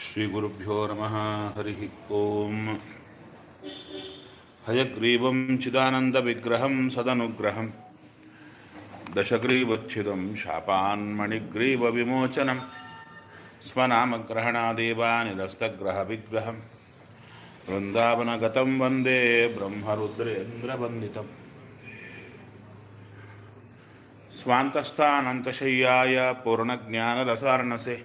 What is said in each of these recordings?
श्रीगुरुभ्यो नमः हरिः ॐ हयग्रीवं चिदानन्दविग्रहं सदनुग्रहं दशग्रीवच्छिदं शापान्मणिग्रीवविमोचनं स्वनामग्रहणादेवानिदस्तग्रहविग्रहं वृन्दावनगतं वन्दे ब्रह्मरुद्रेन्द्रवन्दितम् स्वान्तस्थानन्तशय्याय पूर्णज्ञानरसार्णसे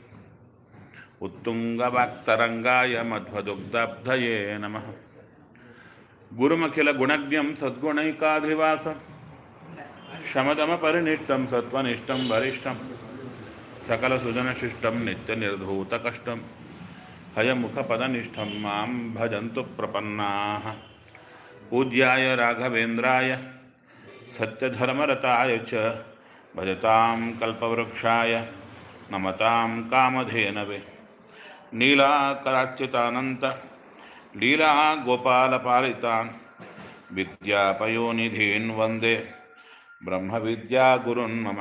उत्तुङ्गवाक्तरङ्गाय मध्वदुग्धब्धये नमः गुरुमखिलगुणज्ञं सद्गुणैकाधिवासं शमदमपरिनिष्टं सत्त्वनिष्ठं वरिष्ठं सकलसुजनशिष्टं नित्यनिर्धूतकष्टं हयमुखपदनिष्ठं मां भजन्तु प्रपन्नाः पूज्याय राघवेन्द्राय सत्यधर्मरताय च भजतां कल्पवृक्षाय नमतां कामधेनवे नीलाकरार्चितानन्त लीलागोपालपालितान् विद्यापयोनिधीन् वन्दे ब्रह्मविद्यागुरुन् मम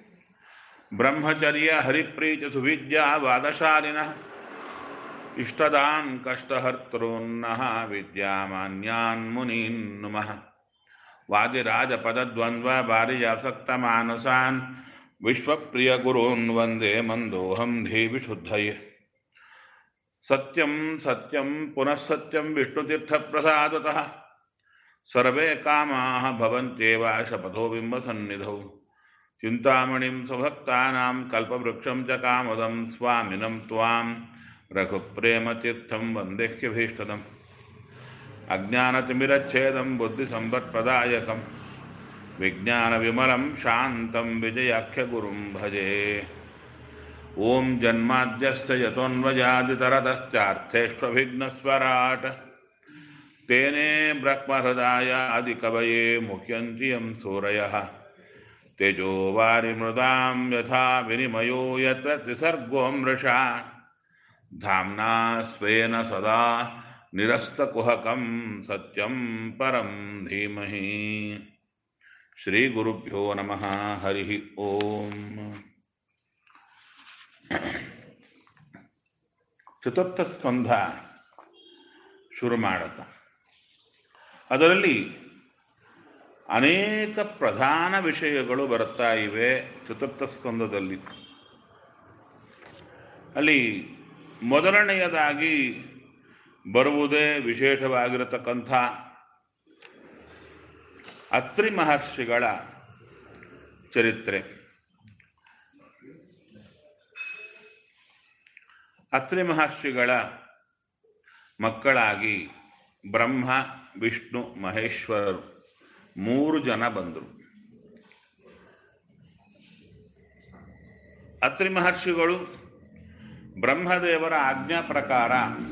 ब्रह्मचर्यहरिप्रीतिसुविद्यावादशालिनः इष्टदान् कष्टहर्तॄन्नः विद्यामान्यान् मुनीन् नुमः वादिराजपदद्वन्द्ववारिजासक्तमानसान् विश्वप्रियगुरून् वन्दे मन्दोऽहं धीविशुद्धये सत्यं सत्यं पुनः सत्यं विष्णुतीर्थप्रसादतः सर्वे कामाः भवन्त्येव शपथो बिम्बसन्निधौ चिन्तामणिं स्वभक्तानां कल्पवृक्षं च कामदं स्वामिनं त्वां रघुप्रेमतीर्थं वन्देह्यभीष्टदम् अज्ञानतिमिरच्छेदं बुद्धिसम्पत्प्रदायकं विज्ञानविमलं शान्तं विजयाख्यगुरुं भजे ॐ जन्माद्यस्य यतोऽन्वजादितरतश्चार्थेष्वभिघ्नस्वराट् तेने ब्रह्महृदाय आदिकवये मुह्यन्ति यं सूरयः तेजो वारिमृदां यथा विनिमयो यत्र त्रिसर्गो मृषा धाम्ना स्वेन सदा निरस्तकुहकं सत्यं परं धीमहि श्रीगुरुभ्यो नमः हरिः ओम् ಚತುರ್ಥ ಸ್ಕಂಧ ಶುರು ಮಾಡುತ್ತ ಅದರಲ್ಲಿ ಅನೇಕ ಪ್ರಧಾನ ವಿಷಯಗಳು ಬರುತ್ತಾ ಇವೆ ಚತುರ್ಥ ಸ್ಕಂದದಲ್ಲಿ ಅಲ್ಲಿ ಮೊದಲನೆಯದಾಗಿ ಬರುವುದೇ ವಿಶೇಷವಾಗಿರತಕ್ಕಂಥ ಅತ್ರಿ ಮಹರ್ಷಿಗಳ ಚರಿತ್ರೆ ಅತ್ರಿ ಮಹರ್ಷಿಗಳ ಮಕ್ಕಳಾಗಿ ಬ್ರಹ್ಮ ವಿಷ್ಣು ಮಹೇಶ್ವರರು ಮೂರು ಜನ ಬಂದರು ಅತ್ರಿ ಮಹರ್ಷಿಗಳು ಬ್ರಹ್ಮದೇವರ ಆಜ್ಞಾ ಪ್ರಕಾರ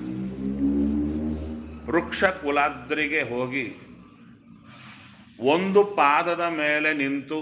ವೃಕ್ಷ ಕುಲಾದ್ರಿಗೆ ಹೋಗಿ ಒಂದು ಪಾದದ ಮೇಲೆ ನಿಂತು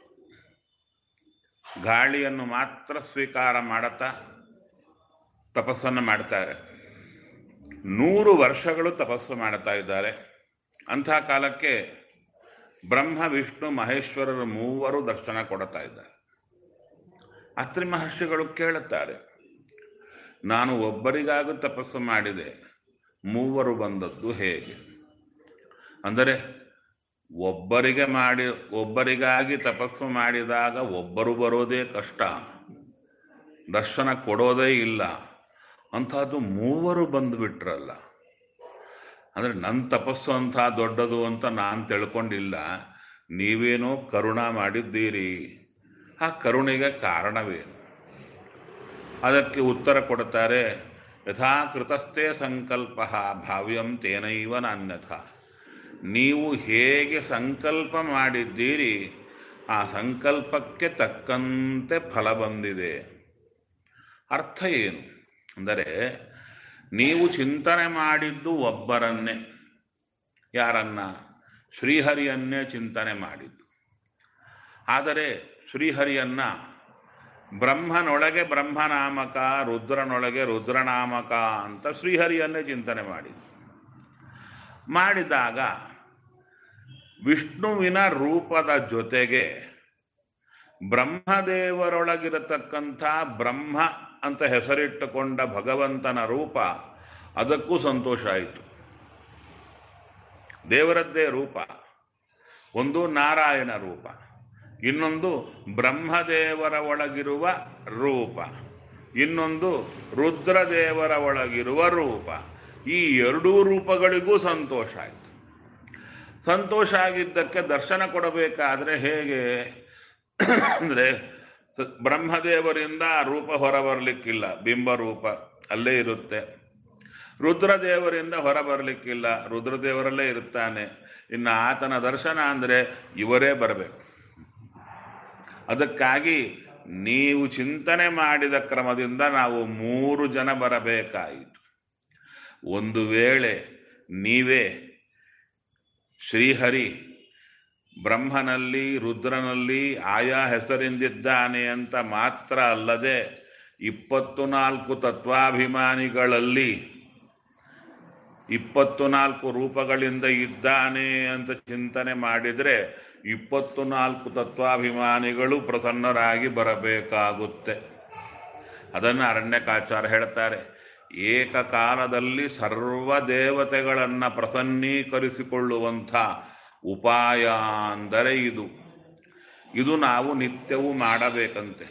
ಗಾಳಿಯನ್ನು ಮಾತ್ರ ಸ್ವೀಕಾರ ಮಾಡುತ್ತಾ ತಪಸ್ಸನ್ನು ಮಾಡ್ತಾರೆ ನೂರು ವರ್ಷಗಳು ತಪಸ್ಸು ಮಾಡ್ತಾ ಇದ್ದಾರೆ ಅಂಥ ಕಾಲಕ್ಕೆ ಬ್ರಹ್ಮ ವಿಷ್ಣು ಮಹೇಶ್ವರರು ಮೂವರು ದರ್ಶನ ಕೊಡ್ತಾ ಇದ್ದಾರೆ ಅತ್ರಿ ಮಹರ್ಷಿಗಳು ಕೇಳುತ್ತಾರೆ ನಾನು ಒಬ್ಬರಿಗಾಗೂ ತಪಸ್ಸು ಮಾಡಿದೆ ಮೂವರು ಬಂದದ್ದು ಹೇಗೆ ಅಂದರೆ ಒಬ್ಬರಿಗೆ ಮಾಡಿ ಒಬ್ಬರಿಗಾಗಿ ತಪಸ್ಸು ಮಾಡಿದಾಗ ಒಬ್ಬರು ಬರೋದೇ ಕಷ್ಟ ದರ್ಶನ ಕೊಡೋದೇ ಇಲ್ಲ ಅಂಥದ್ದು ಮೂವರು ಬಂದುಬಿಟ್ರಲ್ಲ ಅಂದರೆ ನನ್ನ ತಪಸ್ಸು ಅಂಥ ದೊಡ್ಡದು ಅಂತ ನಾನು ತಿಳ್ಕೊಂಡಿಲ್ಲ ನೀವೇನೋ ಕರುಣ ಮಾಡಿದ್ದೀರಿ ಆ ಕರುಣೆಗೆ ಕಾರಣವೇನು ಅದಕ್ಕೆ ಉತ್ತರ ಕೊಡ್ತಾರೆ ಯಥಾಕೃತಸ್ಥೇ ಸಂಕಲ್ಪ ಭಾವ್ಯಂ ತೇನೈವ ನಾನ್ಯಥ ನೀವು ಹೇಗೆ ಸಂಕಲ್ಪ ಮಾಡಿದ್ದೀರಿ ಆ ಸಂಕಲ್ಪಕ್ಕೆ ತಕ್ಕಂತೆ ಫಲ ಬಂದಿದೆ ಅರ್ಥ ಏನು ಅಂದರೆ ನೀವು ಚಿಂತನೆ ಮಾಡಿದ್ದು ಒಬ್ಬರನ್ನೇ ಯಾರನ್ನ ಶ್ರೀಹರಿಯನ್ನೇ ಚಿಂತನೆ ಮಾಡಿದ್ದು ಆದರೆ ಶ್ರೀಹರಿಯನ್ನ ಬ್ರಹ್ಮನೊಳಗೆ ಬ್ರಹ್ಮನಾಮಕ ರುದ್ರನೊಳಗೆ ರುದ್ರನಾಮಕ ಅಂತ ಶ್ರೀಹರಿಯನ್ನೇ ಚಿಂತನೆ ಮಾಡಿದ್ದು ಮಾಡಿದಾಗ ವಿಷ್ಣುವಿನ ರೂಪದ ಜೊತೆಗೆ ಬ್ರಹ್ಮದೇವರೊಳಗಿರತಕ್ಕಂಥ ಬ್ರಹ್ಮ ಅಂತ ಹೆಸರಿಟ್ಟುಕೊಂಡ ಭಗವಂತನ ರೂಪ ಅದಕ್ಕೂ ಸಂತೋಷ ಆಯಿತು ದೇವರದ್ದೇ ರೂಪ ಒಂದು ನಾರಾಯಣ ರೂಪ ಇನ್ನೊಂದು ಬ್ರಹ್ಮದೇವರ ಒಳಗಿರುವ ರೂಪ ಇನ್ನೊಂದು ರುದ್ರದೇವರ ಒಳಗಿರುವ ರೂಪ ಈ ಎರಡೂ ರೂಪಗಳಿಗೂ ಸಂತೋಷ ಆಯಿತು ಸಂತೋಷ ಆಗಿದ್ದಕ್ಕೆ ದರ್ಶನ ಕೊಡಬೇಕಾದ್ರೆ ಹೇಗೆ ಅಂದರೆ ಬ್ರಹ್ಮದೇವರಿಂದ ಆ ರೂಪ ಹೊರಬರಲಿಕ್ಕಿಲ್ಲ ಬಿಂಬ ರೂಪ ಅಲ್ಲೇ ಇರುತ್ತೆ ರುದ್ರದೇವರಿಂದ ಹೊರ ಬರಲಿಕ್ಕಿಲ್ಲ ರುದ್ರದೇವರಲ್ಲೇ ಇರುತ್ತಾನೆ ಇನ್ನು ಆತನ ದರ್ಶನ ಅಂದರೆ ಇವರೇ ಬರಬೇಕು ಅದಕ್ಕಾಗಿ ನೀವು ಚಿಂತನೆ ಮಾಡಿದ ಕ್ರಮದಿಂದ ನಾವು ಮೂರು ಜನ ಬರಬೇಕಾಯಿತು ಒಂದು ವೇಳೆ ನೀವೇ ಶ್ರೀಹರಿ ಬ್ರಹ್ಮನಲ್ಲಿ ರುದ್ರನಲ್ಲಿ ಆಯಾ ಹೆಸರಿಂದಿದ್ದಾನೆ ಅಂತ ಮಾತ್ರ ಅಲ್ಲದೆ ಇಪ್ಪತ್ತು ನಾಲ್ಕು ತತ್ವಾಭಿಮಾನಿಗಳಲ್ಲಿ ಇಪ್ಪತ್ತು ನಾಲ್ಕು ರೂಪಗಳಿಂದ ಇದ್ದಾನೆ ಅಂತ ಚಿಂತನೆ ಮಾಡಿದರೆ ಇಪ್ಪತ್ತು ನಾಲ್ಕು ತತ್ವಾಭಿಮಾನಿಗಳು ಪ್ರಸನ್ನರಾಗಿ ಬರಬೇಕಾಗುತ್ತೆ ಅದನ್ನು ಅರಣ್ಯಕಾಚಾರ ಹೇಳ್ತಾರೆ ಏಕಕಾಲದಲ್ಲಿ ಸರ್ವ ದೇವತೆಗಳನ್ನು ಪ್ರಸನ್ನೀಕರಿಸಿಕೊಳ್ಳುವಂಥ ಉಪಾಯ ಅಂದರೆ ಇದು ಇದು ನಾವು ನಿತ್ಯವೂ ಮಾಡಬೇಕಂತೆ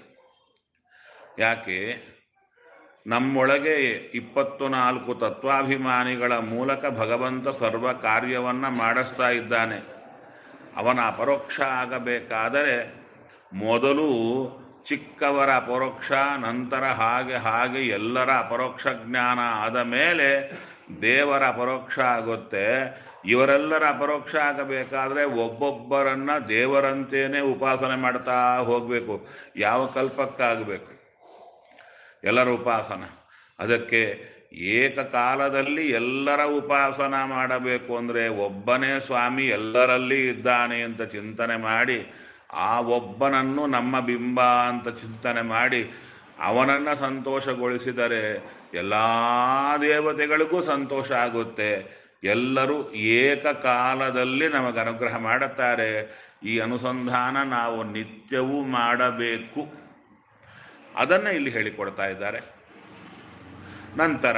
ಯಾಕೆ ನಮ್ಮೊಳಗೆ ಇಪ್ಪತ್ತು ನಾಲ್ಕು ತತ್ವಾಭಿಮಾನಿಗಳ ಮೂಲಕ ಭಗವಂತ ಸರ್ವ ಕಾರ್ಯವನ್ನು ಮಾಡಿಸ್ತಾ ಇದ್ದಾನೆ ಅವನ ಅಪರೋಕ್ಷ ಆಗಬೇಕಾದರೆ ಮೊದಲು ಚಿಕ್ಕವರ ಅಪರೋಕ್ಷ ನಂತರ ಹಾಗೆ ಹಾಗೆ ಎಲ್ಲರ ಅಪರೋಕ್ಷ ಜ್ಞಾನ ಆದ ಮೇಲೆ ದೇವರ ಅಪರೋಕ್ಷ ಆಗುತ್ತೆ ಇವರೆಲ್ಲರ ಅಪರೋಕ್ಷ ಆಗಬೇಕಾದ್ರೆ ಒಬ್ಬೊಬ್ಬರನ್ನ ದೇವರಂತೇನೆ ಉಪಾಸನೆ ಮಾಡ್ತಾ ಹೋಗಬೇಕು ಯಾವ ಕಲ್ಪಕ್ಕಾಗಬೇಕು ಎಲ್ಲರ ಉಪಾಸನ ಅದಕ್ಕೆ ಏಕಕಾಲದಲ್ಲಿ ಎಲ್ಲರ ಉಪಾಸನ ಮಾಡಬೇಕು ಅಂದರೆ ಒಬ್ಬನೇ ಸ್ವಾಮಿ ಎಲ್ಲರಲ್ಲಿ ಇದ್ದಾನೆ ಅಂತ ಚಿಂತನೆ ಮಾಡಿ ಆ ಒಬ್ಬನನ್ನು ನಮ್ಮ ಬಿಂಬ ಅಂತ ಚಿಂತನೆ ಮಾಡಿ ಅವನನ್ನು ಸಂತೋಷಗೊಳಿಸಿದರೆ ಎಲ್ಲ ದೇವತೆಗಳಿಗೂ ಸಂತೋಷ ಆಗುತ್ತೆ ಎಲ್ಲರೂ ಏಕಕಾಲದಲ್ಲಿ ನಮಗೆ ಅನುಗ್ರಹ ಮಾಡುತ್ತಾರೆ ಈ ಅನುಸಂಧಾನ ನಾವು ನಿತ್ಯವೂ ಮಾಡಬೇಕು ಅದನ್ನು ಇಲ್ಲಿ ಹೇಳಿಕೊಡ್ತಾ ಇದ್ದಾರೆ ನಂತರ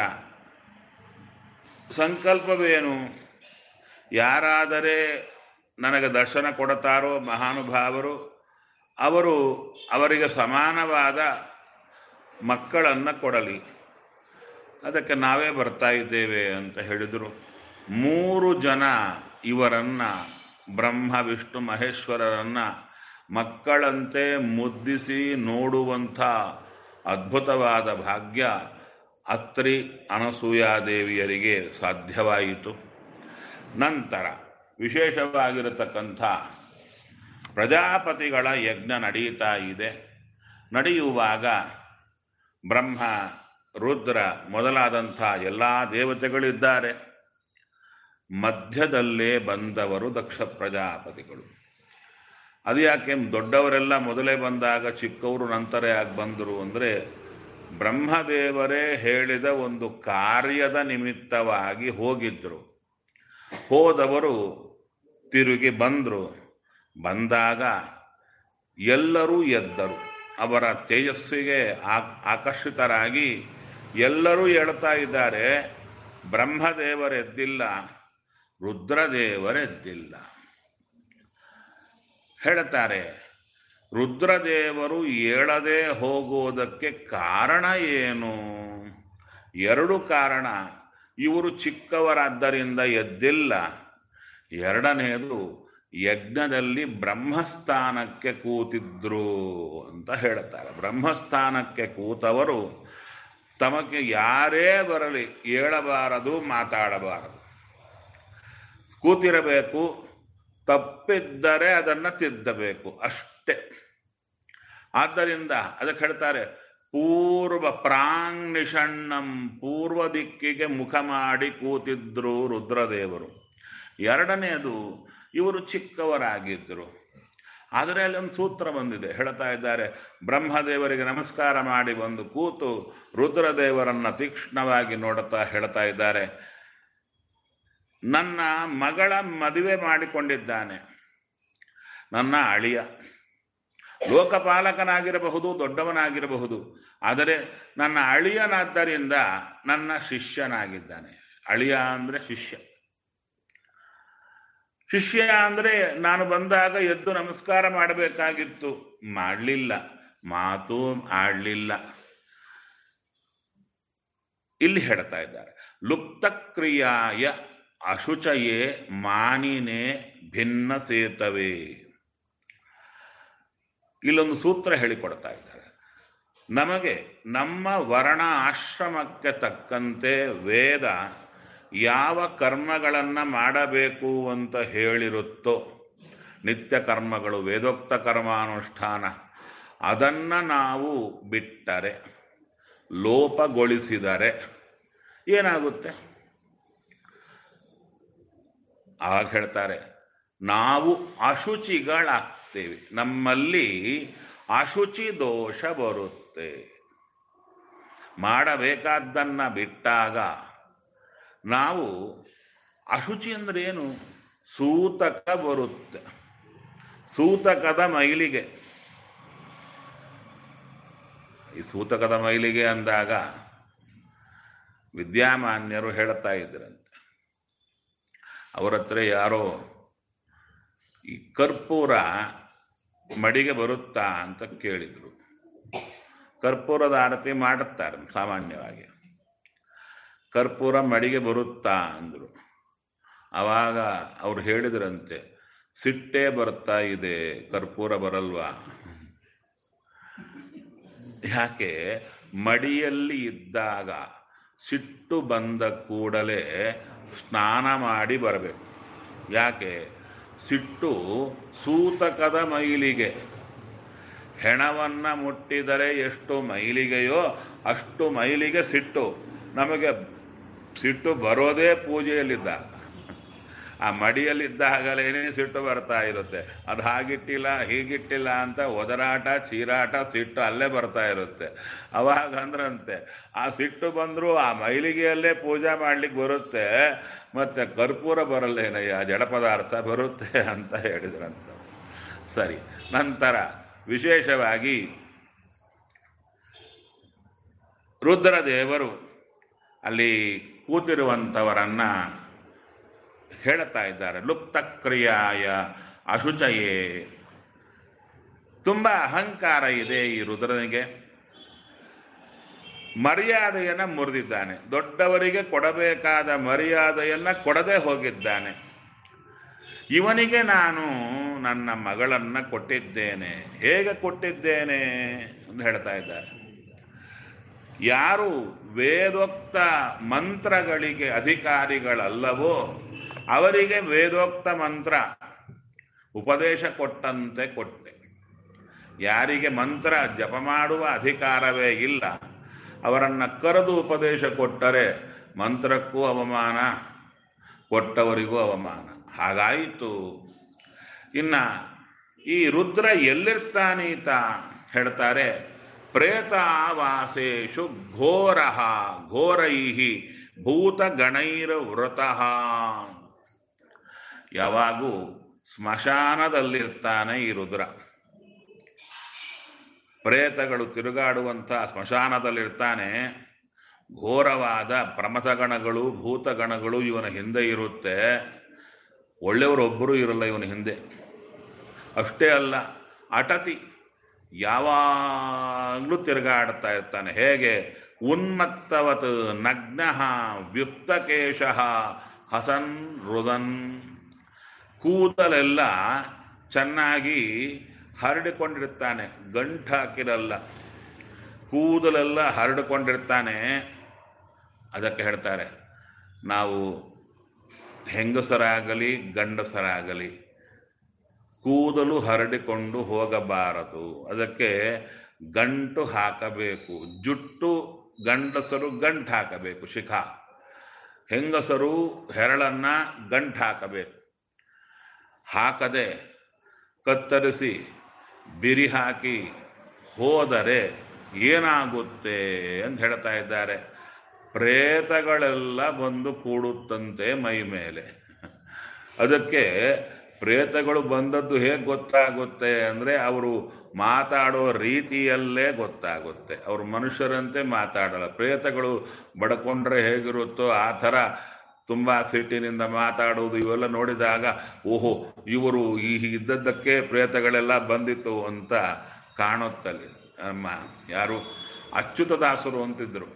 ಸಂಕಲ್ಪವೇನು ಯಾರಾದರೆ ನನಗೆ ದರ್ಶನ ಕೊಡುತ್ತಾರೋ ಮಹಾನುಭಾವರು ಅವರು ಅವರಿಗೆ ಸಮಾನವಾದ ಮಕ್ಕಳನ್ನು ಕೊಡಲಿ ಅದಕ್ಕೆ ನಾವೇ ಬರ್ತಾ ಇದ್ದೇವೆ ಅಂತ ಹೇಳಿದರು ಮೂರು ಜನ ಇವರನ್ನ ಬ್ರಹ್ಮ ವಿಷ್ಣು ಮಹೇಶ್ವರರನ್ನ ಮಕ್ಕಳಂತೆ ಮುದ್ದಿಸಿ ನೋಡುವಂಥ ಅದ್ಭುತವಾದ ಭಾಗ್ಯ ಅತ್ರಿ ಅನಸೂಯಾದೇವಿಯರಿಗೆ ಸಾಧ್ಯವಾಯಿತು ನಂತರ ವಿಶೇಷವಾಗಿರತಕ್ಕಂಥ ಪ್ರಜಾಪತಿಗಳ ಯಜ್ಞ ನಡೀತಾ ಇದೆ ನಡೆಯುವಾಗ ಬ್ರಹ್ಮ ರುದ್ರ ಮೊದಲಾದಂಥ ಎಲ್ಲ ದೇವತೆಗಳಿದ್ದಾರೆ ಮಧ್ಯದಲ್ಲೇ ಬಂದವರು ದಕ್ಷ ಪ್ರಜಾಪತಿಗಳು ಅದು ಯಾಕೆ ದೊಡ್ಡವರೆಲ್ಲ ಮೊದಲೇ ಬಂದಾಗ ಚಿಕ್ಕವರು ನಂತರ ಯಾಕೆ ಬಂದರು ಅಂದರೆ ಬ್ರಹ್ಮದೇವರೇ ಹೇಳಿದ ಒಂದು ಕಾರ್ಯದ ನಿಮಿತ್ತವಾಗಿ ಹೋಗಿದ್ರು ಹೋದವರು ತಿರುಗಿ ಬಂದರು ಬಂದಾಗ ಎಲ್ಲರೂ ಎದ್ದರು ಅವರ ತೇಜಸ್ವಿಗೆ ಆಕರ್ಷಿತರಾಗಿ ಎಲ್ಲರೂ ಹೇಳ್ತಾ ಇದ್ದಾರೆ ಬ್ರಹ್ಮದೇವರೆದ್ದಿಲ್ಲ ರುದ್ರದೇವರೆದ್ದಿಲ್ಲ ಹೇಳ್ತಾರೆ ರುದ್ರದೇವರು ಏಳದೆ ಹೋಗೋದಕ್ಕೆ ಕಾರಣ ಏನು ಎರಡು ಕಾರಣ ಇವರು ಚಿಕ್ಕವರಾದ್ದರಿಂದ ಎದ್ದಿಲ್ಲ ಎರಡನೆಯದು ಯಜ್ಞದಲ್ಲಿ ಬ್ರಹ್ಮಸ್ಥಾನಕ್ಕೆ ಕೂತಿದ್ರು ಅಂತ ಹೇಳ್ತಾರೆ ಬ್ರಹ್ಮಸ್ಥಾನಕ್ಕೆ ಕೂತವರು ತಮಗೆ ಯಾರೇ ಬರಲಿ ಏಳಬಾರದು ಮಾತಾಡಬಾರದು ಕೂತಿರಬೇಕು ತಪ್ಪಿದ್ದರೆ ಅದನ್ನು ತಿದ್ದಬೇಕು ಅಷ್ಟೇ ಆದ್ದರಿಂದ ಅದಕ್ಕೆ ಹೇಳ್ತಾರೆ ಪೂರ್ವ ಪ್ರಾಂಗ್ ನಿಷಣ್ಣಂ ಪೂರ್ವ ದಿಕ್ಕಿಗೆ ಮುಖ ಮಾಡಿ ಕೂತಿದ್ರು ರುದ್ರದೇವರು ಎರಡನೆಯದು ಇವರು ಚಿಕ್ಕವರಾಗಿದ್ದರು ಆದರೆ ಅಲ್ಲಿ ಒಂದು ಸೂತ್ರ ಬಂದಿದೆ ಹೇಳ್ತಾ ಇದ್ದಾರೆ ಬ್ರಹ್ಮದೇವರಿಗೆ ನಮಸ್ಕಾರ ಮಾಡಿ ಬಂದು ಕೂತು ರುದ್ರದೇವರನ್ನ ತೀಕ್ಷ್ಣವಾಗಿ ನೋಡುತ್ತಾ ಹೇಳ್ತಾ ಇದ್ದಾರೆ ನನ್ನ ಮಗಳ ಮದುವೆ ಮಾಡಿಕೊಂಡಿದ್ದಾನೆ ನನ್ನ ಅಳಿಯ ಲೋಕಪಾಲಕನಾಗಿರಬಹುದು ದೊಡ್ಡವನಾಗಿರಬಹುದು ಆದರೆ ನನ್ನ ಅಳಿಯನಾದ್ದರಿಂದ ನನ್ನ ಶಿಷ್ಯನಾಗಿದ್ದಾನೆ ಅಳಿಯ ಅಂದರೆ ಶಿಷ್ಯ ಶಿಷ್ಯ ಅಂದರೆ ನಾನು ಬಂದಾಗ ಎದ್ದು ನಮಸ್ಕಾರ ಮಾಡಬೇಕಾಗಿತ್ತು ಮಾಡಲಿಲ್ಲ ಮಾತು ಆಡಲಿಲ್ಲ ಇಲ್ಲಿ ಹೇಳ್ತಾ ಇದ್ದಾರೆ ಲುಪ್ತ ಕ್ರಿಯಾಯ ಅಶುಚಯೇ ಮಾನಿನೇ ಭಿನ್ನ ಸೇತವೇ ಇಲ್ಲೊಂದು ಸೂತ್ರ ಹೇಳಿಕೊಡ್ತಾ ಇದ್ದಾರೆ ನಮಗೆ ನಮ್ಮ ವರ್ಣ ಆಶ್ರಮಕ್ಕೆ ತಕ್ಕಂತೆ ವೇದ ಯಾವ ಕರ್ಮಗಳನ್ನು ಮಾಡಬೇಕು ಅಂತ ಹೇಳಿರುತ್ತೋ ನಿತ್ಯ ಕರ್ಮಗಳು ವೇದೋಕ್ತ ಕರ್ಮಾನುಷ್ಠಾನ ಅದನ್ನು ನಾವು ಬಿಟ್ಟರೆ ಲೋಪಗೊಳಿಸಿದರೆ ಏನಾಗುತ್ತೆ ಆಗ ಹೇಳ್ತಾರೆ ನಾವು ಅಶುಚಿಗಳಾಗ್ತೇವೆ ನಮ್ಮಲ್ಲಿ ಅಶುಚಿ ದೋಷ ಬರುತ್ತೆ ಮಾಡಬೇಕಾದ್ದನ್ನ ಬಿಟ್ಟಾಗ ನಾವು ಅಶುಚಿ ಅಂದ್ರೆ ಏನು ಸೂತಕ ಬರುತ್ತೆ ಸೂತಕದ ಮೈಲಿಗೆ ಈ ಸೂತಕದ ಮೈಲಿಗೆ ಅಂದಾಗ ವಿದ್ಯಾಮಾನ್ಯರು ಹೇಳ್ತಾ ಇದ್ರಂತೆ ಅವರ ಹತ್ರ ಯಾರೋ ಈ ಕರ್ಪೂರ ಮಡಿಗೆ ಬರುತ್ತಾ ಅಂತ ಕೇಳಿದ್ರು ಕರ್ಪೂರದ ಆರತಿ ಮಾಡುತ್ತಾರೆ ಸಾಮಾನ್ಯವಾಗಿ ಕರ್ಪೂರ ಮಡಿಗೆ ಬರುತ್ತಾ ಅಂದರು ಆವಾಗ ಅವ್ರು ಹೇಳಿದ್ರಂತೆ ಸಿಟ್ಟೇ ಬರ್ತಾ ಇದೆ ಕರ್ಪೂರ ಬರಲ್ವಾ ಯಾಕೆ ಮಡಿಯಲ್ಲಿ ಇದ್ದಾಗ ಸಿಟ್ಟು ಬಂದ ಕೂಡಲೇ ಸ್ನಾನ ಮಾಡಿ ಬರಬೇಕು ಯಾಕೆ ಸಿಟ್ಟು ಸೂತಕದ ಮೈಲಿಗೆ ಹೆಣವನ್ನ ಮುಟ್ಟಿದರೆ ಎಷ್ಟು ಮೈಲಿಗೆಯೋ ಅಷ್ಟು ಮೈಲಿಗೆ ಸಿಟ್ಟು ನಮಗೆ ಸಿಟ್ಟು ಬರೋದೇ ಪೂಜೆಯಲ್ಲಿದ್ದಾಗ ಆ ಮಡಿಯಲ್ಲಿದ್ದಾಗಲೇನೆ ಸಿಟ್ಟು ಬರ್ತಾ ಇರುತ್ತೆ ಅದು ಹಾಗಿಟ್ಟಿಲ್ಲ ಹೀಗಿಟ್ಟಿಲ್ಲ ಅಂತ ಒದರಾಟ ಚೀರಾಟ ಸಿಟ್ಟು ಅಲ್ಲೇ ಬರ್ತಾ ಇರುತ್ತೆ ಅವಾಗ ಅಂದ್ರಂತೆ ಆ ಸಿಟ್ಟು ಬಂದರೂ ಆ ಮೈಲಿಗೆಯಲ್ಲೇ ಪೂಜೆ ಮಾಡ್ಲಿಕ್ಕೆ ಬರುತ್ತೆ ಮತ್ತೆ ಕರ್ಪೂರ ಬರಲ್ಲೇನಯ್ಯ ಜಡ ಪದಾರ್ಥ ಬರುತ್ತೆ ಅಂತ ಹೇಳಿದ್ರಂತ ಸರಿ ನಂತರ ವಿಶೇಷವಾಗಿ ರುದ್ರದೇವರು ಅಲ್ಲಿ ಕೂತಿರುವಂಥವರನ್ನ ಹೇಳ್ತಾ ಇದ್ದಾರೆ ಲುಪ್ತ ಕ್ರಿಯಾಯ ಅಶುಚಯೇ ತುಂಬ ಅಹಂಕಾರ ಇದೆ ಈ ರುದ್ರನಿಗೆ ಮರ್ಯಾದೆಯನ್ನ ಮುರಿದಿದ್ದಾನೆ ದೊಡ್ಡವರಿಗೆ ಕೊಡಬೇಕಾದ ಮರ್ಯಾದೆಯನ್ನ ಕೊಡದೆ ಹೋಗಿದ್ದಾನೆ ಇವನಿಗೆ ನಾನು ನನ್ನ ಮಗಳನ್ನ ಕೊಟ್ಟಿದ್ದೇನೆ ಹೇಗೆ ಕೊಟ್ಟಿದ್ದೇನೆ ಅಂತ ಹೇಳ್ತಾ ಇದ್ದಾರೆ ಯಾರು ವೇದೋಕ್ತ ಮಂತ್ರಗಳಿಗೆ ಅಧಿಕಾರಿಗಳಲ್ಲವೋ ಅವರಿಗೆ ವೇದೋಕ್ತ ಮಂತ್ರ ಉಪದೇಶ ಕೊಟ್ಟಂತೆ ಕೊಟ್ಟೆ ಯಾರಿಗೆ ಮಂತ್ರ ಜಪ ಮಾಡುವ ಅಧಿಕಾರವೇ ಇಲ್ಲ ಅವರನ್ನ ಕರೆದು ಉಪದೇಶ ಕೊಟ್ಟರೆ ಮಂತ್ರಕ್ಕೂ ಅವಮಾನ ಕೊಟ್ಟವರಿಗೂ ಅವಮಾನ ಹಾಗಾಯಿತು ಇನ್ನ ಈ ರುದ್ರ ಎಲ್ಲಿರ್ತಾನೀತ ಹೇಳ್ತಾರೆ ಪ್ರೇತಾವಾಸೇಶು ಘೋರ ಘೋರೈ ಭೂತಗಣೈರ್ವೃತಃ ಯಾವಾಗೂ ಸ್ಮಶಾನದಲ್ಲಿರ್ತಾನೆ ಈ ರುದ್ರ ಪ್ರೇತಗಳು ತಿರುಗಾಡುವಂಥ ಸ್ಮಶಾನದಲ್ಲಿರ್ತಾನೆ ಘೋರವಾದ ಪ್ರಮಥಗಣಗಳು ಭೂತಗಣಗಳು ಇವನ ಹಿಂದೆ ಇರುತ್ತೆ ಒಳ್ಳೆಯವರೊಬ್ಬರೂ ಇರಲ್ಲ ಇವನ ಹಿಂದೆ ಅಷ್ಟೇ ಅಲ್ಲ ಅಟತಿ ಯಾವಾಗಲೂ ತಿರುಗಾಡ್ತಾ ಇರ್ತಾನೆ ಹೇಗೆ ಉನ್ಮತ್ತವತ್ ನಗ್ನ ವ್ಯುಕ್ತಕೇಶ ಹಸನ್ ರುದನ್ ಕೂದಲೆಲ್ಲ ಚೆನ್ನಾಗಿ ಹರಡಿಕೊಂಡಿರ್ತಾನೆ ಗಂಟು ಹಾಕಿರಲ್ಲ ಕೂದಲೆಲ್ಲ ಹರಡಿಕೊಂಡಿರ್ತಾನೆ ಅದಕ್ಕೆ ಹೇಳ್ತಾರೆ ನಾವು ಹೆಂಗಸರಾಗಲಿ ಗಂಡಸರಾಗಲಿ ಕೂದಲು ಹರಡಿಕೊಂಡು ಹೋಗಬಾರದು ಅದಕ್ಕೆ ಗಂಟು ಹಾಕಬೇಕು ಜುಟ್ಟು ಗಂಡಸರು ಗಂಟು ಹಾಕಬೇಕು ಶಿಖ ಹೆಂಗಸರು ಹೆರಳನ್ನ ಗಂಟು ಹಾಕಬೇಕು ಹಾಕದೆ ಕತ್ತರಿಸಿ ಬಿರಿ ಹಾಕಿ ಹೋದರೆ ಏನಾಗುತ್ತೆ ಅಂತ ಹೇಳ್ತಾ ಇದ್ದಾರೆ ಪ್ರೇತಗಳೆಲ್ಲ ಬಂದು ಕೂಡುತ್ತಂತೆ ಮೈ ಮೇಲೆ ಅದಕ್ಕೆ ಪ್ರೇತಗಳು ಬಂದದ್ದು ಹೇಗೆ ಗೊತ್ತಾಗುತ್ತೆ ಅಂದರೆ ಅವರು ಮಾತಾಡೋ ರೀತಿಯಲ್ಲೇ ಗೊತ್ತಾಗುತ್ತೆ ಅವರು ಮನುಷ್ಯರಂತೆ ಮಾತಾಡಲ್ಲ ಪ್ರೇತಗಳು ಬಡ್ಕೊಂಡ್ರೆ ಹೇಗಿರುತ್ತೋ ಆ ಥರ ತುಂಬ ಸಿಟ್ಟಿನಿಂದ ಮಾತಾಡುವುದು ಇವೆಲ್ಲ ನೋಡಿದಾಗ ಓಹೋ ಇವರು ಈ ಇದ್ದದ್ದಕ್ಕೆ ಪ್ರೇತಗಳೆಲ್ಲ ಬಂದಿತ್ತು ಅಂತ ಕಾಣುತ್ತಲ್ಲಿ ನಮ್ಮ ಯಾರು ಅಚ್ಯುತದಾಸರು ಅಂತಿದ್ರು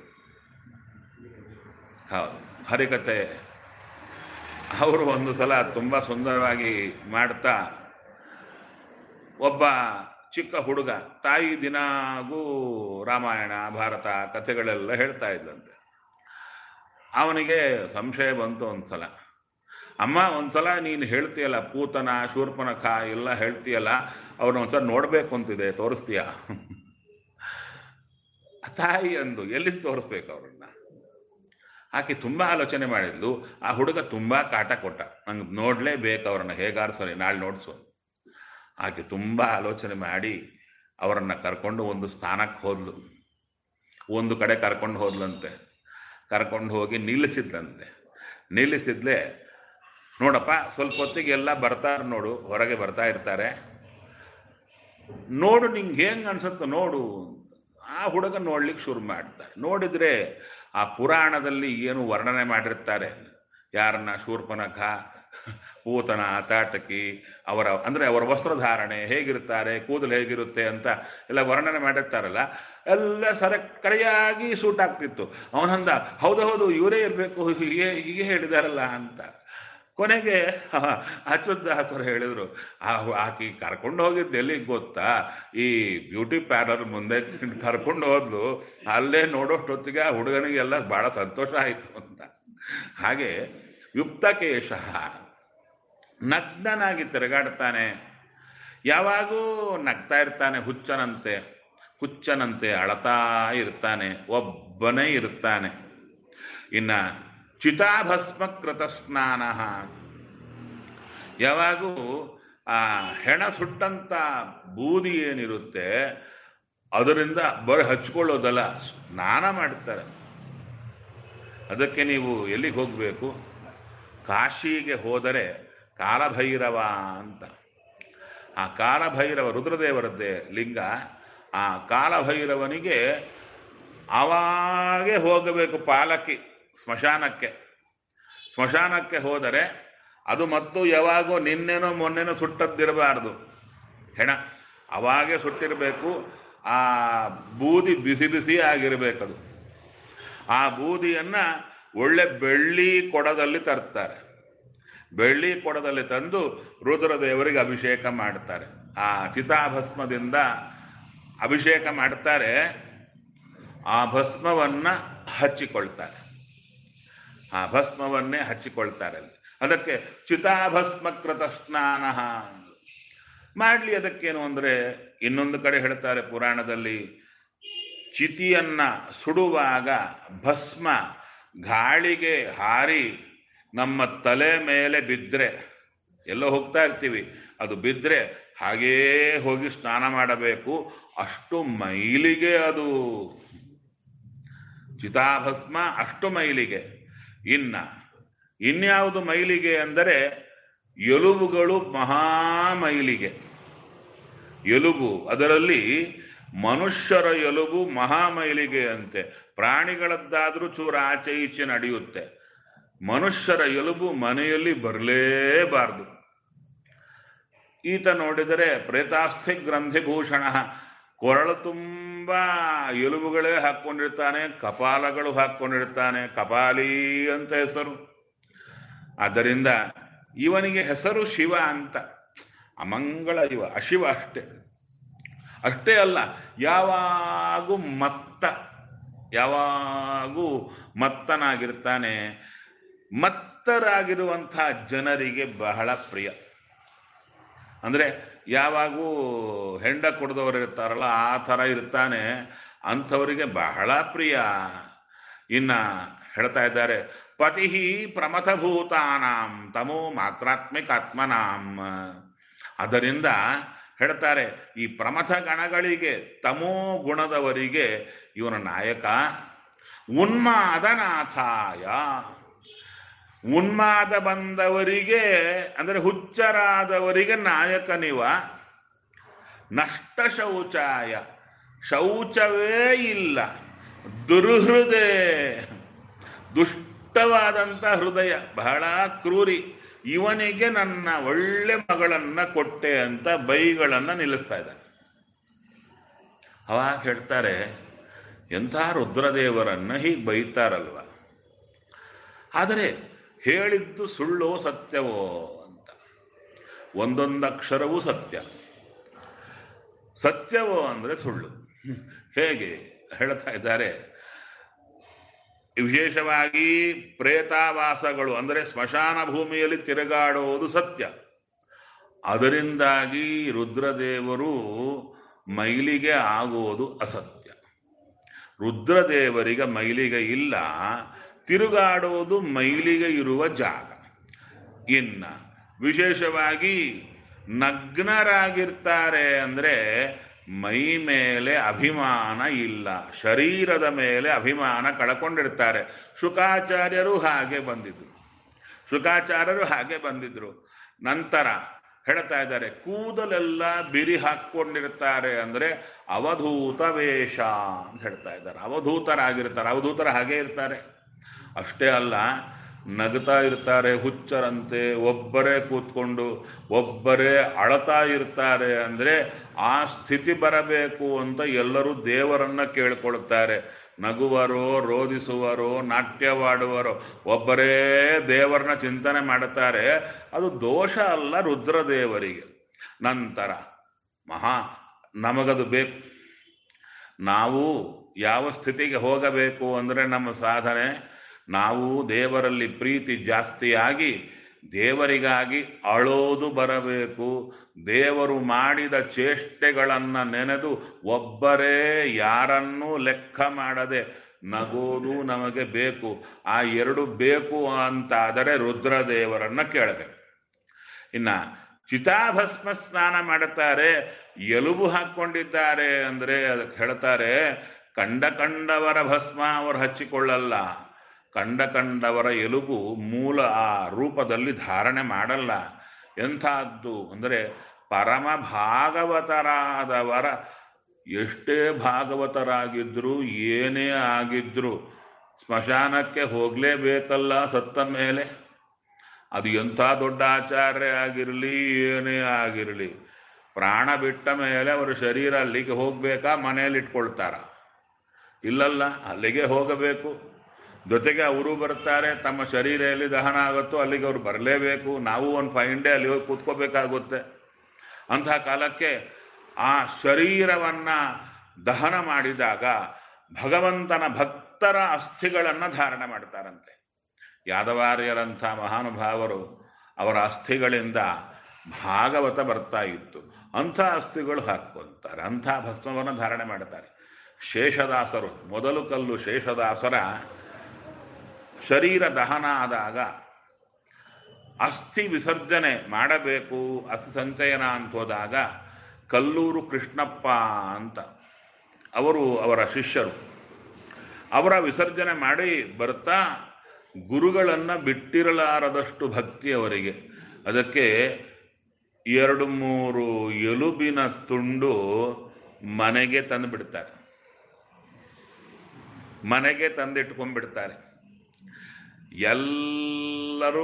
ಹೌದು ಹರಿಕತೆ ಅವರು ಒಂದು ಸಲ ತುಂಬ ಸುಂದರವಾಗಿ ಮಾಡ್ತಾ ಒಬ್ಬ ಚಿಕ್ಕ ಹುಡುಗ ತಾಯಿ ದಿನಾಗೂ ರಾಮಾಯಣ ಭಾರತ ಕಥೆಗಳೆಲ್ಲ ಹೇಳ್ತಾ ಇದ್ದಂತೆ ಅವನಿಗೆ ಸಂಶಯ ಬಂತು ಒಂದ್ಸಲ ಅಮ್ಮ ಒಂದ್ಸಲ ನೀನು ಹೇಳ್ತೀಯಲ್ಲ ಪೂತನ ಶೂರ್ಪನಖ ಎಲ್ಲ ಹೇಳ್ತೀಯಲ್ಲ ಅವ್ರನ್ನ ಒಂದ್ಸಲ ನೋಡ್ಬೇಕು ಅಂತಿದೆ ತೋರಿಸ್ತೀಯ ತಾಯಿ ಅಂದು ಎಲ್ಲಿಂದ ತೋರಿಸ್ಬೇಕು ಅವ್ರನ್ನ ಆಕೆ ತುಂಬ ಆಲೋಚನೆ ಮಾಡಿದ್ಲು ಆ ಹುಡುಗ ತುಂಬ ಕಾಟ ಕೊಟ್ಟ ನಂಗೆ ನೋಡಲೇಬೇಕು ಅವ್ರನ್ನ ಹೇಗಾರು ಸರಿ ನಾಳೆ ನೋಡ್ಸು ಆಕೆ ತುಂಬ ಆಲೋಚನೆ ಮಾಡಿ ಅವರನ್ನು ಕರ್ಕೊಂಡು ಒಂದು ಸ್ಥಾನಕ್ಕೆ ಹೋದ್ಲು ಒಂದು ಕಡೆ ಕರ್ಕೊಂಡು ಹೋದ್ಲಂತೆ ಕರ್ಕೊಂಡು ಹೋಗಿ ನಿಲ್ಲಿಸಿದ್ಲಂತೆ ನಿಲ್ಲಿಸಿದ್ಲೆ ನೋಡಪ್ಪ ಸ್ವಲ್ಪ ಹೊತ್ತಿಗೆ ಎಲ್ಲ ಬರ್ತಾರೆ ನೋಡು ಹೊರಗೆ ಬರ್ತಾ ಇರ್ತಾರೆ ನೋಡು ನಿಂಗೆ ಹೆಂಗೆ ಅನ್ಸುತ್ತೋ ನೋಡು ಆ ಹುಡುಗ ನೋಡ್ಲಿಕ್ಕೆ ಶುರು ಮಾಡ್ತಾರೆ ನೋಡಿದ್ರೆ ಆ ಪುರಾಣದಲ್ಲಿ ಏನು ವರ್ಣನೆ ಮಾಡಿರ್ತಾರೆ ಯಾರನ್ನ ಶೂರ್ಪನಖ ಪೂತನ ತಾಟಕಿ ಅವರ ಅಂದರೆ ಅವರ ವಸ್ತ್ರಧಾರಣೆ ಹೇಗಿರ್ತಾರೆ ಕೂದಲು ಹೇಗಿರುತ್ತೆ ಅಂತ ಎಲ್ಲ ವರ್ಣನೆ ಮಾಡಿರ್ತಾರಲ್ಲ ಎಲ್ಲ ಸರ ಕರೆಯಾಗಿ ಸೂಟ್ ಆಗ್ತಿತ್ತು ಅವನಂದ ಹೌದು ಹೌದು ಇವರೇ ಇರಬೇಕು ಹೀಗೆ ಹೀಗೆ ಹೇಳಿದಾರಲ್ಲ ಅಂತ ಕೊನೆಗೆ ಅಚ್ಯುತದಾಸರು ಹೇಳಿದ್ರು ಆ ಆಕಿ ಕರ್ಕೊಂಡು ಹೋಗಿದ್ದು ಎಲ್ಲಿಗೆ ಗೊತ್ತಾ ಈ ಬ್ಯೂಟಿ ಪಾರ್ಲರ್ ಮುಂದೆ ಕರ್ಕೊಂಡು ಹೋದ್ಲು ಅಲ್ಲೇ ನೋಡೋಷ್ಟೊತ್ತಿಗೆ ಆ ಹುಡುಗನಿಗೆಲ್ಲ ಬಹಳ ಸಂತೋಷ ಆಯಿತು ಅಂತ ಹಾಗೆ ಯುಕ್ತಕೇಶ ನಗ್ನನಾಗಿ ತಿರುಗಾಡ್ತಾನೆ ಯಾವಾಗೂ ನಗ್ತಾ ಇರ್ತಾನೆ ಹುಚ್ಚನಂತೆ ಹುಚ್ಚನಂತೆ ಅಳತಾ ಇರ್ತಾನೆ ಒಬ್ಬನೇ ಇರ್ತಾನೆ ಇನ್ನ ಚಿತಾಭಸ್ಮಕೃತ ಸ್ನಾನ ಯಾವಾಗೂ ಆ ಹೆಣ ಸುಟ್ಟಂತ ಬೂದಿ ಏನಿರುತ್ತೆ ಅದರಿಂದ ಬರೀ ಹಚ್ಕೊಳ್ಳೋದಲ್ಲ ಸ್ನಾನ ಮಾಡ್ತಾರೆ ಅದಕ್ಕೆ ನೀವು ಎಲ್ಲಿಗೆ ಹೋಗಬೇಕು ಕಾಶಿಗೆ ಹೋದರೆ ಕಾಲಭೈರವ ಅಂತ ಆ ಕಾಲಭೈರವ ರುದ್ರದೇವರದ್ದೇ ಲಿಂಗ ಆ ಕಾಲಭೈರವನಿಗೆ ಅವಾಗೇ ಹೋಗಬೇಕು ಪಾಲಕಿ ಸ್ಮಶಾನಕ್ಕೆ ಸ್ಮಶಾನಕ್ಕೆ ಹೋದರೆ ಅದು ಮತ್ತು ಯಾವಾಗೋ ನಿನ್ನೆನೋ ಮೊನ್ನೆನೋ ಸುಟ್ಟದ್ದಿರಬಾರ್ದು ಹೆಣ ಅವಾಗೇ ಸುಟ್ಟಿರಬೇಕು ಆ ಬೂದಿ ಬಿಸಿ ಬಿಸಿ ಆಗಿರಬೇಕದು ಆ ಬೂದಿಯನ್ನ ಒಳ್ಳೆ ಬೆಳ್ಳಿ ಕೊಡದಲ್ಲಿ ತರ್ತಾರೆ ಬೆಳ್ಳಿ ಕೊಡದಲ್ಲಿ ತಂದು ರುದ್ರದೇವರಿಗೆ ಅಭಿಷೇಕ ಮಾಡ್ತಾರೆ ಆ ಚಿತಾಭಸ್ಮದಿಂದ ಅಭಿಷೇಕ ಮಾಡ್ತಾರೆ ಆ ಭಸ್ಮವನ್ನ ಹಚ್ಚಿಕೊಳ್ತಾರೆ ಆ ಭಸ್ಮವನ್ನೇ ಹಚ್ಚಿಕೊಳ್ತಾರೆ ಅಲ್ಲಿ ಅದಕ್ಕೆ ಚಿತಾಭಸ್ಮಕೃತ ಸ್ನಾನ ಮಾಡಲಿ ಅದಕ್ಕೇನು ಅಂದರೆ ಇನ್ನೊಂದು ಕಡೆ ಹೇಳ್ತಾರೆ ಪುರಾಣದಲ್ಲಿ ಚಿತಿಯನ್ನ ಸುಡುವಾಗ ಭಸ್ಮ ಗಾಳಿಗೆ ಹಾರಿ ನಮ್ಮ ತಲೆ ಮೇಲೆ ಬಿದ್ದರೆ ಎಲ್ಲೋ ಹೋಗ್ತಾ ಇರ್ತೀವಿ ಅದು ಬಿದ್ದರೆ ಹಾಗೇ ಹೋಗಿ ಸ್ನಾನ ಮಾಡಬೇಕು ಅಷ್ಟು ಮೈಲಿಗೆ ಅದು ಚಿತಾಭಸ್ಮ ಅಷ್ಟು ಮೈಲಿಗೆ ಇನ್ನ ಇನ್ಯಾವುದು ಮೈಲಿಗೆ ಅಂದರೆ ಎಲುಬುಗಳು ಮಹಾಮೈಲಿಗೆ ಎಲುಬು ಅದರಲ್ಲಿ ಮನುಷ್ಯರ ಎಲುಬು ಮಹಾಮೈಲಿಗೆ ಅಂತೆ ಪ್ರಾಣಿಗಳದ್ದಾದ್ರೂ ಚೂರು ಆಚೆ ಈಚೆ ನಡೆಯುತ್ತೆ ಮನುಷ್ಯರ ಎಲುಬು ಮನೆಯಲ್ಲಿ ಬರಲೇಬಾರದು ಈತ ನೋಡಿದರೆ ಪ್ರೇತಾಸ್ಥಿ ಗ್ರಂಥಿಭೂಷಣ ಕೊರಳು ತುಂಬ ಎಲುಬುಗಳೇ ಹಾಕ್ಕೊಂಡಿರ್ತಾನೆ ಕಪಾಲಗಳು ಹಾಕ್ಕೊಂಡಿರ್ತಾನೆ ಕಪಾಲಿ ಅಂತ ಹೆಸರು ಆದ್ದರಿಂದ ಇವನಿಗೆ ಹೆಸರು ಶಿವ ಅಂತ ಅಮಂಗಳ ಇವ ಅಶಿವ ಅಷ್ಟೇ ಅಷ್ಟೇ ಅಲ್ಲ ಯಾವಾಗೂ ಮತ್ತ ಯಾವಾಗೂ ಮತ್ತನಾಗಿರ್ತಾನೆ ಮತ್ತರಾಗಿರುವಂಥ ಜನರಿಗೆ ಬಹಳ ಪ್ರಿಯ ಅಂದರೆ ಯಾವಾಗೂ ಹೆಂಡ ಕುಡ್ದವರು ಇರ್ತಾರಲ್ಲ ಆ ಥರ ಇರ್ತಾನೆ ಅಂಥವರಿಗೆ ಬಹಳ ಪ್ರಿಯ ಇನ್ನ ಹೇಳ್ತಾ ಇದ್ದಾರೆ ಪತಿ ಪ್ರಮಥಭೂತಾನಾಂ ತಮೋ ಮಾತ್ರಾತ್ಮಿಕಾತ್ಮನಾಂ ಅದರಿಂದ ಹೇಳ್ತಾರೆ ಈ ಪ್ರಮಥ ಗಣಗಳಿಗೆ ತಮೋ ಗುಣದವರಿಗೆ ಇವನ ನಾಯಕ ಉನ್ಮಾದನಾಥಾಯ ಉನ್ಮಾದ ಬಂದವರಿಗೆ ಅಂದರೆ ಹುಚ್ಚರಾದವರಿಗೆ ನಾಯಕನಿವ ನಷ್ಟ ಶೌಚಾಯ ಶೌಚವೇ ಇಲ್ಲ ದುರ್ಹೃದಯ ದುಷ್ಟವಾದಂಥ ಹೃದಯ ಬಹಳ ಕ್ರೂರಿ ಇವನಿಗೆ ನನ್ನ ಒಳ್ಳೆ ಮಗಳನ್ನ ಕೊಟ್ಟೆ ಅಂತ ಬೈಗಳನ್ನ ನಿಲ್ಲಿಸ್ತಾ ಇದ್ದಾನೆ ಅವಾಗ ಹೇಳ್ತಾರೆ ಎಂಥ ರುದ್ರದೇವರನ್ನ ಹೀಗೆ ಬೈತಾರಲ್ವ ಆದರೆ ಹೇಳಿದ್ದು ಸುಳ್ಳೋ ಸತ್ಯವೋ ಅಂತ ಒಂದೊಂದು ಅಕ್ಷರವೂ ಸತ್ಯ ಸತ್ಯವೋ ಅಂದರೆ ಸುಳ್ಳು ಹೇಗೆ ಹೇಳ್ತಾ ಇದ್ದಾರೆ ವಿಶೇಷವಾಗಿ ಪ್ರೇತಾವಾಸಗಳು ಅಂದರೆ ಸ್ಮಶಾನ ಭೂಮಿಯಲ್ಲಿ ತಿರುಗಾಡುವುದು ಸತ್ಯ ಅದರಿಂದಾಗಿ ರುದ್ರದೇವರು ಮೈಲಿಗೆ ಆಗುವುದು ಅಸತ್ಯ ರುದ್ರದೇವರಿಗೆ ಮೈಲಿಗೆ ಇಲ್ಲ ತಿರುಗಾಡುವುದು ಮೈಲಿಗೆ ಇರುವ ಜಾಗ ಇನ್ನ ವಿಶೇಷವಾಗಿ ನಗ್ನರಾಗಿರ್ತಾರೆ ಅಂದರೆ ಮೈ ಮೇಲೆ ಅಭಿಮಾನ ಇಲ್ಲ ಶರೀರದ ಮೇಲೆ ಅಭಿಮಾನ ಕಳ್ಕೊಂಡಿರ್ತಾರೆ ಶುಕಾಚಾರ್ಯರು ಹಾಗೆ ಬಂದಿದ್ರು ಶುಕಾಚಾರ್ಯರು ಹಾಗೆ ಬಂದಿದ್ರು ನಂತರ ಹೇಳ್ತಾ ಇದ್ದಾರೆ ಕೂದಲೆಲ್ಲ ಬಿರಿ ಹಾಕ್ಕೊಂಡಿರ್ತಾರೆ ಅಂದ್ರೆ ಅವಧೂತ ವೇಷ ಅಂತ ಹೇಳ್ತಾ ಇದ್ದಾರೆ ಅವಧೂತರಾಗಿರ್ತಾರೆ ಅವಧೂತರ ಹಾಗೆ ಇರ್ತಾರೆ ಅಷ್ಟೇ ಅಲ್ಲ ನಗ್ತಾ ಇರ್ತಾರೆ ಹುಚ್ಚರಂತೆ ಒಬ್ಬರೇ ಕೂತ್ಕೊಂಡು ಒಬ್ಬರೇ ಅಳತಾ ಇರ್ತಾರೆ ಅಂದ್ರೆ ಆ ಸ್ಥಿತಿ ಬರಬೇಕು ಅಂತ ಎಲ್ಲರೂ ದೇವರನ್ನ ಕೇಳ್ಕೊಳ್ತಾರೆ ನಗುವರೋ ರೋಧಿಸುವರೋ ನಾಟ್ಯವಾಡುವರೋ ಒಬ್ಬರೇ ದೇವರನ್ನ ಚಿಂತನೆ ಮಾಡುತ್ತಾರೆ ಅದು ದೋಷ ಅಲ್ಲ ರುದ್ರದೇವರಿಗೆ ನಂತರ ಮಹಾ ನಮಗದು ಬೇಕು ನಾವು ಯಾವ ಸ್ಥಿತಿಗೆ ಹೋಗಬೇಕು ಅಂದರೆ ನಮ್ಮ ಸಾಧನೆ ನಾವು ದೇವರಲ್ಲಿ ಪ್ರೀತಿ ಜಾಸ್ತಿಯಾಗಿ ದೇವರಿಗಾಗಿ ಅಳೋದು ಬರಬೇಕು ದೇವರು ಮಾಡಿದ ಚೇಷ್ಟೆಗಳನ್ನು ನೆನೆದು ಒಬ್ಬರೇ ಯಾರನ್ನೂ ಲೆಕ್ಕ ಮಾಡದೆ ನಗೋದು ನಮಗೆ ಬೇಕು ಆ ಎರಡು ಬೇಕು ಅಂತಾದರೆ ರುದ್ರದೇವರನ್ನ ಕೇಳಬೇಕು ಇನ್ನ ಚಿತಾಭಸ್ಮ ಸ್ನಾನ ಮಾಡುತ್ತಾರೆ ಎಲುಬು ಹಾಕ್ಕೊಂಡಿದ್ದಾರೆ ಅಂದ್ರೆ ಅದಕ್ಕೆ ಹೇಳ್ತಾರೆ ಕಂಡ ಕಂಡವರ ಭಸ್ಮ ಅವರು ಹಚ್ಚಿಕೊಳ್ಳಲ್ಲ ಕಂಡ ಕಂಡವರ ಎಲುಬು ಮೂಲ ಆ ರೂಪದಲ್ಲಿ ಧಾರಣೆ ಮಾಡಲ್ಲ ಎಂಥದ್ದು ಅಂದರೆ ಪರಮ ಭಾಗವತರಾದವರ ಎಷ್ಟೇ ಭಾಗವತರಾಗಿದ್ರು ಏನೇ ಆಗಿದ್ರು ಸ್ಮಶಾನಕ್ಕೆ ಹೋಗಲೇಬೇಕಲ್ಲ ಸತ್ತ ಮೇಲೆ ಅದು ಎಂಥ ದೊಡ್ಡ ಆಚಾರ್ಯ ಆಗಿರಲಿ ಏನೇ ಆಗಿರಲಿ ಪ್ರಾಣ ಬಿಟ್ಟ ಮೇಲೆ ಅವರ ಶರೀರ ಅಲ್ಲಿಗೆ ಹೋಗ್ಬೇಕಾ ಮನೆಯಲ್ಲಿ ಇಟ್ಕೊಳ್ತಾರ ಇಲ್ಲಲ್ಲ ಅಲ್ಲಿಗೆ ಹೋಗಬೇಕು ಜೊತೆಗೆ ಅವರು ಬರ್ತಾರೆ ತಮ್ಮ ಶರೀರ ಎಲ್ಲಿ ದಹನ ಆಗುತ್ತೋ ಅಲ್ಲಿಗೆ ಅವ್ರು ಬರಲೇಬೇಕು ನಾವು ಒಂದು ಫೈವ್ ಡೇ ಅಲ್ಲಿ ಹೋಗಿ ಕೂತ್ಕೋಬೇಕಾಗುತ್ತೆ ಅಂತಹ ಕಾಲಕ್ಕೆ ಆ ಶರೀರವನ್ನ ದಹನ ಮಾಡಿದಾಗ ಭಗವಂತನ ಭಕ್ತರ ಅಸ್ಥಿಗಳನ್ನು ಧಾರಣೆ ಮಾಡ್ತಾರಂತೆ ಯಾದವಾರ್ಯರಂಥ ಮಹಾನುಭಾವರು ಅವರ ಅಸ್ಥಿಗಳಿಂದ ಭಾಗವತ ಬರ್ತಾ ಇತ್ತು ಅಂಥ ಅಸ್ಥಿಗಳು ಹಾಕ್ಕೊಂತಾರೆ ಅಂಥ ಭಸ್ಮವನ್ನು ಧಾರಣೆ ಮಾಡ್ತಾರೆ ಶೇಷದಾಸರು ಮೊದಲು ಕಲ್ಲು ಶೇಷದಾಸರ ಶರೀರ ದಹನ ಆದಾಗ ಅಸ್ಥಿ ವಿಸರ್ಜನೆ ಮಾಡಬೇಕು ಅಸ್ಥಿ ಸಂಚಯನ ಅಂತ ಹೋದಾಗ ಕಲ್ಲೂರು ಕೃಷ್ಣಪ್ಪ ಅಂತ ಅವರು ಅವರ ಶಿಷ್ಯರು ಅವರ ವಿಸರ್ಜನೆ ಮಾಡಿ ಬರ್ತಾ ಗುರುಗಳನ್ನು ಬಿಟ್ಟಿರಲಾರದಷ್ಟು ಭಕ್ತಿ ಅವರಿಗೆ ಅದಕ್ಕೆ ಎರಡು ಮೂರು ಎಲುಬಿನ ತುಂಡು ಮನೆಗೆ ತಂದು ಬಿಡ್ತಾರೆ ಮನೆಗೆ ತಂದಿಟ್ಕೊಂಡ್ಬಿಡ್ತಾರೆ ಎಲ್ಲರೂ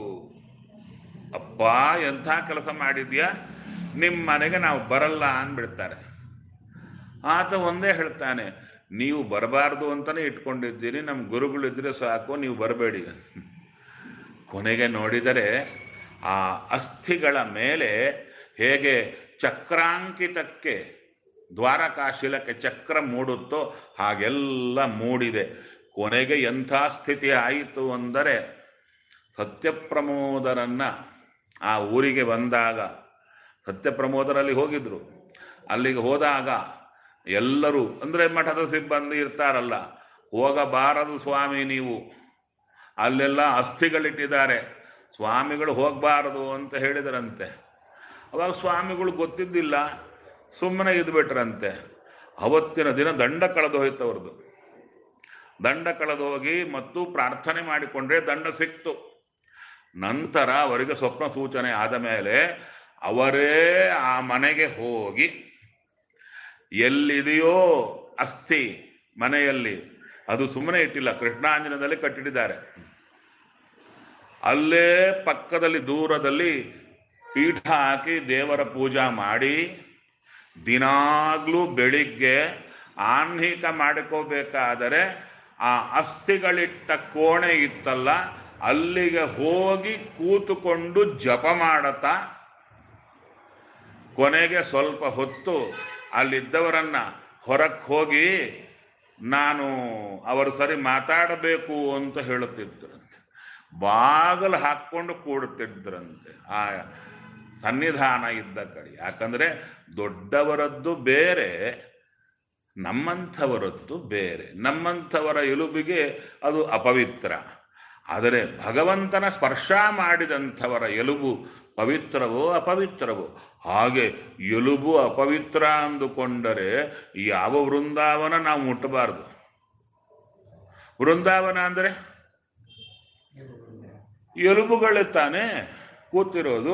ಅಪ್ಪ ಎಂಥ ಕೆಲಸ ಮಾಡಿದ್ಯಾ ನಿಮ್ಮ ಮನೆಗೆ ನಾವು ಬರಲ್ಲ ಅಂದ್ಬಿಡ್ತಾರೆ ಆತ ಒಂದೇ ಹೇಳ್ತಾನೆ ನೀವು ಬರಬಾರ್ದು ಅಂತಾನೆ ಇಟ್ಕೊಂಡಿದ್ದೀರಿ ನಮ್ಮ ಗುರುಗಳಿದ್ರೆ ಸಾಕು ನೀವು ಬರಬೇಡಿ ಕೊನೆಗೆ ನೋಡಿದರೆ ಆ ಅಸ್ಥಿಗಳ ಮೇಲೆ ಹೇಗೆ ಚಕ್ರಾಂಕಿತಕ್ಕೆ ದ್ವಾರಕಾಶಿಲಕ್ಕೆ ಚಕ್ರ ಮೂಡುತ್ತೋ ಹಾಗೆಲ್ಲ ಮೂಡಿದೆ ಕೊನೆಗೆ ಎಂಥ ಸ್ಥಿತಿ ಆಯಿತು ಅಂದರೆ ಸತ್ಯಪ್ರಮೋದರನ್ನ ಆ ಊರಿಗೆ ಬಂದಾಗ ಸತ್ಯಪ್ರಮೋದರಲ್ಲಿ ಹೋಗಿದ್ರು ಅಲ್ಲಿಗೆ ಹೋದಾಗ ಎಲ್ಲರೂ ಅಂದರೆ ಮಠದ ಸಿಬ್ಬಂದಿ ಇರ್ತಾರಲ್ಲ ಹೋಗಬಾರದು ಸ್ವಾಮಿ ನೀವು ಅಲ್ಲೆಲ್ಲ ಅಸ್ಥಿಗಳಿಟ್ಟಿದ್ದಾರೆ ಸ್ವಾಮಿಗಳು ಹೋಗಬಾರದು ಅಂತ ಹೇಳಿದರಂತೆ ಅವಾಗ ಸ್ವಾಮಿಗಳು ಗೊತ್ತಿದ್ದಿಲ್ಲ ಸುಮ್ಮನೆ ಇದ್ಬಿಟ್ರಂತೆ ಅವತ್ತಿನ ದಿನ ದಂಡ ಕಳೆದು ಹೋಯ್ತು ಅವ್ರದ್ದು ದಂಡ ಕಳೆದು ಹೋಗಿ ಮತ್ತು ಪ್ರಾರ್ಥನೆ ಮಾಡಿಕೊಂಡ್ರೆ ದಂಡ ಸಿಕ್ತು ನಂತರ ಅವರಿಗೆ ಸ್ವಪ್ನ ಸೂಚನೆ ಆದ ಮೇಲೆ ಅವರೇ ಆ ಮನೆಗೆ ಹೋಗಿ ಎಲ್ಲಿದೆಯೋ ಅಸ್ಥಿ ಮನೆಯಲ್ಲಿ ಅದು ಸುಮ್ಮನೆ ಇಟ್ಟಿಲ್ಲ ಕೃಷ್ಣಾಂಜನದಲ್ಲಿ ಕಟ್ಟಿಟ್ಟಿದ್ದಾರೆ ಅಲ್ಲೇ ಪಕ್ಕದಲ್ಲಿ ದೂರದಲ್ಲಿ ಪೀಠ ಹಾಕಿ ದೇವರ ಪೂಜಾ ಮಾಡಿ ದಿನಾಗ್ಲೂ ಬೆಳಿಗ್ಗೆ ಆಹ್ನಿಕ ಮಾಡಿಕೋಬೇಕಾದರೆ ಆ ಅಸ್ಥಿಗಳಿಟ್ಟ ಕೋಣೆ ಇತ್ತಲ್ಲ ಅಲ್ಲಿಗೆ ಹೋಗಿ ಕೂತುಕೊಂಡು ಜಪ ಮಾಡತಾ ಕೊನೆಗೆ ಸ್ವಲ್ಪ ಹೊತ್ತು ಅಲ್ಲಿದ್ದವರನ್ನ ಹೊರಕ್ಕೆ ಹೋಗಿ ನಾನು ಅವರು ಸರಿ ಮಾತಾಡಬೇಕು ಅಂತ ಹೇಳುತ್ತಿದ್ದರಂತೆ ಬಾಗಲು ಹಾಕ್ಕೊಂಡು ಕೂಡುತ್ತಿದ್ದರಂತೆ ಆ ಸನ್ನಿಧಾನ ಇದ್ದ ಕಡೆ ಯಾಕಂದ್ರೆ ದೊಡ್ಡವರದ್ದು ಬೇರೆ ನಮ್ಮಂಥವರದ್ದು ಬೇರೆ ನಮ್ಮಂಥವರ ಎಲುಬಿಗೆ ಅದು ಅಪವಿತ್ರ ಆದರೆ ಭಗವಂತನ ಸ್ಪರ್ಶ ಮಾಡಿದಂಥವರ ಎಲುಬು ಪವಿತ್ರವೋ ಅಪವಿತ್ರವೋ ಹಾಗೆ ಎಲುಬು ಅಪವಿತ್ರ ಅಂದುಕೊಂಡರೆ ಯಾವ ವೃಂದಾವನ ನಾವು ಮುಟ್ಟಬಾರದು ವೃಂದಾವನ ಅಂದರೆ ಎಲುಬುಗಳೇ ತಾನೇ ಕೂತಿರೋದು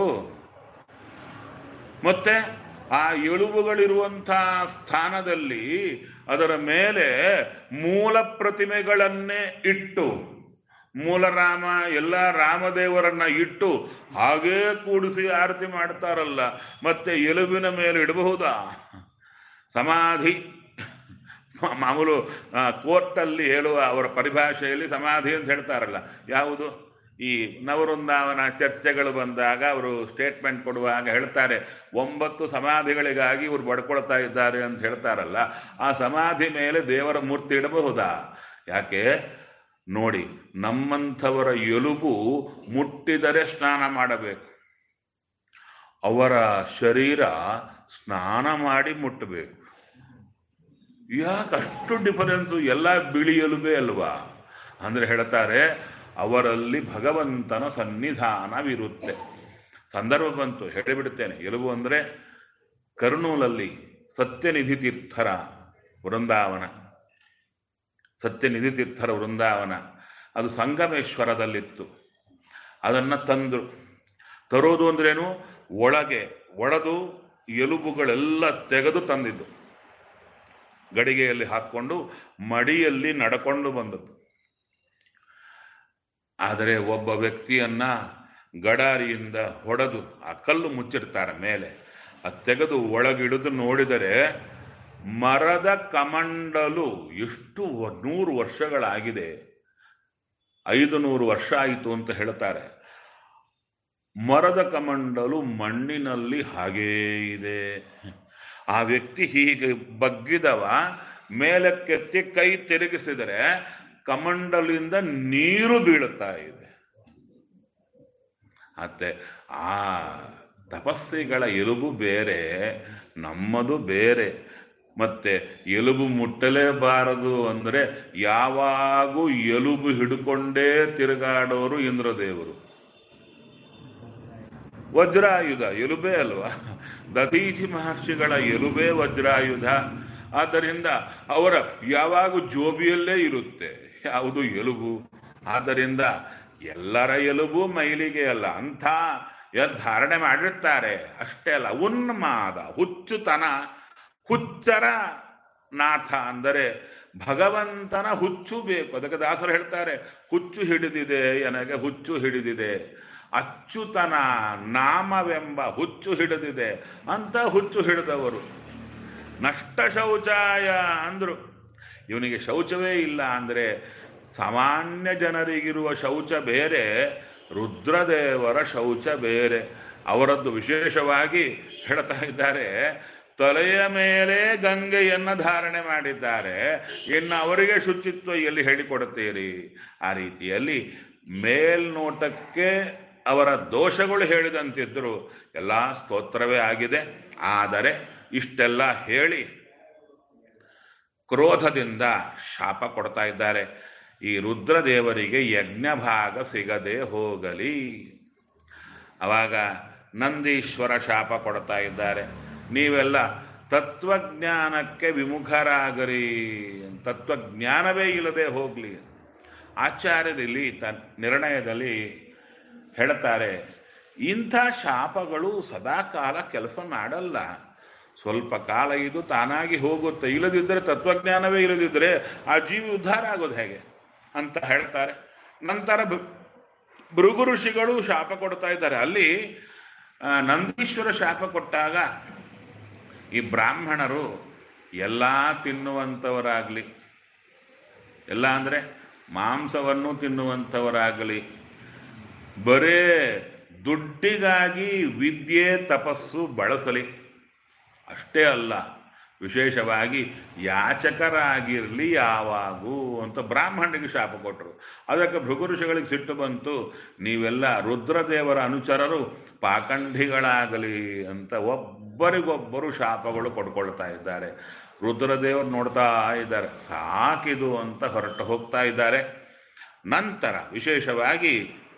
ಮತ್ತೆ ಆ ಎಲುಬುಗಳಿರುವಂಥ ಸ್ಥಾನದಲ್ಲಿ ಅದರ ಮೇಲೆ ಮೂಲ ಪ್ರತಿಮೆಗಳನ್ನೇ ಇಟ್ಟು ಮೂಲರಾಮ ಎಲ್ಲ ರಾಮದೇವರನ್ನ ಇಟ್ಟು ಹಾಗೇ ಕೂಡಿಸಿ ಆರತಿ ಮಾಡ್ತಾರಲ್ಲ ಮತ್ತೆ ಎಲುಬಿನ ಮೇಲೆ ಇಡಬಹುದಾ ಸಮಾಧಿ ಮಾಮೂಲು ಕೋರ್ಟಲ್ಲಿ ಹೇಳುವ ಅವರ ಪರಿಭಾಷೆಯಲ್ಲಿ ಸಮಾಧಿ ಅಂತ ಹೇಳ್ತಾರಲ್ಲ ಯಾವುದು ಈ ನವವೃಂದಾವನ ಚರ್ಚೆಗಳು ಬಂದಾಗ ಅವರು ಸ್ಟೇಟ್ಮೆಂಟ್ ಕೊಡುವಾಗ ಹೇಳ್ತಾರೆ ಒಂಬತ್ತು ಸಮಾಧಿಗಳಿಗಾಗಿ ಇವರು ಬಡ್ಕೊಳ್ತಾ ಇದ್ದಾರೆ ಅಂತ ಹೇಳ್ತಾರಲ್ಲ ಆ ಸಮಾಧಿ ಮೇಲೆ ದೇವರ ಮೂರ್ತಿ ಇಡಬಹುದಾ ಯಾಕೆ ನೋಡಿ ನಮ್ಮಂಥವರ ಎಲುಬು ಮುಟ್ಟಿದರೆ ಸ್ನಾನ ಮಾಡಬೇಕು ಅವರ ಶರೀರ ಸ್ನಾನ ಮಾಡಿ ಮುಟ್ಟಬೇಕು ಯಾಕೆ ಅಷ್ಟು ಡಿಫರೆನ್ಸು ಎಲ್ಲ ಬಿಳಿ ಎಲುಬೇ ಅಲ್ವಾ ಅಂದ್ರೆ ಹೇಳ್ತಾರೆ ಅವರಲ್ಲಿ ಭಗವಂತನ ಸನ್ನಿಧಾನವಿರುತ್ತೆ ಸಂದರ್ಭ ಬಂತು ಹೇಳಿಬಿಡುತ್ತೇನೆ ಎಲುಬು ಅಂದರೆ ಕರ್ನೂಲಲ್ಲಿ ಸತ್ಯನಿಧಿ ತೀರ್ಥರ ವೃಂದಾವನ ಸತ್ಯನಿಧಿ ತೀರ್ಥರ ವೃಂದಾವನ ಅದು ಸಂಗಮೇಶ್ವರದಲ್ಲಿತ್ತು ಅದನ್ನು ತಂದರು ತರೋದು ಅಂದ್ರೇನು ಒಳಗೆ ಒಡೆದು ಎಲುಬುಗಳೆಲ್ಲ ತೆಗೆದು ತಂದಿದ್ದು ಗಡಿಗೆಯಲ್ಲಿ ಹಾಕ್ಕೊಂಡು ಮಡಿಯಲ್ಲಿ ನಡ್ಕೊಂಡು ಬಂದದ್ದು ಆದರೆ ಒಬ್ಬ ವ್ಯಕ್ತಿಯನ್ನ ಗಡಾರಿಯಿಂದ ಹೊಡೆದು ಆ ಕಲ್ಲು ಮುಚ್ಚಿರ್ತಾರೆ ಮೇಲೆ ಅದು ತೆಗೆದು ಒಳಗಿಡಿದು ನೋಡಿದರೆ ಮರದ ಕಮಂಡಲು ಎಷ್ಟು ನೂರು ವರ್ಷಗಳಾಗಿದೆ ಐದು ನೂರು ವರ್ಷ ಆಯಿತು ಅಂತ ಹೇಳ್ತಾರೆ ಮರದ ಕಮಂಡಲು ಮಣ್ಣಿನಲ್ಲಿ ಹಾಗೇ ಇದೆ ಆ ವ್ಯಕ್ತಿ ಹೀಗೆ ಬಗ್ಗಿದವ ಮೇಲಕ್ಕೆತ್ತಿ ಕೈ ತಿರುಗಿಸಿದರೆ ಕಮಂಡಲಿಂದ ನೀರು ಬೀಳುತ್ತಾ ಇದೆ ಮತ್ತೆ ಆ ತಪಸ್ಸಿಗಳ ಎಲುಬು ಬೇರೆ ನಮ್ಮದು ಬೇರೆ ಮತ್ತೆ ಎಲುಬು ಮುಟ್ಟಲೇಬಾರದು ಅಂದ್ರೆ ಯಾವಾಗೂ ಎಲುಬು ಹಿಡ್ಕೊಂಡೇ ತಿರುಗಾಡೋರು ಇಂದ್ರದೇವರು ವಜ್ರಾಯುಧ ಎಲುಬೇ ಅಲ್ವಾ ದತೀಚಿ ಮಹರ್ಷಿಗಳ ಎಲುಬೇ ವಜ್ರಾಯುಧ ಆದ್ದರಿಂದ ಅವರ ಯಾವಾಗೂ ಜೋಬಿಯಲ್ಲೇ ಇರುತ್ತೆ ಯಾವುದು ಎಲುಬು ಆದ್ದರಿಂದ ಎಲ್ಲರ ಎಲುಬು ಮೈಲಿಗೆ ಅಲ್ಲ ಅಂಥ ಧಾರಣೆ ಮಾಡಿರ್ತಾರೆ ಅಷ್ಟೇ ಅಲ್ಲ ಉನ್ಮಾದ ಹುಚ್ಚುತನ ಹುಚ್ಚರ ನಾಥ ಅಂದರೆ ಭಗವಂತನ ಹುಚ್ಚು ಬೇಕು ಅದಕ್ಕೆ ದಾಸರು ಹೇಳ್ತಾರೆ ಹುಚ್ಚು ಹಿಡಿದಿದೆ ನನಗೆ ಹುಚ್ಚು ಹಿಡಿದಿದೆ ಅಚ್ಚುತನ ನಾಮವೆಂಬ ಹುಚ್ಚು ಹಿಡಿದಿದೆ ಅಂತ ಹುಚ್ಚು ಹಿಡಿದವರು ನಷ್ಟ ಶೌಚಾಯ ಅಂದ್ರು ಇವನಿಗೆ ಶೌಚವೇ ಇಲ್ಲ ಅಂದರೆ ಸಾಮಾನ್ಯ ಜನರಿಗಿರುವ ಶೌಚ ಬೇರೆ ರುದ್ರದೇವರ ಶೌಚ ಬೇರೆ ಅವರದ್ದು ವಿಶೇಷವಾಗಿ ಹೇಳ್ತಾ ಇದ್ದಾರೆ ತಲೆಯ ಮೇಲೆ ಗಂಗೆಯನ್ನ ಧಾರಣೆ ಮಾಡಿದ್ದಾರೆ ಇನ್ನು ಅವರಿಗೆ ಶುಚಿತ್ವ ಎಲ್ಲಿ ಹೇಳಿಕೊಡುತ್ತೀರಿ ಆ ರೀತಿಯಲ್ಲಿ ಮೇಲ್ನೋಟಕ್ಕೆ ಅವರ ದೋಷಗಳು ಹೇಳಿದಂತಿದ್ರು ಎಲ್ಲ ಸ್ತೋತ್ರವೇ ಆಗಿದೆ ಆದರೆ ಇಷ್ಟೆಲ್ಲ ಹೇಳಿ ಕ್ರೋಧದಿಂದ ಶಾಪ ಕೊಡ್ತಾ ಇದ್ದಾರೆ ಈ ರುದ್ರದೇವರಿಗೆ ಯಜ್ಞ ಭಾಗ ಸಿಗದೆ ಹೋಗಲಿ ಅವಾಗ ನಂದೀಶ್ವರ ಶಾಪ ಕೊಡ್ತಾ ಇದ್ದಾರೆ ನೀವೆಲ್ಲ ತತ್ವಜ್ಞಾನಕ್ಕೆ ವಿಮುಖರಾಗರಿ ತತ್ವಜ್ಞಾನವೇ ಇಲ್ಲದೆ ಹೋಗಲಿ ಆಚಾರ್ಯರಲ್ಲಿ ತ ನಿರ್ಣಯದಲ್ಲಿ ಹೇಳ್ತಾರೆ ಇಂಥ ಶಾಪಗಳು ಸದಾಕಾಲ ಕೆಲಸ ಮಾಡಲ್ಲ ಸ್ವಲ್ಪ ಕಾಲ ಇದು ತಾನಾಗಿ ಹೋಗುತ್ತೆ ಇಲ್ಲದಿದ್ದರೆ ತತ್ವಜ್ಞಾನವೇ ಇಲ್ಲದಿದ್ದರೆ ಆ ಜೀವಿ ಉದ್ಧಾರ ಆಗೋದು ಹೇಗೆ ಅಂತ ಹೇಳ್ತಾರೆ ನಂತರ ಭೃ- ಭೃಗು ಋಷಿಗಳು ಶಾಪ ಕೊಡ್ತಾ ಇದ್ದಾರೆ ಅಲ್ಲಿ ಆ, ನಂದೀಶ್ವರ ಶಾಪ ಕೊಟ್ಟಾಗ ಈ ಬ್ರಾಹ್ಮಣರು ಎಲ್ಲ ತಿನ್ನುವಂಥವರಾಗಲಿ ಎಲ್ಲ ಅಂದರೆ ಮಾಂಸವನ್ನು ತಿನ್ನುವಂಥವರಾಗಲಿ ಬರೇ ದುಡ್ಡಿಗಾಗಿ ವಿದ್ಯೆ ತಪಸ್ಸು ಬಳಸಲಿ ಅಷ್ಟೇ ಅಲ್ಲ ವಿಶೇಷವಾಗಿ ಯಾಚಕರಾಗಿರಲಿ ಯಾವಾಗೂ ಅಂತ ಬ್ರಾಹ್ಮಣನಿಗೆ ಶಾಪ ಕೊಟ್ಟರು ಅದಕ್ಕೆ ಭೃಗು ಋಷಿಗಳಿಗೆ ಸಿಟ್ಟು ಬಂತು ನೀವೆಲ್ಲ ರುದ್ರದೇವರ ಅನುಚರರು ಪಾಖಂಡಿಗಳಾಗಲಿ ಅಂತ ಒಬ್ಬರಿಗೊಬ್ಬರು ಶಾಪಗಳು ಕೊಡ್ಕೊಳ್ತಾ ಇದ್ದಾರೆ ರುದ್ರದೇವರು ನೋಡ್ತಾ ಇದ್ದಾರೆ ಸಾಕಿದು ಅಂತ ಹೊರಟು ಹೋಗ್ತಾ ಇದ್ದಾರೆ ನಂತರ ವಿಶೇಷವಾಗಿ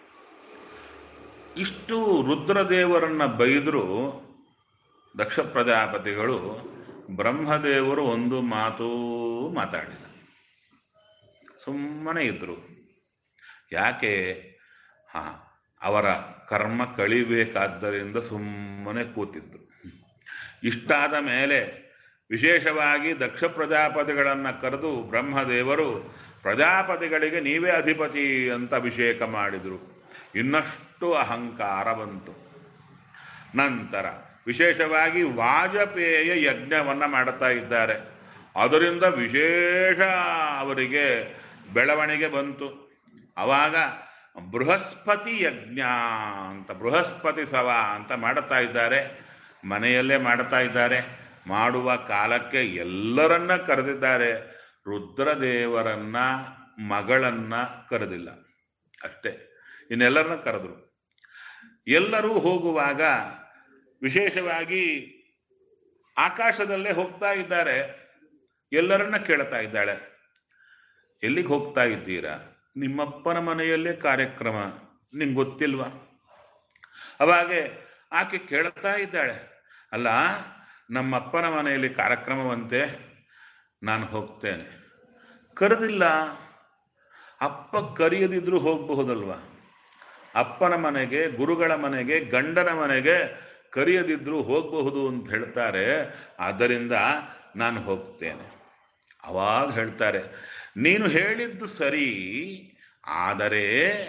ಇಷ್ಟು ರುದ್ರದೇವರನ್ನ ಬೈದರೂ ದಕ್ಷ ಪ್ರಜಾಪತಿಗಳು ಬ್ರಹ್ಮದೇವರು ಒಂದು ಮಾತೂ ಮಾತಾಡಿಲ್ಲ ಸುಮ್ಮನೆ ಇದ್ರು ಯಾಕೆ ಹಾ ಅವರ ಕರ್ಮ ಕಳಿಬೇಕಾದ್ದರಿಂದ ಸುಮ್ಮನೆ ಕೂತಿದ್ರು ಇಷ್ಟಾದ ಮೇಲೆ ವಿಶೇಷವಾಗಿ ದಕ್ಷ ಪ್ರಜಾಪತಿಗಳನ್ನು ಕರೆದು ಬ್ರಹ್ಮದೇವರು ಪ್ರಜಾಪತಿಗಳಿಗೆ ನೀವೇ ಅಧಿಪತಿ ಅಂತ ಅಭಿಷೇಕ ಮಾಡಿದರು ಇನ್ನಷ್ಟು ಅಹಂಕಾರ ಬಂತು ನಂತರ ವಿಶೇಷವಾಗಿ ವಾಜಪೇಯ ಯಜ್ಞವನ್ನು ಮಾಡುತ್ತಾ ಇದ್ದಾರೆ ಅದರಿಂದ ವಿಶೇಷ ಅವರಿಗೆ ಬೆಳವಣಿಗೆ ಬಂತು ಆವಾಗ ಬೃಹಸ್ಪತಿ ಯಜ್ಞ ಅಂತ ಬೃಹಸ್ಪತಿ ಸವ ಅಂತ ಮಾಡುತ್ತಾ ಇದ್ದಾರೆ ಮನೆಯಲ್ಲೇ ಮಾಡುತ್ತಾ ಇದ್ದಾರೆ ಮಾಡುವ ಕಾಲಕ್ಕೆ ಎಲ್ಲರನ್ನ ಕರೆದಿದ್ದಾರೆ ರುದ್ರದೇವರನ್ನ ಮಗಳನ್ನ ಕರೆದಿಲ್ಲ ಅಷ್ಟೇ ಇನ್ನೆಲ್ಲರನ್ನ ಕರೆದ್ರು ಎಲ್ಲರೂ ಹೋಗುವಾಗ ವಿಶೇಷವಾಗಿ ಆಕಾಶದಲ್ಲೇ ಹೋಗ್ತಾ ಇದ್ದಾರೆ ಎಲ್ಲರನ್ನ ಕೇಳ್ತಾ ಇದ್ದಾಳೆ ಎಲ್ಲಿಗೆ ಹೋಗ್ತಾ ಇದ್ದೀರಾ ನಿಮ್ಮಪ್ಪನ ಮನೆಯಲ್ಲೇ ಕಾರ್ಯಕ್ರಮ ನಿಮ್ಗೆ ಗೊತ್ತಿಲ್ವಾ ಅವಾಗೆ ಆಕೆ ಕೇಳ್ತಾ ಇದ್ದಾಳೆ ಅಲ್ಲ ನಮ್ಮಪ್ಪನ ಮನೆಯಲ್ಲಿ ಕಾರ್ಯಕ್ರಮವಂತೆ ನಾನು ಹೋಗ್ತೇನೆ ಕರೆದಿಲ್ಲ ಅಪ್ಪ ಕರೆಯದಿದ್ರೂ ಹೋಗಬಹುದಲ್ವಾ ಅಪ್ಪನ ಮನೆಗೆ ಗುರುಗಳ ಮನೆಗೆ ಗಂಡನ ಮನೆಗೆ ಕರೆಯದಿದ್ರೂ ಹೋಗಬಹುದು ಅಂತ ಹೇಳ್ತಾರೆ ಆದ್ದರಿಂದ ನಾನು ಹೋಗ್ತೇನೆ ಅವಾಗ ಹೇಳ್ತಾರೆ ನೀನು ಹೇಳಿದ್ದು ಸರಿ ಆದರೆ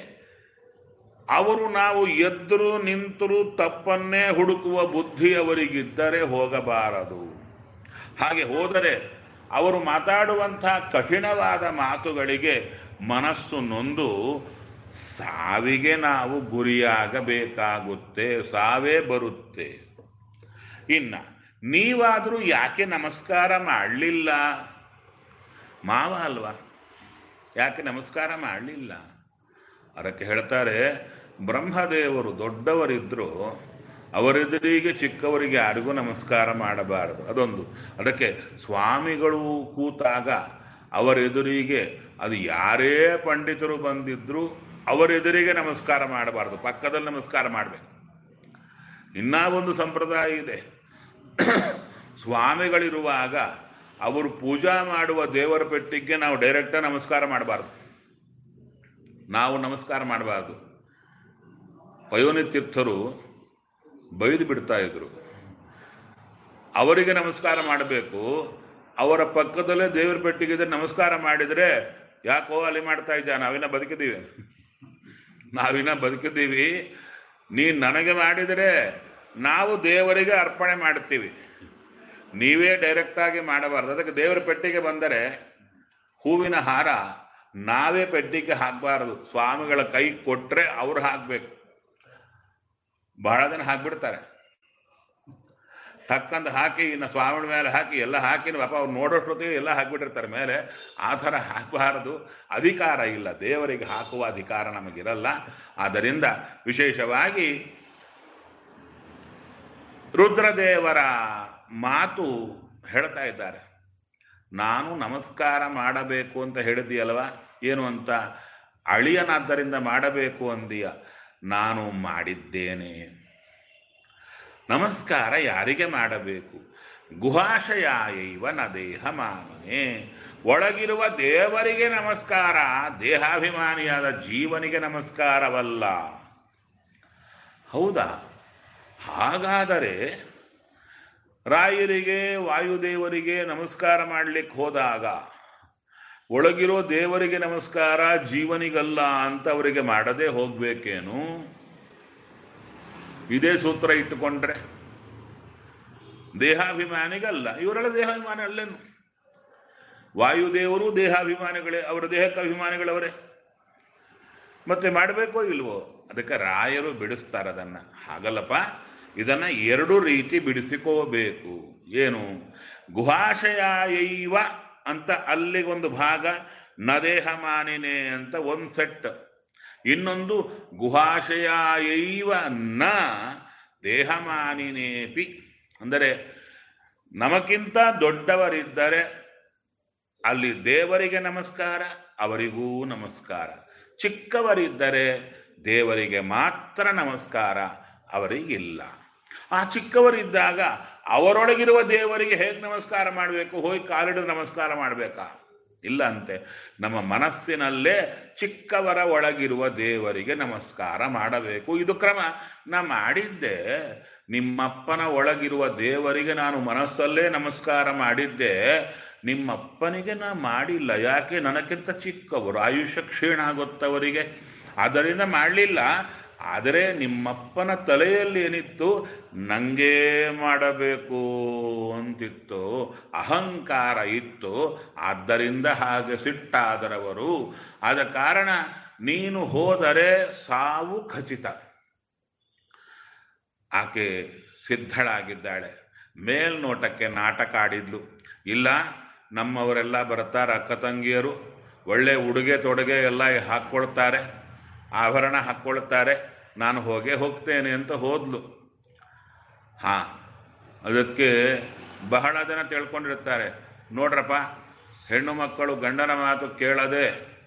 ಅವರು ನಾವು ಎದ್ರು ನಿಂತರೂ ತಪ್ಪನ್ನೇ ಹುಡುಕುವ ಬುದ್ಧಿ ಅವರಿಗಿದ್ದರೆ ಹೋಗಬಾರದು ಹಾಗೆ ಹೋದರೆ ಅವರು ಮಾತಾಡುವಂತಹ ಕಠಿಣವಾದ ಮಾತುಗಳಿಗೆ ಮನಸ್ಸು ನೊಂದು ಸಾವಿಗೆ ನಾವು ಗುರಿಯಾಗಬೇಕಾಗುತ್ತೆ ಸಾವೇ ಬರುತ್ತೆ ಇನ್ನ ನೀವಾದರೂ ಯಾಕೆ ನಮಸ್ಕಾರ ಮಾಡಲಿಲ್ಲ ಮಾವ ಅಲ್ವಾ ಯಾಕೆ ನಮಸ್ಕಾರ ಮಾಡಲಿಲ್ಲ ಅದಕ್ಕೆ ಹೇಳ್ತಾರೆ ಬ್ರಹ್ಮದೇವರು ದೊಡ್ಡವರಿದ್ದರು ಅವರೆದುರಿಗೆ ಚಿಕ್ಕವರಿಗೆ ಯಾರಿಗೂ ನಮಸ್ಕಾರ ಮಾಡಬಾರದು ಅದೊಂದು ಅದಕ್ಕೆ ಸ್ವಾಮಿಗಳು ಕೂತಾಗ ಅವರೆದುರಿಗೆ ಅದು ಯಾರೇ ಪಂಡಿತರು ಬಂದಿದ್ರು ಅವರೆದುರಿಗೆ ನಮಸ್ಕಾರ ಮಾಡಬಾರದು ಪಕ್ಕದಲ್ಲಿ ನಮಸ್ಕಾರ ಮಾಡಬೇಕು ಇನ್ನ ಒಂದು ಸಂಪ್ರದಾಯ ಇದೆ ಸ್ವಾಮಿಗಳಿರುವಾಗ ಅವರು ಪೂಜಾ ಮಾಡುವ ದೇವರ ಪೆಟ್ಟಿಗೆ ನಾವು ಡೈರೆಕ್ಟಾಗಿ ನಮಸ್ಕಾರ ಮಾಡಬಾರ್ದು ನಾವು ನಮಸ್ಕಾರ ಮಾಡಬಾರ್ದು ಪಯೋನಿ ತೀರ್ಥರು ಬೈದು ಬಿಡ್ತಾ ಇದ್ರು ಅವರಿಗೆ ನಮಸ್ಕಾರ ಮಾಡಬೇಕು ಅವರ ಪಕ್ಕದಲ್ಲೇ ದೇವರ ಪೆಟ್ಟಿಗೆ ನಮಸ್ಕಾರ ಮಾಡಿದರೆ ಯಾಕೋ ಅಲ್ಲಿ ಮಾಡ್ತಾ ಇದ್ದ ನಾವಿನ್ನ ಬದುಕಿದ್ದೀವಿ ನಾವಿನ್ನ ಬದುಕಿದ್ದೀವಿ ನೀನು ನನಗೆ ಮಾಡಿದರೆ ನಾವು ದೇವರಿಗೆ ಅರ್ಪಣೆ ಮಾಡ್ತೀವಿ ನೀವೇ ಡೈರೆಕ್ಟಾಗಿ ಮಾಡಬಾರ್ದು ಅದಕ್ಕೆ ದೇವರ ಪೆಟ್ಟಿಗೆ ಬಂದರೆ ಹೂವಿನ ಹಾರ ನಾವೇ ಪೆಟ್ಟಿಗೆ ಹಾಕಬಾರದು ಸ್ವಾಮಿಗಳ ಕೈ ಕೊಟ್ಟರೆ ಅವ್ರು ಹಾಕಬೇಕು ಬಹಳ ಜನ ಹಾಕ್ಬಿಡ್ತಾರೆ ಟಕ್ಕಂತ ಹಾಕಿ ಇನ್ನು ಸ್ವಾಮಿಗಳ ಮೇಲೆ ಹಾಕಿ ಎಲ್ಲ ಹಾಕಿ ಪಾಪ ಅವ್ರು ನೋಡೋಷ್ಟೊತ್ತಿಗೆ ಎಲ್ಲ ಹಾಕ್ಬಿಟ್ಟಿರ್ತಾರೆ ಮೇಲೆ ಆ ಥರ ಹಾಕಬಾರದು ಅಧಿಕಾರ ಇಲ್ಲ ದೇವರಿಗೆ ಹಾಕುವ ಅಧಿಕಾರ ನಮಗಿರಲ್ಲ ಆದ್ದರಿಂದ ವಿಶೇಷವಾಗಿ ರುದ್ರದೇವರ ಮಾತು ಹೇಳ್ತಾ ಇದ್ದಾರೆ ನಾನು ನಮಸ್ಕಾರ ಮಾಡಬೇಕು ಅಂತ ಹೇಳಿದೆಯಲ್ವ ಏನು ಅಂತ ಅಳಿಯನಾದ್ದರಿಂದ ಮಾಡಬೇಕು ಅಂದೀಯ ನಾನು ಮಾಡಿದ್ದೇನೆ ನಮಸ್ಕಾರ ಯಾರಿಗೆ ಮಾಡಬೇಕು ಗುಹಾಶಯಾಯೈವ ನ ದೇಹ ಮಾನನೆ ಒಳಗಿರುವ ದೇವರಿಗೆ ನಮಸ್ಕಾರ ದೇಹಾಭಿಮಾನಿಯಾದ ಜೀವನಿಗೆ ನಮಸ್ಕಾರವಲ್ಲ ಹೌದಾ ಹಾಗಾದರೆ ರಾಯರಿಗೆ ವಾಯುದೇವರಿಗೆ ನಮಸ್ಕಾರ ಮಾಡಲಿಕ್ಕೆ ಹೋದಾಗ ಒಳಗಿರೋ ದೇವರಿಗೆ ನಮಸ್ಕಾರ ಜೀವನಿಗಲ್ಲ ಅಂತ ಅವರಿಗೆ ಮಾಡದೆ ಹೋಗ್ಬೇಕೇನು ಇದೇ ಸೂತ್ರ ಇಟ್ಟುಕೊಂಡ್ರೆ ದೇಹಾಭಿಮಾನಿಗಲ್ಲ ಇವರೆಲ್ಲ ದೇಹಾಭಿಮಾನಿ ಅಲ್ಲೇನು ವಾಯುದೇವರು ದೇಹಾಭಿಮಾನಿಗಳೇ ಅವರ ದೇಹಕ್ಕೆ ಅಭಿಮಾನಿಗಳವರೇ ಮತ್ತೆ ಮಾಡಬೇಕೋ ಇಲ್ವೋ ಅದಕ್ಕೆ ರಾಯರು ಬಿಡಿಸ್ತಾರೆ ಅದನ್ನ ಹಾಗಲ್ಲಪ್ಪ ಇದನ್ನ ಎರಡು ರೀತಿ ಬಿಡಿಸಿಕೋಬೇಕು ಏನು ಗುಹಾಶಯೈವ ಅಂತ ಅಲ್ಲಿಗೊಂದು ಭಾಗ ನದೇಹ ಮಾನಿನೇ ಅಂತ ಒಂದು ಸೆಟ್ ಇನ್ನೊಂದು ಗುಹಾಶಯೈವ ನ ದೇಹಮಾನಿನೇಪಿ ಅಂದರೆ ನಮಗಿಂತ ದೊಡ್ಡವರಿದ್ದರೆ ಅಲ್ಲಿ ದೇವರಿಗೆ ನಮಸ್ಕಾರ ಅವರಿಗೂ ನಮಸ್ಕಾರ ಚಿಕ್ಕವರಿದ್ದರೆ ದೇವರಿಗೆ ಮಾತ್ರ ನಮಸ್ಕಾರ ಅವರಿಗಿಲ್ಲ ಆ ಚಿಕ್ಕವರಿದ್ದಾಗ ಅವರೊಳಗಿರುವ ದೇವರಿಗೆ ಹೇಗೆ ನಮಸ್ಕಾರ ಮಾಡಬೇಕು ಹೋಗಿ ಕಾಲಿಡಿದು ನಮಸ್ಕಾರ ಮಾಡಬೇಕಾ ಇಲ್ಲ ಅಂತೆ ನಮ್ಮ ಮನಸ್ಸಿನಲ್ಲೇ ಚಿಕ್ಕವರ ಒಳಗಿರುವ ದೇವರಿಗೆ ನಮಸ್ಕಾರ ಮಾಡಬೇಕು ಇದು ಕ್ರಮ ನಾ ಮಾಡಿದ್ದೆ ನಿಮ್ಮಪ್ಪನ ಒಳಗಿರುವ ದೇವರಿಗೆ ನಾನು ಮನಸ್ಸಲ್ಲೇ ನಮಸ್ಕಾರ ಮಾಡಿದ್ದೆ ನಿಮ್ಮಪ್ಪನಿಗೆ ನಾ ಮಾಡಿಲ್ಲ ಯಾಕೆ ನನಗಿಂತ ಚಿಕ್ಕವರು ಆಯುಷ್ಯ ಕ್ಷೀಣ ಆಗುತ್ತವರಿಗೆ ಆದ್ದರಿಂದ ಮಾಡಲಿಲ್ಲ ಆದರೆ ನಿಮ್ಮಪ್ಪನ ತಲೆಯಲ್ಲಿ ಏನಿತ್ತು ನಂಗೇ ಮಾಡಬೇಕು ಅಂತಿತ್ತು ಅಹಂಕಾರ ಇತ್ತು ಆದ್ದರಿಂದ ಹಾಗೆ ಸಿಟ್ಟಾದರವರು ಆದ ಕಾರಣ ನೀನು ಹೋದರೆ ಸಾವು ಖಚಿತ ಆಕೆ ಸಿದ್ಧಳಾಗಿದ್ದಾಳೆ ಮೇಲ್ನೋಟಕ್ಕೆ ನಾಟಕ ಆಡಿದ್ಲು ಇಲ್ಲ ನಮ್ಮವರೆಲ್ಲ ಬರ್ತಾರೆ ಅಕ್ಕ ತಂಗಿಯರು ಒಳ್ಳೆ ಉಡುಗೆ ತೊಡುಗೆ ಎಲ್ಲ ಹಾಕ್ಕೊಳ್ತಾರೆ ಆಭರಣ ಹಾಕ್ಕೊಳ್ತಾರೆ ನಾನು ಹೋಗೇ ಹೋಗ್ತೇನೆ ಅಂತ ಹೋದ್ಲು ಹಾ ಅದಕ್ಕೆ ಬಹಳ ಜನ ತಿಳ್ಕೊಂಡಿರ್ತಾರೆ ನೋಡ್ರಪ್ಪ ಹೆಣ್ಣು ಮಕ್ಕಳು ಗಂಡನ ಮಾತು ಕೇಳದೆ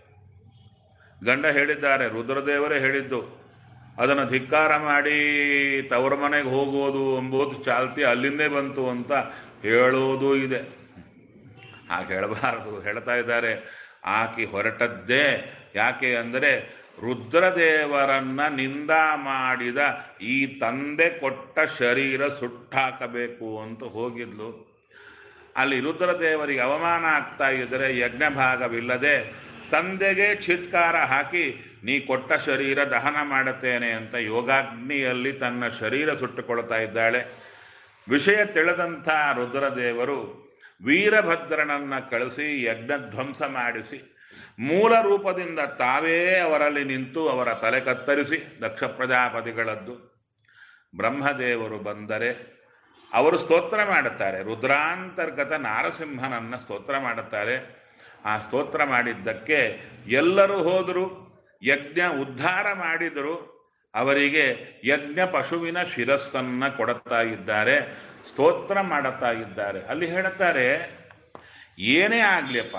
ಗಂಡ ಹೇಳಿದ್ದಾರೆ ರುದ್ರದೇವರೇ ಹೇಳಿದ್ದು ಅದನ್ನು ಧಿಕ್ಕಾರ ಮಾಡಿ ತವರ ಮನೆಗೆ ಹೋಗೋದು ಎಂಬುದು ಚಾಲ್ತಿ ಅಲ್ಲಿಂದೇ ಬಂತು ಅಂತ ಹೇಳೋದು ಇದೆ ಹಾಗೆ ಹೇಳಬಾರದು ಹೇಳ್ತಾ ಇದ್ದಾರೆ ಆಕಿ ಹೊರಟದ್ದೇ ಯಾಕೆ ಅಂದರೆ ರುದ್ರದೇವರನ್ನ ನಿಂದ ಮಾಡಿದ ಈ ತಂದೆ ಕೊಟ್ಟ ಶರೀರ ಸುಟ್ಟಾಕಬೇಕು ಅಂತ ಹೋಗಿದ್ಲು ಅಲ್ಲಿ ರುದ್ರದೇವರಿಗೆ ಅವಮಾನ ಆಗ್ತಾ ಇದ್ದರೆ ಯಜ್ಞ ಭಾಗವಿಲ್ಲದೆ ತಂದೆಗೆ ಚಿತ್ಕಾರ ಹಾಕಿ ನೀ ಕೊಟ್ಟ ಶರೀರ ದಹನ ಮಾಡುತ್ತೇನೆ ಅಂತ ಯೋಗಾಗ್ನಿಯಲ್ಲಿ ತನ್ನ ಶರೀರ ಸುಟ್ಟುಕೊಳ್ತಾ ಇದ್ದಾಳೆ ವಿಷಯ ತಿಳಿದಂಥ ರುದ್ರದೇವರು ವೀರಭದ್ರನನ್ನ ಕಳಿಸಿ ಯಜ್ಞ ಧ್ವಂಸ ಮಾಡಿಸಿ ಮೂಲ ರೂಪದಿಂದ ತಾವೇ ಅವರಲ್ಲಿ ನಿಂತು ಅವರ ತಲೆ ಕತ್ತರಿಸಿ ದಕ್ಷ ಪ್ರಜಾಪತಿಗಳದ್ದು ಬ್ರಹ್ಮದೇವರು ಬಂದರೆ ಅವರು ಸ್ತೋತ್ರ ಮಾಡುತ್ತಾರೆ ರುದ್ರಾಂತರ್ಗತ ನಾರಸಿಂಹನನ್ನ ಸ್ತೋತ್ರ ಮಾಡುತ್ತಾರೆ ಆ ಸ್ತೋತ್ರ ಮಾಡಿದ್ದಕ್ಕೆ ಎಲ್ಲರೂ ಹೋದರು ಯಜ್ಞ ಉದ್ಧಾರ ಮಾಡಿದರು ಅವರಿಗೆ ಯಜ್ಞ ಪಶುವಿನ ಶಿರಸ್ಸನ್ನ ಕೊಡುತ್ತಾ ಇದ್ದಾರೆ ಸ್ತೋತ್ರ ಮಾಡುತ್ತಾ ಇದ್ದಾರೆ ಅಲ್ಲಿ ಹೇಳುತ್ತಾರೆ ಏನೇ ಆಗ್ಲಿಯಪ್ಪ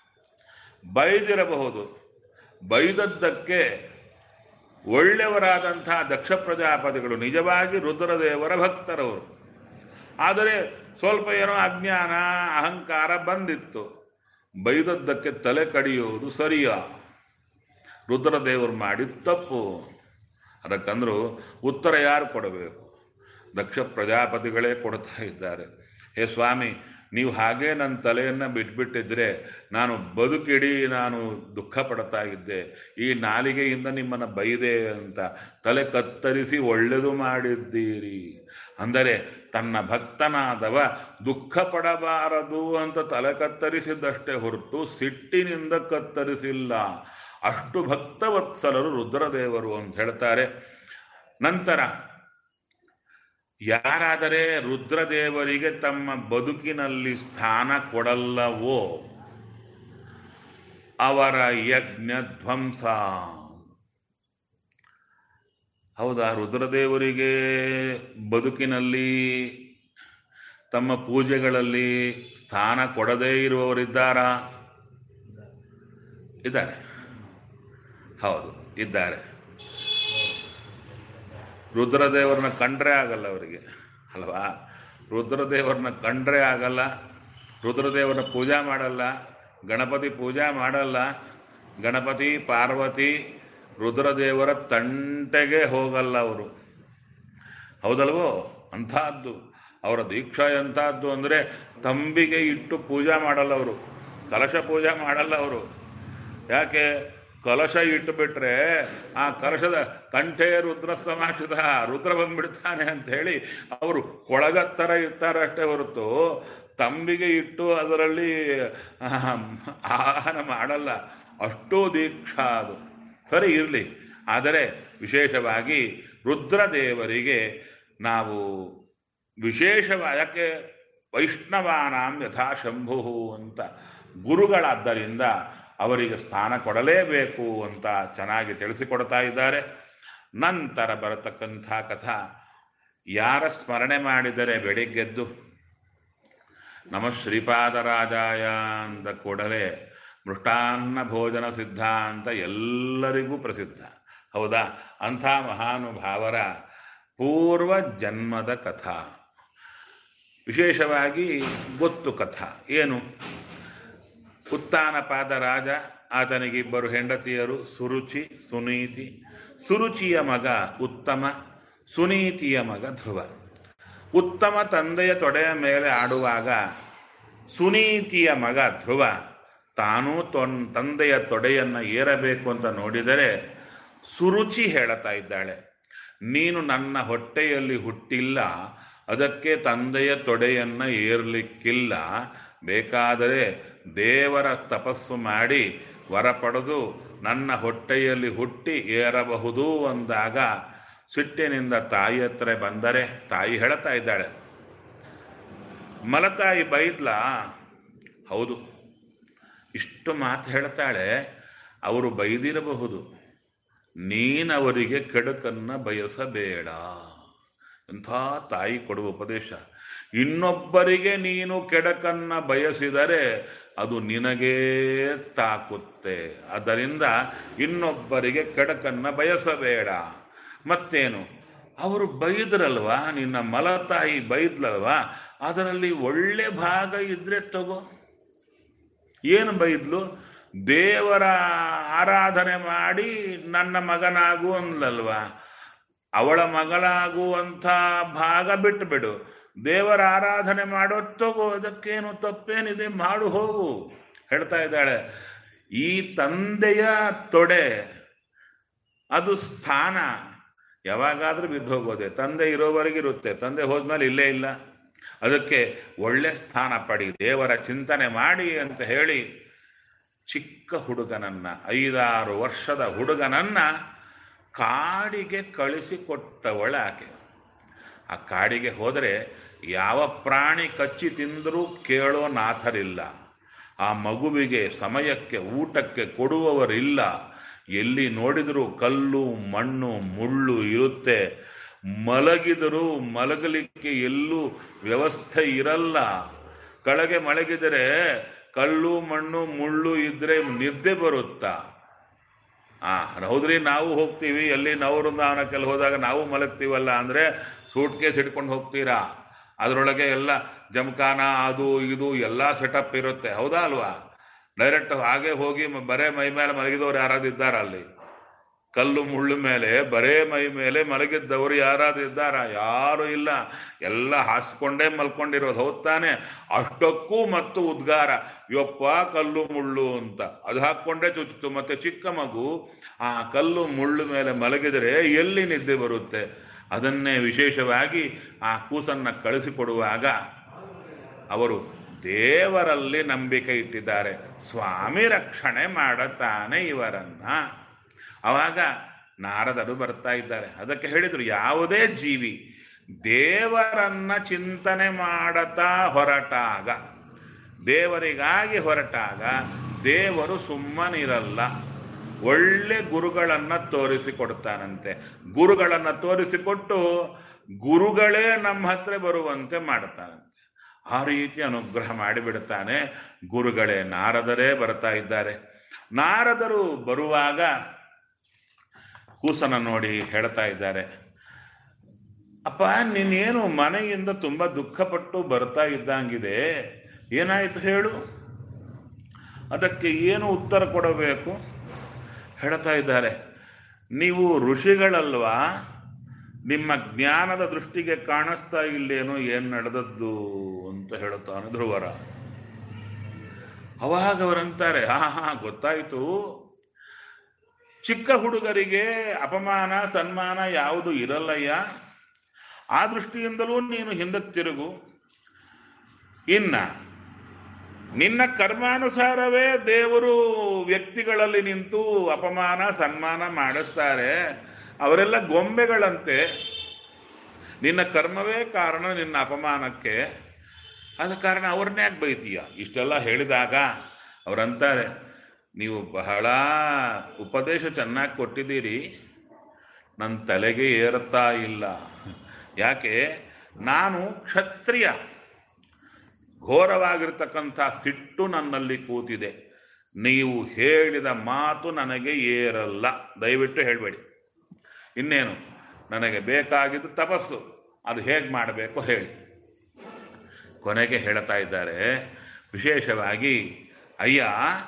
ಬೈದಿರಬಹುದು ಬೈದದ್ದಕ್ಕೆ ಒಳ್ಳೆಯವರಾದಂತಹ ದಕ್ಷ ಪ್ರಜಾಪತಿಗಳು ನಿಜವಾಗಿ ರುದ್ರದೇವರ ಭಕ್ತರವರು ಆದರೆ ಸ್ವಲ್ಪ ಏನೋ ಅಜ್ಞಾನ ಅಹಂಕಾರ ಬಂದಿತ್ತು ಬೈದದ್ದಕ್ಕೆ ತಲೆ ಕಡಿಯುವುದು ಸರಿಯ ರುದ್ರದೇವರು ಮಾಡಿದ ತಪ್ಪು ಅದಕ್ಕಂದ್ರು ಉತ್ತರ ಯಾರು ಕೊಡಬೇಕು ದಕ್ಷ ಪ್ರಜಾಪತಿಗಳೇ ಕೊಡ್ತಾ ಇದ್ದಾರೆ ಹೇ ಸ್ವಾಮಿ ನೀವು ಹಾಗೇ ನನ್ನ ತಲೆಯನ್ನು ಬಿಟ್ಬಿಟ್ಟಿದ್ರೆ ನಾನು ಬದುಕಿಡೀ ನಾನು ದುಃಖ ಪಡ್ತಾ ಇದ್ದೆ ಈ ನಾಲಿಗೆಯಿಂದ ನಿಮ್ಮನ್ನು ಬೈದೆ ಅಂತ ತಲೆ ಕತ್ತರಿಸಿ ಒಳ್ಳೆದು ಮಾಡಿದ್ದೀರಿ ಅಂದರೆ ತನ್ನ ಭಕ್ತನಾದವ ದುಃಖ ಪಡಬಾರದು ಅಂತ ತಲೆ ಕತ್ತರಿಸಿದ್ದಷ್ಟೇ ಹೊರತು ಸಿಟ್ಟಿನಿಂದ ಕತ್ತರಿಸಿಲ್ಲ ಅಷ್ಟು ಭಕ್ತವತ್ಸಲರು ರುದ್ರದೇವರು ಅಂತ ಹೇಳ್ತಾರೆ ನಂತರ ಯಾರಾದರೆ ರುದ್ರದೇವರಿಗೆ ತಮ್ಮ ಬದುಕಿನಲ್ಲಿ ಸ್ಥಾನ ಕೊಡಲ್ಲವೋ ಅವರ ಯಜ್ಞ ಧ್ವಂಸ ಹೌದಾ ರುದ್ರದೇವರಿಗೆ ಬದುಕಿನಲ್ಲಿ ತಮ್ಮ ಪೂಜೆಗಳಲ್ಲಿ ಸ್ಥಾನ ಕೊಡದೇ ಇರುವವರಿದ್ದಾರಾ ಇದ್ದಾರೆ ಹೌದು ಇದ್ದಾರೆ ರುದ್ರದೇವರನ್ನ ಕಂಡ್ರೆ ಆಗಲ್ಲ ಅವರಿಗೆ ಅಲ್ವಾ ರುದ್ರದೇವರನ್ನ ಕಂಡ್ರೆ ಆಗಲ್ಲ ರುದ್ರದೇವರನ್ನ ಪೂಜಾ ಮಾಡಲ್ಲ ಗಣಪತಿ ಪೂಜಾ ಮಾಡಲ್ಲ ಗಣಪತಿ ಪಾರ್ವತಿ ರುದ್ರದೇವರ ತಂಟೆಗೆ ಹೋಗಲ್ಲ ಅವರು ಹೌದಲ್ವೋ ಅಂಥದ್ದು ಅವರ ದೀಕ್ಷಾ ಎಂಥದ್ದು ಅಂದರೆ ತಂಬಿಗೆ ಇಟ್ಟು ಪೂಜಾ ಮಾಡಲ್ಲ ಅವರು ಕಲಶ ಪೂಜೆ ಮಾಡಲ್ಲ ಅವರು ಯಾಕೆ ಕಲಶ ಇಟ್ಟುಬಿಟ್ರೆ ಆ ಕಲಶದ ಕಂಠೆ ರುದ್ರ ಸಮಾಷಿತ ರುದ್ರ ಬಂದ್ಬಿಡ್ತಾನೆ ಅಂತ ಹೇಳಿ ಅವರು ಕೊಳಗತ್ತರ ಇರ್ತಾರೆ ಅಷ್ಟೇ ಹೊರತು ತಂಬಿಗೆ ಇಟ್ಟು ಅದರಲ್ಲಿ ಆಹಾರ ಮಾಡಲ್ಲ ಅಷ್ಟೂ ದೀಕ್ಷಾ ಅದು ಸರಿ ಇರಲಿ ಆದರೆ ವಿಶೇಷವಾಗಿ ರುದ್ರದೇವರಿಗೆ ನಾವು ವಿಶೇಷವಾಗಿ ಯಾಕೆ ವೈಷ್ಣವಾನಾಂ ಯಥಾ ಶಂಭು ಅಂತ ಗುರುಗಳಾದ್ದರಿಂದ ಅವರಿಗೆ ಸ್ಥಾನ ಕೊಡಲೇಬೇಕು ಅಂತ ಚೆನ್ನಾಗಿ ತಿಳಿಸಿಕೊಡ್ತಾ ಇದ್ದಾರೆ ನಂತರ ಬರತಕ್ಕಂಥ ಕಥಾ ಯಾರ ಸ್ಮರಣೆ ಮಾಡಿದರೆ ಬೆಳಿಗ್ಗೆದ್ದು ನಮ ಶ್ರೀಪಾದರಾಜಾಯ ಅಂದ ಕೂಡಲೇ ಮೃಷ್ಟಾನ್ನ ಭೋಜನ ಸಿದ್ಧ ಅಂತ ಎಲ್ಲರಿಗೂ ಪ್ರಸಿದ್ಧ ಹೌದಾ ಅಂಥ ಮಹಾನುಭಾವರ ಪೂರ್ವ ಜನ್ಮದ ಕಥಾ ವಿಶೇಷವಾಗಿ ಗೊತ್ತು ಕಥಾ ಏನು ಉತ್ತಾನಪಾದ ರಾಜ ಆತನಿಗೆ ಇಬ್ಬರು ಹೆಂಡತಿಯರು ಸುರುಚಿ ಸುನೀತಿ ಸುರುಚಿಯ ಮಗ ಉತ್ತಮ ಸುನೀತಿಯ ಮಗ ಧ್ರುವ ಉತ್ತಮ ತಂದೆಯ ತೊಡೆಯ ಮೇಲೆ ಆಡುವಾಗ ಸುನೀತಿಯ ಮಗ ಧ್ರುವ ತಾನೂ ತೊನ್ ತಂದೆಯ ತೊಡೆಯನ್ನು ಏರಬೇಕು ಅಂತ ನೋಡಿದರೆ ಸುರುಚಿ ಹೇಳುತ್ತಾ ಇದ್ದಾಳೆ ನೀನು ನನ್ನ ಹೊಟ್ಟೆಯಲ್ಲಿ ಹುಟ್ಟಿಲ್ಲ ಅದಕ್ಕೆ ತಂದೆಯ ತೊಡೆಯನ್ನು ಏರ್ಲಿಕ್ಕಿಲ್ಲ ಬೇಕಾದರೆ ದೇವರ ತಪಸ್ಸು ಮಾಡಿ ವರ ಪಡೆದು ನನ್ನ ಹೊಟ್ಟೆಯಲ್ಲಿ ಹುಟ್ಟಿ ಏರಬಹುದು ಅಂದಾಗ ಸಿಟ್ಟಿನಿಂದ ತಾಯಿ ಹತ್ರ ಬಂದರೆ ತಾಯಿ ಹೇಳ್ತಾ ಇದ್ದಾಳೆ ಮಲತಾಯಿ ಬೈದ್ಲ ಹೌದು ಇಷ್ಟು ಮಾತು ಹೇಳ್ತಾಳೆ ಅವರು ಬೈದಿರಬಹುದು ನೀನವರಿಗೆ ಕೆಡುಕನ್ನ ಬಯಸಬೇಡ ಎಂಥ ತಾಯಿ ಕೊಡುವ ಉಪದೇಶ ಇನ್ನೊಬ್ಬರಿಗೆ ನೀನು ಕೆಡಕನ್ನ ಬಯಸಿದರೆ ಅದು ನಿನಗೇ ತಾಕುತ್ತೆ ಅದರಿಂದ ಇನ್ನೊಬ್ಬರಿಗೆ ಕೆಡಕನ್ನ ಬಯಸಬೇಡ ಮತ್ತೇನು ಅವರು ಬೈದ್ರಲ್ವಾ ನಿನ್ನ ಮಲತಾಯಿ ಬೈದ್ಲಲ್ವಾ ಅದರಲ್ಲಿ ಒಳ್ಳೆ ಭಾಗ ಇದ್ರೆ ತಗೋ ಏನು ಬೈದ್ಲು ದೇವರ ಆರಾಧನೆ ಮಾಡಿ ನನ್ನ ಮಗನಾಗು ಅಂದ್ಲಲ್ವಾ ಅವಳ ಮಗಳಾಗುವಂಥ ಭಾಗ ಬಿಟ್ಟು ಬಿಡು ದೇವರ ಆರಾಧನೆ ಮಾಡೋ ತಗೋ ಅದಕ್ಕೇನು ತಪ್ಪೇನಿದೆ ಮಾಡು ಹೋಗು ಹೇಳ್ತಾ ಇದ್ದಾಳೆ ಈ ತಂದೆಯ ತೊಡೆ ಅದು ಸ್ಥಾನ ಯಾವಾಗಾದ್ರೂ ಬಿದ್ದು ಹೋಗೋದೆ ತಂದೆ ಇರೋವರೆಗೆ ಇರುತ್ತೆ ತಂದೆ ಹೋದ್ಮೇಲೆ ಇಲ್ಲೇ ಇಲ್ಲ ಅದಕ್ಕೆ ಒಳ್ಳೆ ಸ್ಥಾನ ಪಡಿ ದೇವರ ಚಿಂತನೆ ಮಾಡಿ ಅಂತ ಹೇಳಿ ಚಿಕ್ಕ ಹುಡುಗನನ್ನ ಐದಾರು ವರ್ಷದ ಹುಡುಗನನ್ನ ಕಾಡಿಗೆ ಕಳಿಸಿಕೊಟ್ಟವಳೆ ಆಕೆ ಆ ಕಾಡಿಗೆ ಹೋದರೆ ಯಾವ ಪ್ರಾಣಿ ಕಚ್ಚಿ ತಿಂದರೂ ಕೇಳೋ ನಾಥರಿಲ್ಲ ಆ ಮಗುವಿಗೆ ಸಮಯಕ್ಕೆ ಊಟಕ್ಕೆ ಕೊಡುವವರಿಲ್ಲ ಎಲ್ಲಿ ನೋಡಿದರೂ ಕಲ್ಲು ಮಣ್ಣು ಮುಳ್ಳು ಇರುತ್ತೆ ಮಲಗಿದರೂ ಮಲಗಲಿಕ್ಕೆ ಎಲ್ಲೂ ವ್ಯವಸ್ಥೆ ಇರಲ್ಲ ಕೆಳಗೆ ಮಲಗಿದರೆ ಕಲ್ಲು ಮಣ್ಣು ಮುಳ್ಳು ಇದ್ರೆ ನಿದ್ದೆ ಬರುತ್ತಾ ಆ ಹೌದ್ರಿ ನಾವು ಹೋಗ್ತೀವಿ ಎಲ್ಲಿ ನಾವು ವೃಂದಾವನಕ್ಕೆಲ್ಲ ಹೋದಾಗ ನಾವು ಮಲಗ್ತೀವಲ್ಲ ಅಂದ್ರೆ ಸೂಟ್ ಕೇಸ್ ಹಿಡ್ಕೊಂಡು ಹೋಗ್ತೀರಾ ಅದರೊಳಗೆ ಎಲ್ಲ ಜಮಖಾನ ಅದು ಇದು ಎಲ್ಲ ಸೆಟಪ್ ಇರುತ್ತೆ ಹೌದಾ ಅಲ್ವಾ ಡೈರೆಕ್ಟ್ ಹಾಗೆ ಹೋಗಿ ಮ- ಬರೇ ಮೈ ಮೇಲೆ ಮಲಗಿದವ್ರು ಯಾರಾದ್ರು ಇದ್ದಾರ ಅಲ್ಲಿ ಕಲ್ಲು ಮುಳ್ಳು ಮೇಲೆ ಬರೇ ಮೈ ಮೇಲೆ ಮಲಗಿದ್ದವರು ಯಾರಾದ್ರು ಇದ್ದಾರ ಯಾರು ಇಲ್ಲ ಎಲ್ಲ ಹಾಸ್ಕೊಂಡೇ ಮಲ್ಕೊಂಡಿರೋದು ಹೌದ್ ತಾನೆ ಅಷ್ಟಕ್ಕೂ ಮತ್ತು ಉದ್ಗಾರ ಯಪ್ಪ ಕಲ್ಲು ಮುಳ್ಳು ಅಂತ ಅದು ಹಾಕ್ಕೊಂಡೇ ಚುಚ್ಚಿತು ಮತ್ತೆ ಚಿಕ್ಕ ಮಗು ಆ ಕಲ್ಲು ಮುಳ್ಳು ಮೇಲೆ ಮಲಗಿದರೆ ಎಲ್ಲಿ ನಿದ್ದೆ ಬರುತ್ತೆ ಅದನ್ನೇ ವಿಶೇಷವಾಗಿ ಆ ಕೂಸನ್ನ ಕಳಿಸಿಕೊಡುವಾಗ ಅವರು ದೇವರಲ್ಲಿ ನಂಬಿಕೆ ಇಟ್ಟಿದ್ದಾರೆ ಸ್ವಾಮಿ ರಕ್ಷಣೆ ಮಾಡತಾನೆ ಇವರನ್ನ ಅವಾಗ ನಾರದರು ಬರ್ತಾ ಇದ್ದಾರೆ ಅದಕ್ಕೆ ಹೇಳಿದ್ರು ಯಾವುದೇ ಜೀವಿ ದೇವರನ್ನ ಚಿಂತನೆ ಮಾಡತಾ ಹೊರಟಾಗ ದೇವರಿಗಾಗಿ ಹೊರಟಾಗ ದೇವರು ಸುಮ್ಮನಿರಲ್ಲ ಒಳ್ಳೆ ಗುರುಗಳನ್ನ ತೋರಿಸಿಕೊಡ್ತಾನಂತೆ ಗುರುಗಳನ್ನ ತೋರಿಸಿಕೊಟ್ಟು ಗುರುಗಳೇ ನಮ್ಮ ಹತ್ರ ಬರುವಂತೆ ಮಾಡ್ತಾನಂತೆ ಆ ರೀತಿ ಅನುಗ್ರಹ ಮಾಡಿಬಿಡುತ್ತಾನೆ ಗುರುಗಳೇ ನಾರದರೇ ಬರ್ತಾ ಇದ್ದಾರೆ ನಾರದರು ಬರುವಾಗ ಕೂಸನ ನೋಡಿ ಹೇಳ್ತಾ ಇದ್ದಾರೆ ಅಪ್ಪ ನೀನೇನು ಮನೆಯಿಂದ ತುಂಬಾ ದುಃಖಪಟ್ಟು ಬರ್ತಾ ಇದ್ದಂಗಿದೆ ಏನಾಯ್ತು ಹೇಳು ಅದಕ್ಕೆ ಏನು ಉತ್ತರ ಕೊಡಬೇಕು ಹೇಳ್ತಾ ಇದ್ದಾರೆ ನೀವು ಋಷಿಗಳಲ್ವಾ ನಿಮ್ಮ ಜ್ಞಾನದ ದೃಷ್ಟಿಗೆ ಕಾಣಿಸ್ತಾ ಇಲ್ಲೇನೋ ಏನ್ ನಡೆದದ್ದು ಅಂತ ಹೇಳುತ್ತಾನೆ ಧ್ರುವರ ಅವಾಗ ಅವರಂತಾರೆ ಹಾ ಹಾ ಗೊತ್ತಾಯ್ತು ಚಿಕ್ಕ ಹುಡುಗರಿಗೆ ಅಪಮಾನ ಸನ್ಮಾನ ಯಾವುದು ಇರಲ್ಲಯ್ಯ ಆ ದೃಷ್ಟಿಯಿಂದಲೂ ನೀನು ಹಿಂದಕ್ಕೆ ತಿರುಗು ಇನ್ನ ನಿನ್ನ ಕರ್ಮಾನುಸಾರವೇ ದೇವರು ವ್ಯಕ್ತಿಗಳಲ್ಲಿ ನಿಂತು ಅಪಮಾನ ಸನ್ಮಾನ ಮಾಡಿಸ್ತಾರೆ ಅವರೆಲ್ಲ ಗೊಂಬೆಗಳಂತೆ ನಿನ್ನ ಕರ್ಮವೇ ಕಾರಣ ನಿನ್ನ ಅಪಮಾನಕ್ಕೆ ಆದ ಕಾರಣ ಅವ್ರನ್ನೇ ಯಾಕೆ ಬೈತೀಯ ಇಷ್ಟೆಲ್ಲ ಹೇಳಿದಾಗ ಅವರಂತಾರೆ ನೀವು ಬಹಳ ಉಪದೇಶ ಚೆನ್ನಾಗಿ ಕೊಟ್ಟಿದ್ದೀರಿ ನನ್ನ ತಲೆಗೆ ಏರುತ್ತಾ ಇಲ್ಲ ಯಾಕೆ ನಾನು ಕ್ಷತ್ರಿಯ ಘೋರವಾಗಿರ್ತಕ್ಕಂಥ ಸಿಟ್ಟು ನನ್ನಲ್ಲಿ ಕೂತಿದೆ ನೀವು ಹೇಳಿದ ಮಾತು ನನಗೆ ಏರಲ್ಲ ದಯವಿಟ್ಟು ಹೇಳಬೇಡಿ ಇನ್ನೇನು ನನಗೆ ಬೇಕಾಗಿದ್ದು ತಪಸ್ಸು ಅದು ಹೇಗೆ ಮಾಡಬೇಕು ಹೇಳಿ ಕೊನೆಗೆ ಹೇಳ್ತಾ ಇದ್ದಾರೆ ವಿಶೇಷವಾಗಿ ಅಯ್ಯ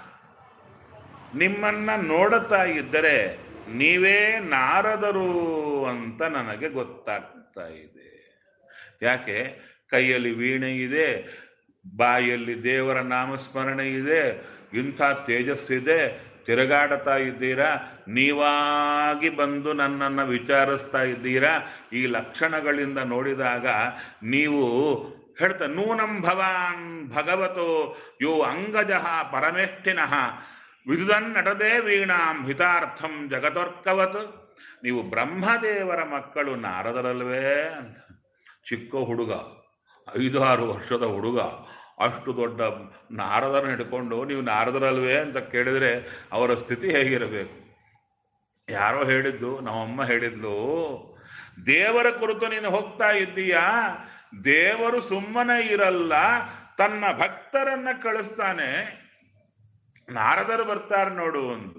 ನಿಮ್ಮನ್ನ ನೋಡುತ್ತಾ ಇದ್ದರೆ ನೀವೇ ನಾರದರು ಅಂತ ನನಗೆ ಗೊತ್ತಾಗ್ತಾ ಇದೆ ಯಾಕೆ ಕೈಯಲ್ಲಿ ವೀಣೆ ಇದೆ ಬಾಯಲ್ಲಿ ದೇವರ ನಾಮಸ್ಮರಣೆ ಇದೆ ಇಂಥ ತೇಜಸ್ಸಿದೆ ತಿರುಗಾಡ್ತಾ ಇದ್ದೀರಾ ನೀವಾಗಿ ಬಂದು ನನ್ನನ್ನು ವಿಚಾರಿಸ್ತಾ ಇದ್ದೀರಾ ಈ ಲಕ್ಷಣಗಳಿಂದ ನೋಡಿದಾಗ ನೀವು ಹೇಳ್ತಾ ನೂನಂ ಭವಾನ್ ಭಗವತೋ ಯೋ ಅಂಗಜಃ ಪರಮೇಷ್ಠಿನಃ ವಿದುದನ್ ನಟದೇ ವೀಣಾಂ ಹಿತಾರ್ಥಂ ಜಗದೊರ್ಕವತ್ ನೀವು ಬ್ರಹ್ಮದೇವರ ಮಕ್ಕಳು ನಾರದರಲ್ವೇ ಅಂತ ಚಿಕ್ಕ ಹುಡುಗ ಐದಾರು ವರ್ಷದ ಹುಡುಗ ಅಷ್ಟು ದೊಡ್ಡ ನಾರದರನ್ನು ಹಿಡ್ಕೊಂಡು ನೀವು ನಾರದರಲ್ವೇ ಅಂತ ಕೇಳಿದ್ರೆ ಅವರ ಸ್ಥಿತಿ ಹೇಗಿರಬೇಕು ಯಾರೋ ಹೇಳಿದ್ದು ನಮ್ಮಮ್ಮ ಹೇಳಿದ್ಲು ದೇವರ ಕುರಿತು ನೀನು ಹೋಗ್ತಾ ಇದ್ದೀಯಾ ದೇವರು ಸುಮ್ಮನೆ ಇರಲ್ಲ ತನ್ನ ಭಕ್ತರನ್ನ ಕಳಿಸ್ತಾನೆ ನಾರದರು ಬರ್ತಾರೆ ನೋಡು ಒಂದು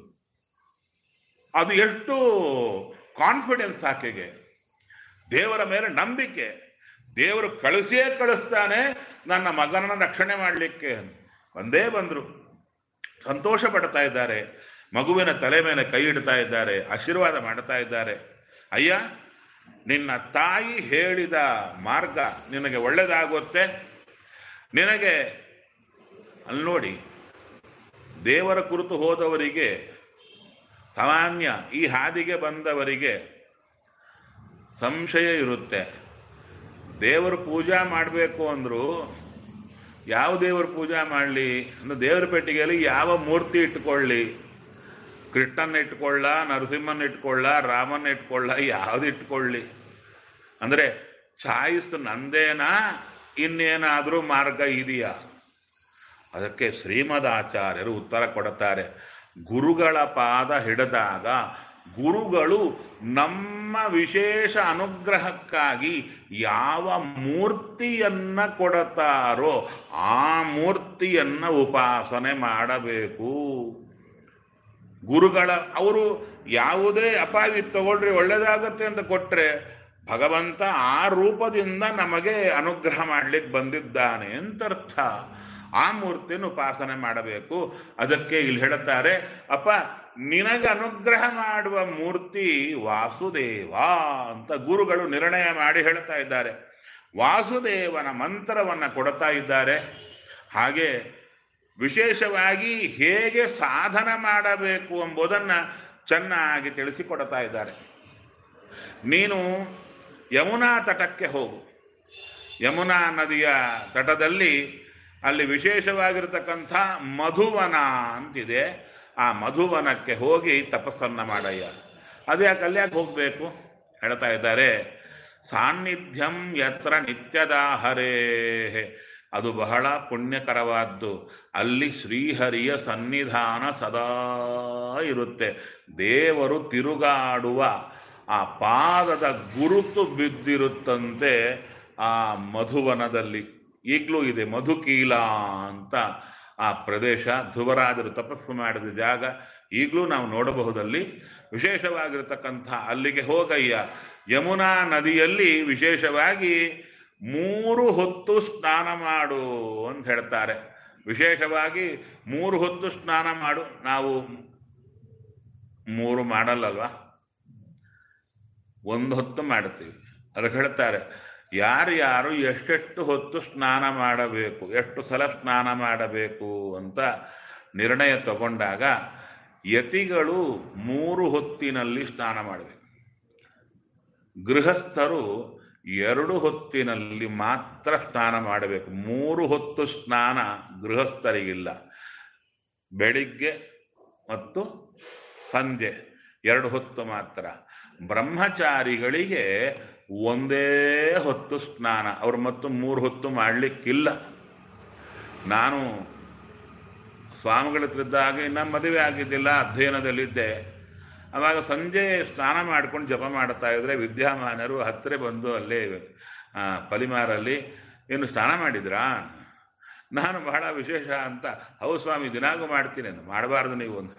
ಅದು ಎಷ್ಟು ಕಾನ್ಫಿಡೆನ್ಸ್ ಆಕೆಗೆ ದೇವರ ಮೇಲೆ ನಂಬಿಕೆ ದೇವರು ಕಳಿಸಿಯೇ ಕಳಿಸ್ತಾನೆ ನನ್ನ ಮಗನನ್ನ ರಕ್ಷಣೆ ಮಾಡಲಿಕ್ಕೆ ಒಂದೇ ಬಂದ್ರು ಸಂತೋಷ ಪಡ್ತಾ ಇದ್ದಾರೆ ಮಗುವಿನ ತಲೆ ಮೇಲೆ ಕೈ ಇಡ್ತಾ ಇದ್ದಾರೆ ಆಶೀರ್ವಾದ ಮಾಡ್ತಾ ಇದ್ದಾರೆ ಅಯ್ಯ ನಿನ್ನ ತಾಯಿ ಹೇಳಿದ ಮಾರ್ಗ ನಿನಗೆ ಒಳ್ಳೆಯದಾಗುತ್ತೆ ನಿನಗೆ ಅಲ್ಲಿ ನೋಡಿ ದೇವರ ಕುರಿತು ಹೋದವರಿಗೆ ಸಾಮಾನ್ಯ ಈ ಹಾದಿಗೆ ಬಂದವರಿಗೆ ಸಂಶಯ ಇರುತ್ತೆ ದೇವರು ಪೂಜಾ ಮಾಡಬೇಕು ಅಂದ್ರು ಯಾವ ದೇವರ ಪೂಜಾ ಮಾಡಲಿ ಅಂದ್ರೆ ದೇವರ ಪೆಟ್ಟಿಗೆಯಲ್ಲಿ ಯಾವ ಮೂರ್ತಿ ಇಟ್ಕೊಳ್ಳಿ ಕೃಷ್ಣನ ಇಟ್ಕೊಳ್ಳ ನರಸಿಂಹನ ಇಟ್ಕೊಳ್ಳ ರಾಮನ ಇಟ್ಕೊಳ್ಳ ಯಾವ್ದು ಇಟ್ಕೊಳ್ಳಿ ಅಂದ್ರೆ ಚಾಯ್ಸ್ ನಂದೇನಾ ಇನ್ನೇನಾದ್ರೂ ಮಾರ್ಗ ಇದೆಯಾ ಅದಕ್ಕೆ ಶ್ರೀಮದಾಚಾರ್ಯರು ಉತ್ತರ ಕೊಡುತ್ತಾರೆ ಗುರುಗಳ ಪಾದ ಹಿಡಿದಾಗ ಗುರುಗಳು ನಮ್ಮ ವಿಶೇಷ ಅನುಗ್ರಹಕ್ಕಾಗಿ ಯಾವ ಮೂರ್ತಿಯನ್ನ ಕೊಡುತ್ತಾರೋ ಆ ಮೂರ್ತಿಯನ್ನ ಉಪಾಸನೆ ಮಾಡಬೇಕು ಗುರುಗಳ ಅವರು ಯಾವುದೇ ಅಪಾಯ ತಗೊಳ್ರಿ ಒಳ್ಳೇದಾಗತ್ತೆ ಅಂತ ಕೊಟ್ರೆ ಭಗವಂತ ಆ ರೂಪದಿಂದ ನಮಗೆ ಅನುಗ್ರಹ ಮಾಡ್ಲಿಕ್ಕೆ ಬಂದಿದ್ದಾನೆ ಅಂತ ಅರ್ಥ ಆ ಮೂರ್ತಿಯನ್ನು ಉಪಾಸನೆ ಮಾಡಬೇಕು ಅದಕ್ಕೆ ಇಲ್ಲಿ ಹೇಳುತ್ತಾರೆ ಅಪ್ಪ ನಿನಗೆ ಅನುಗ್ರಹ ಮಾಡುವ ಮೂರ್ತಿ ವಾಸುದೇವ ಅಂತ ಗುರುಗಳು ನಿರ್ಣಯ ಮಾಡಿ ಹೇಳ್ತಾ ಇದ್ದಾರೆ ವಾಸುದೇವನ ಮಂತ್ರವನ್ನ ಕೊಡ್ತಾ ಇದ್ದಾರೆ ಹಾಗೆ ವಿಶೇಷವಾಗಿ ಹೇಗೆ ಸಾಧನ ಮಾಡಬೇಕು ಎಂಬುದನ್ನ ಚೆನ್ನಾಗಿ ತಿಳಿಸಿಕೊಡ್ತಾ ಇದ್ದಾರೆ ನೀನು ಯಮುನಾ ತಟಕ್ಕೆ ಹೋಗು ಯಮುನಾ ನದಿಯ ತಟದಲ್ಲಿ ಅಲ್ಲಿ ವಿಶೇಷವಾಗಿರ್ತಕ್ಕಂಥ ಮಧುವನ ಅಂತಿದೆ ಆ ಮಧುವನಕ್ಕೆ ಹೋಗಿ ತಪಸ್ಸನ್ನ ಮಾಡಯ್ಯ ಅದ್ಯಾಕೆ ಅಲ್ಯಾಕೆ ಹೋಗಬೇಕು ಹೇಳ್ತಾ ಇದ್ದಾರೆ ಸಾನ್ನಿಧ್ಯಂ ಯತ್ರ ನಿತ್ಯದಾಹರೇ ಅದು ಬಹಳ ಪುಣ್ಯಕರವಾದ್ದು ಅಲ್ಲಿ ಶ್ರೀಹರಿಯ ಸನ್ನಿಧಾನ ಸದಾ ಇರುತ್ತೆ ದೇವರು ತಿರುಗಾಡುವ ಆ ಪಾದದ ಗುರುತು ಬಿದ್ದಿರುತ್ತಂತೆ ಆ ಮಧುವನದಲ್ಲಿ ಈಗಲೂ ಇದೆ ಮಧುಕೀಲ ಅಂತ ಆ ಪ್ರದೇಶ ಧ್ರುವರಾಜರು ತಪಸ್ಸು ಮಾಡಿದ ಜಾಗ ಈಗಲೂ ನಾವು ನೋಡಬಹುದಲ್ಲಿ ವಿಶೇಷವಾಗಿರ್ತಕ್ಕಂಥ ಅಲ್ಲಿಗೆ ಹೋಗಯ್ಯ ಯಮುನಾ ನದಿಯಲ್ಲಿ ವಿಶೇಷವಾಗಿ ಮೂರು ಹೊತ್ತು ಸ್ನಾನ ಮಾಡು ಅಂತ ಹೇಳ್ತಾರೆ ವಿಶೇಷವಾಗಿ ಮೂರು ಹೊತ್ತು ಸ್ನಾನ ಮಾಡು ನಾವು ಮೂರು ಮಾಡಲ್ಲಲ್ವಾ ಒಂದು ಹೊತ್ತು ಮಾಡ್ತೀವಿ ಅದಕ್ಕೆ ಹೇಳ್ತಾರೆ ಯಾರ್ಯಾರು ಎಷ್ಟೆಷ್ಟು ಹೊತ್ತು ಸ್ನಾನ ಮಾಡಬೇಕು ಎಷ್ಟು ಸಲ ಸ್ನಾನ ಮಾಡಬೇಕು ಅಂತ ನಿರ್ಣಯ ತಗೊಂಡಾಗ ಯತಿಗಳು ಮೂರು ಹೊತ್ತಿನಲ್ಲಿ ಸ್ನಾನ ಮಾಡಬೇಕು ಗೃಹಸ್ಥರು ಎರಡು ಹೊತ್ತಿನಲ್ಲಿ ಮಾತ್ರ ಸ್ನಾನ ಮಾಡಬೇಕು ಮೂರು ಹೊತ್ತು ಸ್ನಾನ ಗೃಹಸ್ಥರಿಗಿಲ್ಲ ಬೆಳಿಗ್ಗೆ ಮತ್ತು ಸಂಜೆ ಎರಡು ಹೊತ್ತು ಮಾತ್ರ ಬ್ರಹ್ಮಚಾರಿಗಳಿಗೆ ಒಂದೇ ಹೊತ್ತು ಸ್ನಾನ ಅವ್ರು ಮತ್ತು ಮೂರು ಹೊತ್ತು ಮಾಡಲಿಕ್ಕಿಲ್ಲ ನಾನು ಸ್ವಾಮಿಗಳ ಹತ್ರದ್ದಾಗ ಇನ್ನ ಮದುವೆ ಆಗಿದ್ದಿಲ್ಲ ಅಧ್ಯಯನದಲ್ಲಿದ್ದೆ ಅವಾಗ ಸಂಜೆ ಸ್ನಾನ ಮಾಡ್ಕೊಂಡು ಜಪ ಮಾಡ್ತಾ ಇದ್ರೆ ವಿದ್ಯಾಮಾನರು ಹತ್ತಿರ ಬಂದು ಅಲ್ಲೇ ಆ, ಪಲಿಮಾರಲ್ಲಿ ಏನು ಸ್ನಾನ ಮಾಡಿದ್ರಾ ನಾನು ಬಹಳ ವಿಶೇಷ ಅಂತ ಹೌದು ಸ್ವಾಮಿ ದಿನಾಗೂ ಮಾಡ್ತೀನಿ ಅಂತ ಮಾಡಬಾರ್ದು ನೀವು ಅಂತ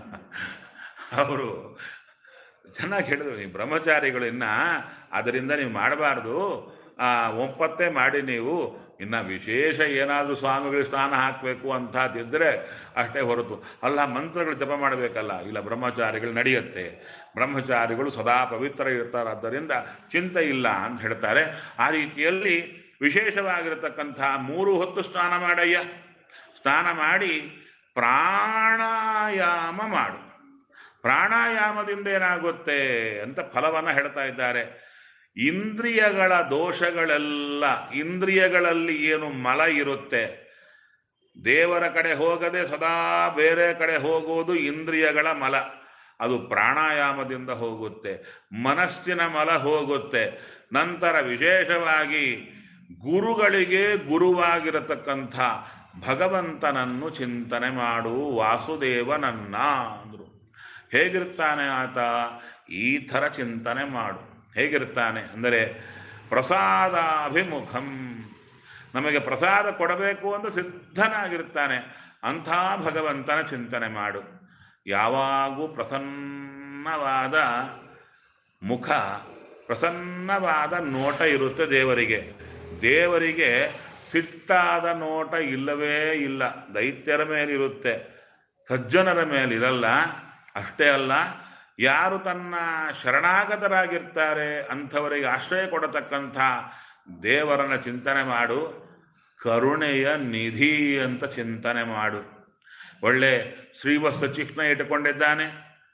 ಅವರು ಚೆನ್ನಾಗಿ ಹೇಳಿದ್ರು ನೀವು ಬ್ರಹ್ಮಚಾರಿಗಳು ಇನ್ನ ಅದರಿಂದ ನೀವು ಮಾಡಬಾರ್ದು ಆ ಒಪ್ಪತ್ತೇ ಮಾಡಿ ನೀವು ಇನ್ನ ವಿಶೇಷ ಏನಾದರೂ ಸ್ವಾಮಿಗಳಿಗೆ ಸ್ನಾನ ಹಾಕಬೇಕು ಅಂತದಿದ್ರೆ ಅಷ್ಟೇ ಹೊರತು ಅಲ್ಲ ಮಂತ್ರಗಳು ಜಪ ಮಾಡಬೇಕಲ್ಲ ಇಲ್ಲ ಬ್ರಹ್ಮಚಾರಿಗಳು ನಡೆಯುತ್ತೆ ಬ್ರಹ್ಮಚಾರಿಗಳು ಸದಾ ಪವಿತ್ರ ಇರ್ತಾರಾದ್ದರಿಂದ ಚಿಂತೆ ಇಲ್ಲ ಅಂತ ಹೇಳ್ತಾರೆ ಆ ರೀತಿಯಲ್ಲಿ ವಿಶೇಷವಾಗಿರತಕ್ಕಂಥ ಮೂರು ಹೊತ್ತು ಸ್ನಾನ ಮಾಡಯ್ಯ ಸ್ನಾನ ಮಾಡಿ ಪ್ರಾಣಾಯಾಮ ಮಾಡು ಪ್ರಾಣಾಯಾಮದಿಂದ ಏನಾಗುತ್ತೆ ಅಂತ ಫಲವನ್ನ ಹೇಳ್ತಾ ಇದ್ದಾರೆ ಇಂದ್ರಿಯಗಳ ದೋಷಗಳೆಲ್ಲ ಇಂದ್ರಿಯಗಳಲ್ಲಿ ಏನು ಮಲ ಇರುತ್ತೆ ದೇವರ ಕಡೆ ಹೋಗದೆ ಸದಾ ಬೇರೆ ಕಡೆ ಹೋಗುವುದು ಇಂದ್ರಿಯಗಳ ಮಲ ಅದು ಪ್ರಾಣಾಯಾಮದಿಂದ ಹೋಗುತ್ತೆ ಮನಸ್ಸಿನ ಮಲ ಹೋಗುತ್ತೆ ನಂತರ ವಿಶೇಷವಾಗಿ ಗುರುಗಳಿಗೆ ಗುರುವಾಗಿರತಕ್ಕಂಥ ಭಗವಂತನನ್ನು ಚಿಂತನೆ ಮಾಡು ವಾಸುದೇವನನ್ನ ಅಂದ್ರು ಹೇಗಿರ್ತಾನೆ ಆತ ಈ ಥರ ಚಿಂತನೆ ಮಾಡು ಹೇಗಿರ್ತಾನೆ ಅಂದರೆ ಪ್ರಸಾದಾಭಿಮುಖಂ ನಮಗೆ ಪ್ರಸಾದ ಕೊಡಬೇಕು ಅಂತ ಸಿದ್ಧನಾಗಿರ್ತಾನೆ ಅಂಥ ಭಗವಂತನ ಚಿಂತನೆ ಮಾಡು ಯಾವಾಗೂ ಪ್ರಸನ್ನವಾದ ಮುಖ ಪ್ರಸನ್ನವಾದ ನೋಟ ಇರುತ್ತೆ ದೇವರಿಗೆ ದೇವರಿಗೆ ಸಿಟ್ಟಾದ ನೋಟ ಇಲ್ಲವೇ ಇಲ್ಲ ದೈತ್ಯರ ಮೇಲಿರುತ್ತೆ ಸಜ್ಜನರ ಮೇಲಿರಲ್ಲ ಅಷ್ಟೇ ಅಲ್ಲ ಯಾರು ತನ್ನ ಶರಣಾಗತರಾಗಿರ್ತಾರೆ ಅಂಥವರಿಗೆ ಆಶ್ರಯ ಕೊಡತಕ್ಕಂಥ ದೇವರನ್ನ ಚಿಂತನೆ ಮಾಡು ಕರುಣೆಯ ನಿಧಿ ಅಂತ ಚಿಂತನೆ ಮಾಡು ಒಳ್ಳೆ ಶ್ರೀವತ್ಸ ಚಿಹ್ನ ಇಟ್ಟುಕೊಂಡಿದ್ದಾನೆ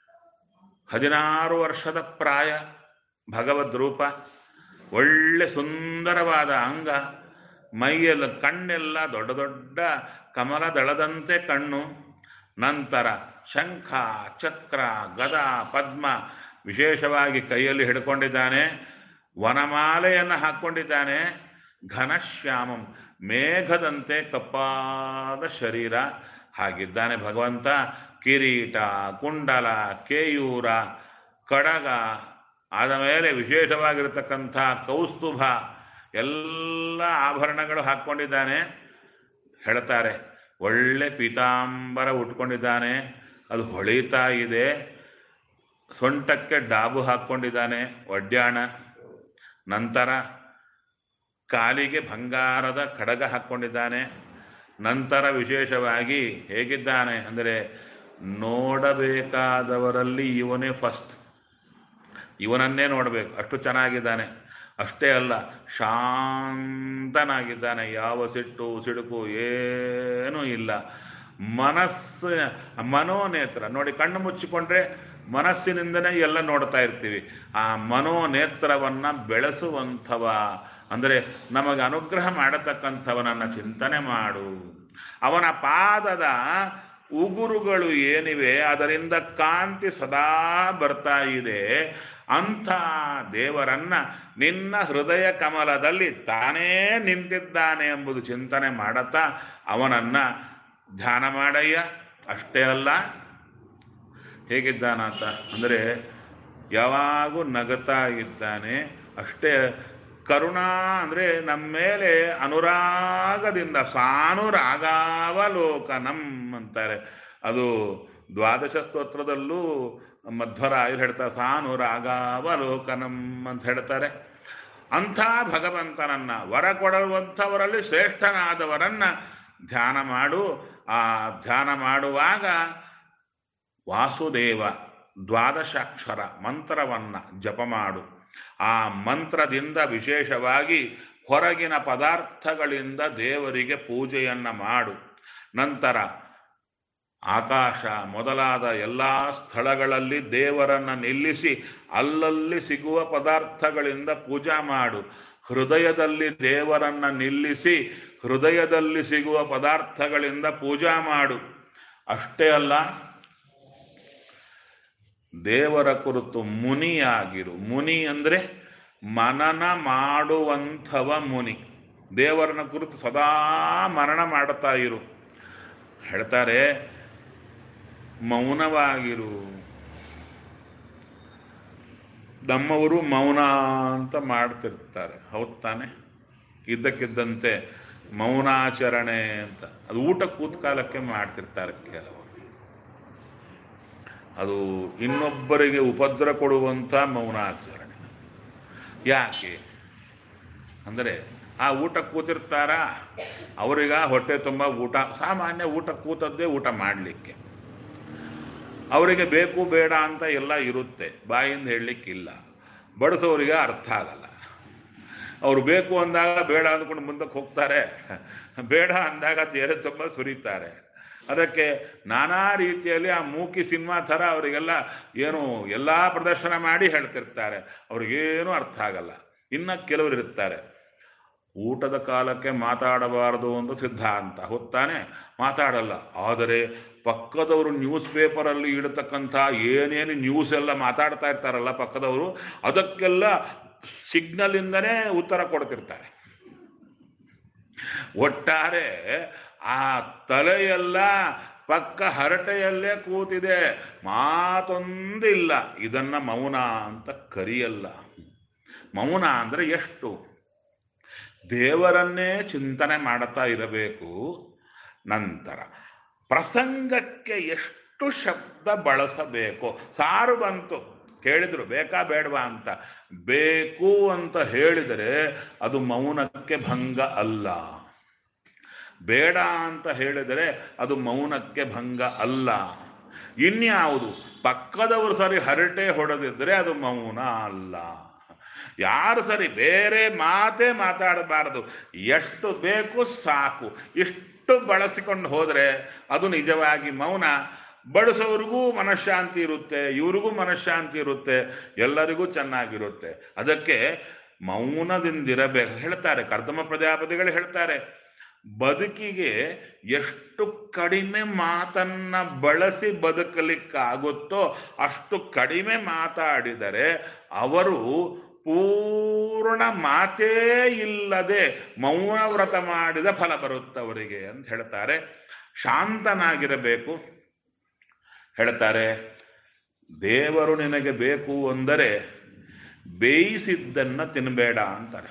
ಹದಿನಾರು ವರ್ಷದ ಪ್ರಾಯ ಭಗವದ್ ರೂಪ ಒಳ್ಳೆ ಸುಂದರವಾದ ಅಂಗ ಮೈಯೆಲ್ಲ ಕಣ್ಣೆಲ್ಲ ದೊಡ್ಡ ದೊಡ್ಡ ಕಮಲ ದಳದಂತೆ ಕಣ್ಣು ನಂತರ ಶಂಖ ಚಕ್ರ ಗದ ಪದ್ಮ ವಿಶೇಷವಾಗಿ ಕೈಯಲ್ಲಿ ಹಿಡ್ಕೊಂಡಿದ್ದಾನೆ ವನಮಾಲೆಯನ್ನು ಹಾಕ್ಕೊಂಡಿದ್ದಾನೆ ಘನಶ್ಯಾಮಂ ಮೇಘದಂತೆ ಕಪ್ಪಾದ ಶರೀರ ಹಾಗಿದ್ದಾನೆ ಭಗವಂತ ಕಿರೀಟ ಕುಂಡಲ ಕೇಯೂರ ಕಡಗ ಆದ ಮೇಲೆ ವಿಶೇಷವಾಗಿರತಕ್ಕಂಥ ಕೌಸ್ತುಭ ಎಲ್ಲ ಆಭರಣಗಳು ಹಾಕ್ಕೊಂಡಿದ್ದಾನೆ ಹೇಳ್ತಾರೆ ಒಳ್ಳೆ ಪೀತಾಂಬರ ಉಟ್ಕೊಂಡಿದ್ದಾನೆ ಅದು ಹೊಳಿತಾ ಇದೆ ಸೊಂಟಕ್ಕೆ ಡಾಬು ಹಾಕ್ಕೊಂಡಿದ್ದಾನೆ ಒಡ್ಯಾಣ ನಂತರ ಕಾಲಿಗೆ ಬಂಗಾರದ ಕಡಗ ಹಾಕ್ಕೊಂಡಿದ್ದಾನೆ ನಂತರ ವಿಶೇಷವಾಗಿ ಹೇಗಿದ್ದಾನೆ ಅಂದರೆ ನೋಡಬೇಕಾದವರಲ್ಲಿ ಇವನೇ ಫಸ್ಟ್ ಇವನನ್ನೇ ನೋಡಬೇಕು ಅಷ್ಟು ಚೆನ್ನಾಗಿದ್ದಾನೆ ಅಷ್ಟೇ ಅಲ್ಲ ಶಾಂತನಾಗಿದ್ದಾನೆ ಯಾವ ಸಿಟ್ಟು ಸಿಡುಕು ಏನೂ ಇಲ್ಲ ಮನಸ್ಸು ಮನೋನೇತ್ರ ನೋಡಿ ಕಣ್ಣು ಮುಚ್ಚಿಕೊಂಡ್ರೆ ಮನಸ್ಸಿನಿಂದನೇ ಎಲ್ಲ ನೋಡ್ತಾ ಇರ್ತೀವಿ ಆ ಮನೋನೇತ್ರವನ್ನ ಬೆಳೆಸುವಂಥವ ಅಂದರೆ ನಮಗೆ ಅನುಗ್ರಹ ಮಾಡತಕ್ಕಂಥವನನ್ನ ಚಿಂತನೆ ಮಾಡು ಅವನ ಪಾದದ ಉಗುರುಗಳು ಏನಿವೆ ಅದರಿಂದ ಕಾಂತಿ ಸದಾ ಬರ್ತಾ ಇದೆ ಅಂಥ ದೇವರನ್ನ ನಿನ್ನ ಹೃದಯ ಕಮಲದಲ್ಲಿ ತಾನೇ ನಿಂತಿದ್ದಾನೆ ಎಂಬುದು ಚಿಂತನೆ ಮಾಡತಾ ಅವನನ್ನ ಧ್ಯಾನ ಮಾಡಯ್ಯ ಅಷ್ಟೇ ಅಲ್ಲ ಹೇಗಿದ್ದಾನಾತ ಅಂದರೆ ಯಾವಾಗೂ ನಗತಾ ಇದ್ದಾನೆ ಅಷ್ಟೇ ಕರುಣಾ ಅಂದರೆ ನಮ್ಮ ಮೇಲೆ ಅನುರಾಗದಿಂದ ಸಾನುರಾಗಾವಲೋಕನಂ ಅಂತಾರೆ ಅದು ದ್ವಾದಶ ಸ್ತೋತ್ರದಲ್ಲೂ ಮಧ್ವರಾಯರು ಹೇಳ್ತಾರೆ ಸಾನುರಾಗಾವಲೋಕನಂ ಅಂತ ಹೇಳ್ತಾರೆ ಅಂಥ ಭಗವಂತನನ್ನ ವರ ಕೊಡುವಂಥವರಲ್ಲಿ ಶ್ರೇಷ್ಠನಾದವರನ್ನ ಧ್ಯಾನ ಮಾಡು ಆ ಧ್ಯಾನ ಮಾಡುವಾಗ ವಾಸುದೇವ ದ್ವಾದಶಾಕ್ಷರ ಮಂತ್ರವನ್ನ ಜಪ ಮಾಡು ಆ ಮಂತ್ರದಿಂದ ವಿಶೇಷವಾಗಿ ಹೊರಗಿನ ಪದಾರ್ಥಗಳಿಂದ ದೇವರಿಗೆ ಪೂಜೆಯನ್ನ ಮಾಡು ನಂತರ ಆಕಾಶ ಮೊದಲಾದ ಎಲ್ಲ ಸ್ಥಳಗಳಲ್ಲಿ ದೇವರನ್ನ ನಿಲ್ಲಿಸಿ ಅಲ್ಲಲ್ಲಿ ಸಿಗುವ ಪದಾರ್ಥಗಳಿಂದ ಪೂಜಾ ಮಾಡು ಹೃದಯದಲ್ಲಿ ದೇವರನ್ನ ನಿಲ್ಲಿಸಿ ಹೃದಯದಲ್ಲಿ ಸಿಗುವ ಪದಾರ್ಥಗಳಿಂದ ಪೂಜಾ ಮಾಡು ಅಷ್ಟೇ ಅಲ್ಲ ದೇವರ ಕುರಿತು ಮುನಿಯಾಗಿರು ಮುನಿ ಅಂದ್ರೆ ಮನನ ಮಾಡುವಂಥವ ಮುನಿ ದೇವರನ್ನ ಕುರಿತು ಸದಾ ಮರಣ ಮಾಡುತ್ತಾ ಇರು ಹೇಳ್ತಾರೆ ಮೌನವಾಗಿರು ನಮ್ಮವರು ಮೌನ ಅಂತ ಮಾಡ್ತಿರ್ತಾರೆ ಹೌದ್ ತಾನೆ ಇದ್ದಕ್ಕಿದ್ದಂತೆ ಮೌನಾಚರಣೆ ಅಂತ ಅದು ಊಟ ಕೂತ್ ಕಾಲಕ್ಕೆ ಮಾಡ್ತಿರ್ತಾರೆ ಕೆಲವರು ಅದು ಇನ್ನೊಬ್ಬರಿಗೆ ಉಪದ್ರ ಕೊಡುವಂಥ ಮೌನಾಚರಣೆ ಯಾಕೆ ಅಂದರೆ ಆ ಊಟ ಕೂತಿರ್ತಾರ ಅವರಿಗ ಹೊಟ್ಟೆ ತುಂಬ ಊಟ ಸಾಮಾನ್ಯ ಊಟ ಕೂತದ್ದೇ ಊಟ ಮಾಡಲಿಕ್ಕೆ ಅವರಿಗೆ ಬೇಕು ಬೇಡ ಅಂತ ಎಲ್ಲ ಇರುತ್ತೆ ಬಾಯಿಂದ ಹೇಳಲಿಕ್ಕಿಲ್ಲ ಬಡಿಸೋರಿಗೆ ಅರ್ಥ ಆಗಲ್ಲ ಅವ್ರು ಬೇಕು ಅಂದಾಗ ಬೇಡ ಅಂದ್ಕೊಂಡು ಮುಂದಕ್ಕೆ ಹೋಗ್ತಾರೆ ಬೇಡ ಅಂದಾಗ ಬೇರೆ ತುಂಬ ಸುರಿತಾರೆ ಅದಕ್ಕೆ ನಾನಾ ರೀತಿಯಲ್ಲಿ ಆ ಮೂಕಿ ಸಿನಿಮಾ ಥರ ಅವರಿಗೆಲ್ಲ ಏನು ಎಲ್ಲ ಪ್ರದರ್ಶನ ಮಾಡಿ ಹೇಳ್ತಿರ್ತಾರೆ ಅವ್ರಿಗೇನು ಅರ್ಥ ಆಗಲ್ಲ ಇನ್ನು ಕೆಲವರು ಇರ್ತಾರೆ ಊಟದ ಕಾಲಕ್ಕೆ ಮಾತಾಡಬಾರದು ಅಂತ ಸಿದ್ಧಾಂತ ಹೊತ್ತಾನೆ ಮಾತಾಡಲ್ಲ ಆದರೆ ಪಕ್ಕದವರು ನ್ಯೂಸ್ ಪೇಪರಲ್ಲಿ ಇಡತಕ್ಕಂಥ ಏನೇನು ನ್ಯೂಸ್ ಎಲ್ಲ ಮಾತಾಡ್ತಾ ಇರ್ತಾರಲ್ಲ ಪಕ್ಕದವರು ಅದಕ್ಕೆಲ್ಲ ಸಿಗ್ನಲಿಂದನೇ ಉತ್ತರ ಕೊಡ್ತಿರ್ತಾರೆ ಒಟ್ಟಾರೆ ಆ ತಲೆಯೆಲ್ಲ ಪಕ್ಕ ಹರಟೆಯಲ್ಲೇ ಕೂತಿದೆ ಮಾತೊಂದಿಲ್ಲ ಇದನ್ನ ಮೌನ ಅಂತ ಕರಿಯಲ್ಲ ಮೌನ ಅಂದ್ರೆ ಎಷ್ಟು ದೇವರನ್ನೇ ಚಿಂತನೆ ಮಾಡುತ್ತಾ ಇರಬೇಕು ನಂತರ ಪ್ರಸಂಗಕ್ಕೆ ಎಷ್ಟು ಶಬ್ದ ಬಳಸಬೇಕು ಸಾರು ಬಂತು ಕೇಳಿದ್ರು ಬೇಕಾ ಬೇಡವಾ ಅಂತ ಬೇಕು ಅಂತ ಹೇಳಿದರೆ ಅದು ಮೌನಕ್ಕೆ ಭಂಗ ಅಲ್ಲ ಬೇಡ ಅಂತ ಹೇಳಿದರೆ ಅದು ಮೌನಕ್ಕೆ ಭಂಗ ಅಲ್ಲ ಇನ್ಯಾವುದು ಪಕ್ಕದವರು ಸರಿ ಹರಟೆ ಹೊಡೆದಿದ್ರೆ ಅದು ಮೌನ ಅಲ್ಲ ಯಾರು ಸರಿ ಬೇರೆ ಮಾತೇ ಮಾತಾಡಬಾರದು ಎಷ್ಟು ಬೇಕು ಸಾಕು ಇಷ್ಟು ಬಳಸಿಕೊಂಡು ಹೋದರೆ ಅದು ನಿಜವಾಗಿ ಮೌನ ಬಳಸೋರಿಗೂ ಮನಃಶಾಂತಿ ಇರುತ್ತೆ ಇವ್ರಿಗೂ ಮನಃಶಾಂತಿ ಇರುತ್ತೆ ಎಲ್ಲರಿಗೂ ಚೆನ್ನಾಗಿರುತ್ತೆ ಅದಕ್ಕೆ ಮೌನದಿಂದಿರಬೇಕು ಹೇಳ್ತಾರೆ ಕರ್ದಮ ಪ್ರಜಾಪತಿಗಳು ಹೇಳ್ತಾರೆ ಬದುಕಿಗೆ ಎಷ್ಟು ಕಡಿಮೆ ಮಾತನ್ನ ಬಳಸಿ ಬದುಕಲಿಕ್ಕಾಗುತ್ತೋ ಅಷ್ಟು ಕಡಿಮೆ ಮಾತಾಡಿದರೆ ಅವರು ಪೂರ್ಣ ಮಾತೇ ಇಲ್ಲದೆ ಮೌನ ವ್ರತ ಮಾಡಿದ ಫಲ ಬರುತ್ತವರಿಗೆ ಅಂತ ಹೇಳ್ತಾರೆ ಶಾಂತನಾಗಿರಬೇಕು ಹೇಳ್ತಾರೆ ದೇವರು ನಿನಗೆ ಬೇಕು ಅಂದರೆ ಬೇಯಿಸಿದ್ದನ್ನ ತಿನ್ನಬೇಡ ಅಂತಾರೆ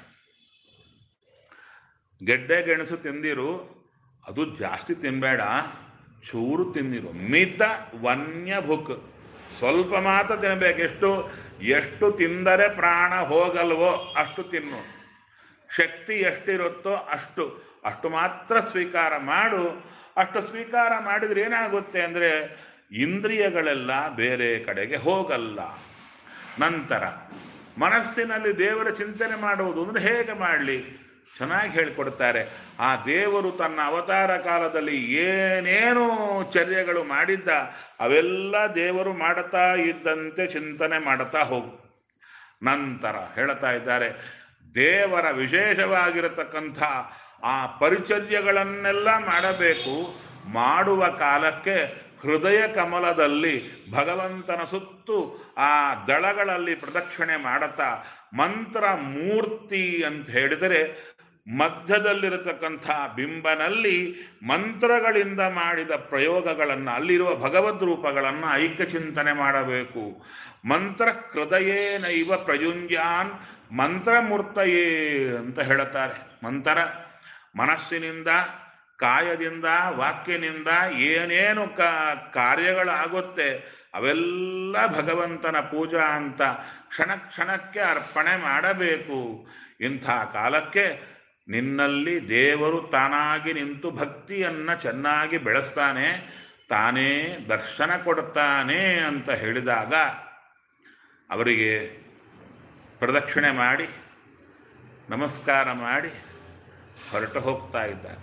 ಗೆಡ್ಡೆ ಗೆಣಸು ತಿಂದಿರು ಅದು ಜಾಸ್ತಿ ತಿನ್ನಬೇಡ ಚೂರು ತಿಂದಿರು ಮಿತ ವನ್ಯ ಭುಕ್ ಸ್ವಲ್ಪ ಮಾತ್ರ ತಿನ್ನಬೇಕು ಎಷ್ಟು ಎಷ್ಟು ತಿಂದರೆ ಪ್ರಾಣ ಹೋಗಲ್ವೋ ಅಷ್ಟು ತಿನ್ನು ಶಕ್ತಿ ಎಷ್ಟಿರುತ್ತೋ ಅಷ್ಟು ಅಷ್ಟು ಮಾತ್ರ ಸ್ವೀಕಾರ ಮಾಡು ಅಷ್ಟು ಸ್ವೀಕಾರ ಮಾಡಿದ್ರೆ ಏನಾಗುತ್ತೆ ಅಂದರೆ ಇಂದ್ರಿಯಗಳೆಲ್ಲ ಬೇರೆ ಕಡೆಗೆ ಹೋಗಲ್ಲ ನಂತರ ಮನಸ್ಸಿನಲ್ಲಿ ದೇವರ ಚಿಂತನೆ ಮಾಡುವುದು ಅಂದರೆ ಹೇಗೆ ಮಾಡಲಿ ಚೆನ್ನಾಗಿ ಹೇಳಿಕೊಡ್ತಾರೆ ಆ ದೇವರು ತನ್ನ ಅವತಾರ ಕಾಲದಲ್ಲಿ ಏನೇನು ಚರ್ಯಗಳು ಮಾಡಿದ್ದ ಅವೆಲ್ಲ ದೇವರು ಮಾಡುತ್ತಾ ಇದ್ದಂತೆ ಚಿಂತನೆ ಮಾಡುತ್ತಾ ಹೋಗು ನಂತರ ಹೇಳ್ತಾ ಇದ್ದಾರೆ ದೇವರ ವಿಶೇಷವಾಗಿರತಕ್ಕಂಥ ಆ ಪರಿಚರ್ಯಗಳನ್ನೆಲ್ಲ ಮಾಡಬೇಕು ಮಾಡುವ ಕಾಲಕ್ಕೆ ಹೃದಯ ಕಮಲದಲ್ಲಿ ಭಗವಂತನ ಸುತ್ತು ಆ ದಳಗಳಲ್ಲಿ ಪ್ರದಕ್ಷಿಣೆ ಮಾಡುತ್ತಾ ಮಂತ್ರ ಮೂರ್ತಿ ಅಂತ ಹೇಳಿದರೆ ಮಧ್ಯದಲ್ಲಿರತಕ್ಕಂಥ ಬಿಂಬನಲ್ಲಿ ಮಂತ್ರಗಳಿಂದ ಮಾಡಿದ ಪ್ರಯೋಗಗಳನ್ನು ಅಲ್ಲಿರುವ ಭಗವದ್ ರೂಪಗಳನ್ನು ಐಕ್ಯ ಚಿಂತನೆ ಮಾಡಬೇಕು ಮಂತ್ರ ಹೃದಯೇನೈವ ಪ್ರಯುಂಜಾನ್ ಮಂತ್ರಮೂರ್ತಯೇ ಅಂತ ಹೇಳುತ್ತಾರೆ ಮಂತ್ರ ಮನಸ್ಸಿನಿಂದ ಕಾಯದಿಂದ ವಾಕ್ಯನಿಂದ ಏನೇನು ಕ ಕಾರ್ಯಗಳಾಗುತ್ತೆ ಅವೆಲ್ಲ ಭಗವಂತನ ಪೂಜಾ ಅಂತ ಕ್ಷಣ ಕ್ಷಣಕ್ಕೆ ಅರ್ಪಣೆ ಮಾಡಬೇಕು ಇಂಥ ಕಾಲಕ್ಕೆ ನಿನ್ನಲ್ಲಿ ದೇವರು ತಾನಾಗಿ ನಿಂತು ಭಕ್ತಿಯನ್ನ ಚೆನ್ನಾಗಿ ಬೆಳೆಸ್ತಾನೆ ತಾನೇ ದರ್ಶನ ಕೊಡ್ತಾನೆ ಅಂತ ಹೇಳಿದಾಗ ಅವರಿಗೆ ಪ್ರದಕ್ಷಿಣೆ ಮಾಡಿ ನಮಸ್ಕಾರ ಮಾಡಿ ಹೊರಟು ಹೋಗ್ತಾ ಇದ್ದಾರೆ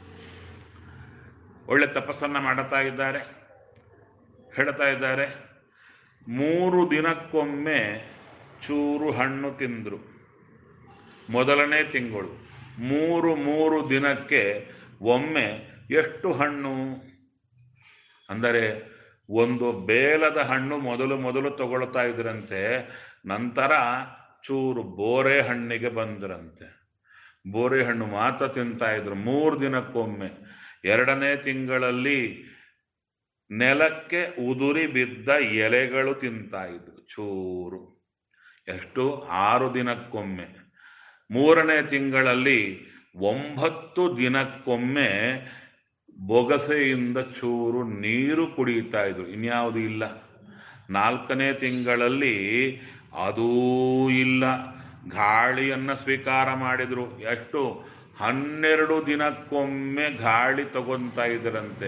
ಒಳ್ಳೆ ತಪಸ್ಸನ್ನು ಮಾಡುತ್ತಾ ಇದ್ದಾರೆ ಹೇಳ್ತಾ ಇದ್ದಾರೆ ಮೂರು ದಿನಕ್ಕೊಮ್ಮೆ ಚೂರು ಹಣ್ಣು ತಿಂದರು ಮೊದಲನೇ ತಿಂಗಳು ಮೂರು ಮೂರು ದಿನಕ್ಕೆ ಒಮ್ಮೆ ಎಷ್ಟು ಹಣ್ಣು ಅಂದರೆ ಒಂದು ಬೇಲದ ಹಣ್ಣು ಮೊದಲು ಮೊದಲು ತಗೊಳ್ತಾ ಇದ್ರಂತೆ ನಂತರ ಚೂರು ಬೋರೆ ಹಣ್ಣಿಗೆ ಬಂದ್ರಂತೆ ಬೋರೆ ಹಣ್ಣು ಮಾತ್ರ ತಿಂತಾ ಇದ್ರು ಮೂರು ದಿನಕ್ಕೊಮ್ಮೆ ಎರಡನೇ ತಿಂಗಳಲ್ಲಿ ನೆಲಕ್ಕೆ ಉದುರಿ ಬಿದ್ದ ಎಲೆಗಳು ತಿಂತಾ ಇದ್ರು ಚೂರು ಎಷ್ಟು ಆರು ದಿನಕ್ಕೊಮ್ಮೆ ಮೂರನೇ ತಿಂಗಳಲ್ಲಿ ಒಂಬತ್ತು ದಿನಕ್ಕೊಮ್ಮೆ ಬೊಗಸೆಯಿಂದ ಚೂರು ನೀರು ಕುಡಿಯುತ್ತಾ ಇದ್ರು ಇನ್ಯಾವುದು ಇಲ್ಲ ನಾಲ್ಕನೇ ತಿಂಗಳಲ್ಲಿ ಅದೂ ಇಲ್ಲ ಗಾಳಿಯನ್ನು ಸ್ವೀಕಾರ ಮಾಡಿದ್ರು ಎಷ್ಟು ಹನ್ನೆರಡು ದಿನಕ್ಕೊಮ್ಮೆ ಗಾಳಿ ತಗೊಂತಾ ಇದ್ರಂತೆ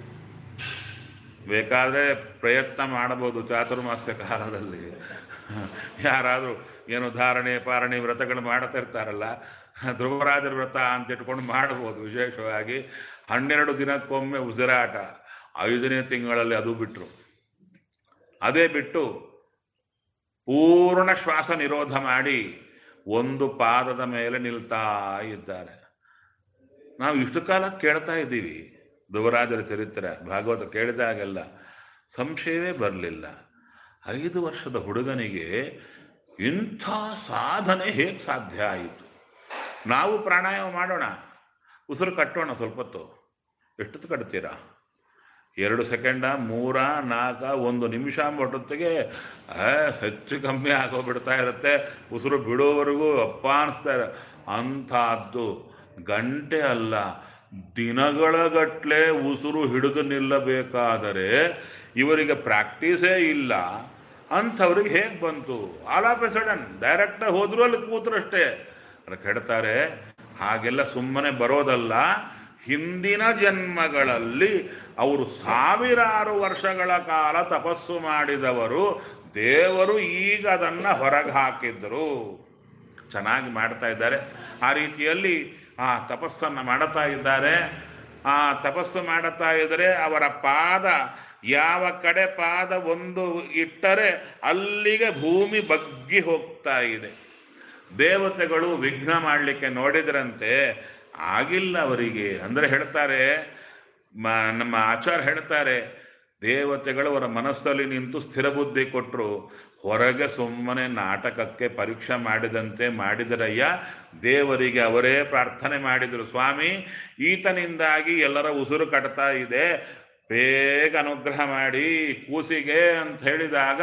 ಬೇಕಾದರೆ ಪ್ರಯತ್ನ ಮಾಡಬಹುದು ಚಾತುರ್ಮಾಸ್ಯ ಕಾಲದಲ್ಲಿ ಯಾರಾದರೂ ಏನು ಧಾರಣೆ ಪಾರಣೆ ವ್ರತಗಳು ಮಾಡ್ತಾ ಇರ್ತಾರಲ್ಲ ಧ್ರುವರಾಜರ ವ್ರತ ಅಂತ ಇಟ್ಕೊಂಡು ಮಾಡಬಹುದು ವಿಶೇಷವಾಗಿ ಹನ್ನೆರಡು ದಿನಕ್ಕೊಮ್ಮೆ ಉಸಿರಾಟ ಐದನೇ ತಿಂಗಳಲ್ಲಿ ಅದು ಬಿಟ್ಟರು ಅದೇ ಬಿಟ್ಟು ಪೂರ್ಣ ಶ್ವಾಸ ನಿರೋಧ ಮಾಡಿ ಒಂದು ಪಾದದ ಮೇಲೆ ನಿಲ್ತಾ ಇದ್ದಾರೆ ನಾವು ಇಷ್ಟು ಕಾಲ ಕೇಳ್ತಾ ಇದ್ದೀವಿ ಧ್ರುವರಾಜರ ಚರಿತ್ರೆ ಭಾಗವತ ಕೇಳಿದಾಗೆಲ್ಲ ಸಂಶಯವೇ ಬರಲಿಲ್ಲ ಐದು ವರ್ಷದ ಹುಡುಗನಿಗೆ ಇಂಥ ಸಾಧನೆ ಹೇಗೆ ಸಾಧ್ಯ ಆಯಿತು ನಾವು ಪ್ರಾಣಾಯಾಮ ಮಾಡೋಣ ಉಸಿರು ಕಟ್ಟೋಣ ಸ್ವಲ್ಪ ಹೊತ್ತು ಎಷ್ಟೊತ್ತು ಕಟ್ತೀರಾ ಎರಡು ಸೆಕೆಂಡ ಮೂರ ನಾಲ್ಕ ಒಂದು ನಿಮಿಷ ಅಂಬಟ್ಟೊತ್ತಿಗೆ ಹೆಚ್ಚು ಕಮ್ಮಿ ಆಗೋಗ್ಬಿಡ್ತಾ ಇರುತ್ತೆ ಉಸಿರು ಬಿಡೋವರೆಗೂ ಅಪ್ಪ ಅನಿಸ್ತಾ ಇರ ಅಂಥದ್ದು ಗಂಟೆ ಅಲ್ಲ ದಿನಗಳ ಗಟ್ಲೆ ಉಸಿರು ಹಿಡಿದು ನಿಲ್ಲಬೇಕಾದರೆ ಇವರಿಗೆ ಪ್ರಾಕ್ಟೀಸೇ ಇಲ್ಲ ಅಂಥವ್ರಿಗೆ ಹೇಗೆ ಬಂತು ಆಲ್ ಆಫ್ ಎ ಸಡನ್ ಡೈರೆಕ್ಟಾಗಿ ಹೋದ್ರು ಅಲ್ಲಿ ಕೂತ್ರು ಅಷ್ಟೇ ಅದಕ್ಕೆ ಹೇಳ್ತಾರೆ ಹಾಗೆಲ್ಲ ಸುಮ್ಮನೆ ಬರೋದಲ್ಲ ಹಿಂದಿನ ಜನ್ಮಗಳಲ್ಲಿ ಅವರು ಸಾವಿರಾರು ವರ್ಷಗಳ ಕಾಲ ತಪಸ್ಸು ಮಾಡಿದವರು ದೇವರು ಈಗ ಅದನ್ನು ಹೊರಗೆ ಹಾಕಿದ್ರು ಚೆನ್ನಾಗಿ ಮಾಡ್ತಾ ಇದ್ದಾರೆ ಆ ರೀತಿಯಲ್ಲಿ ಆ ತಪಸ್ಸನ್ನು ಮಾಡುತ್ತಾ ಇದ್ದಾರೆ ಆ ತಪಸ್ಸು ಮಾಡುತ್ತಾ ಇದ್ದರೆ ಅವರ ಪಾದ ಯಾವ ಕಡೆ ಪಾದ ಒಂದು ಇಟ್ಟರೆ ಅಲ್ಲಿಗೆ ಭೂಮಿ ಬಗ್ಗಿ ಹೋಗ್ತಾ ಇದೆ ದೇವತೆಗಳು ವಿಘ್ನ ಮಾಡಲಿಕ್ಕೆ ನೋಡಿದ್ರಂತೆ ಆಗಿಲ್ಲ ಅವರಿಗೆ ಅಂದರೆ ಹೇಳ್ತಾರೆ ಮ- ನಮ್ಮ ಆಚಾರ ಹೇಳ್ತಾರೆ ದೇವತೆಗಳು ಅವರ ಮನಸ್ಸಲ್ಲಿ ನಿಂತು ಸ್ಥಿರ ಬುದ್ಧಿ ಕೊಟ್ಟರು ಹೊರಗೆ ಸುಮ್ಮನೆ ನಾಟಕಕ್ಕೆ ಪರೀಕ್ಷೆ ಮಾಡಿದಂತೆ ಮಾಡಿದರಯ್ಯ ದೇವರಿಗೆ ಅವರೇ ಪ್ರಾರ್ಥನೆ ಮಾಡಿದರು ಸ್ವಾಮಿ ಈತನಿಂದಾಗಿ ಎಲ್ಲರ ಉಸಿರು ಕಟ್ತಾ ಇದೆ ಬೇಗ ಅನುಗ್ರಹ ಮಾಡಿ ಕೂಸಿಗೆ ಅಂತ ಹೇಳಿದಾಗ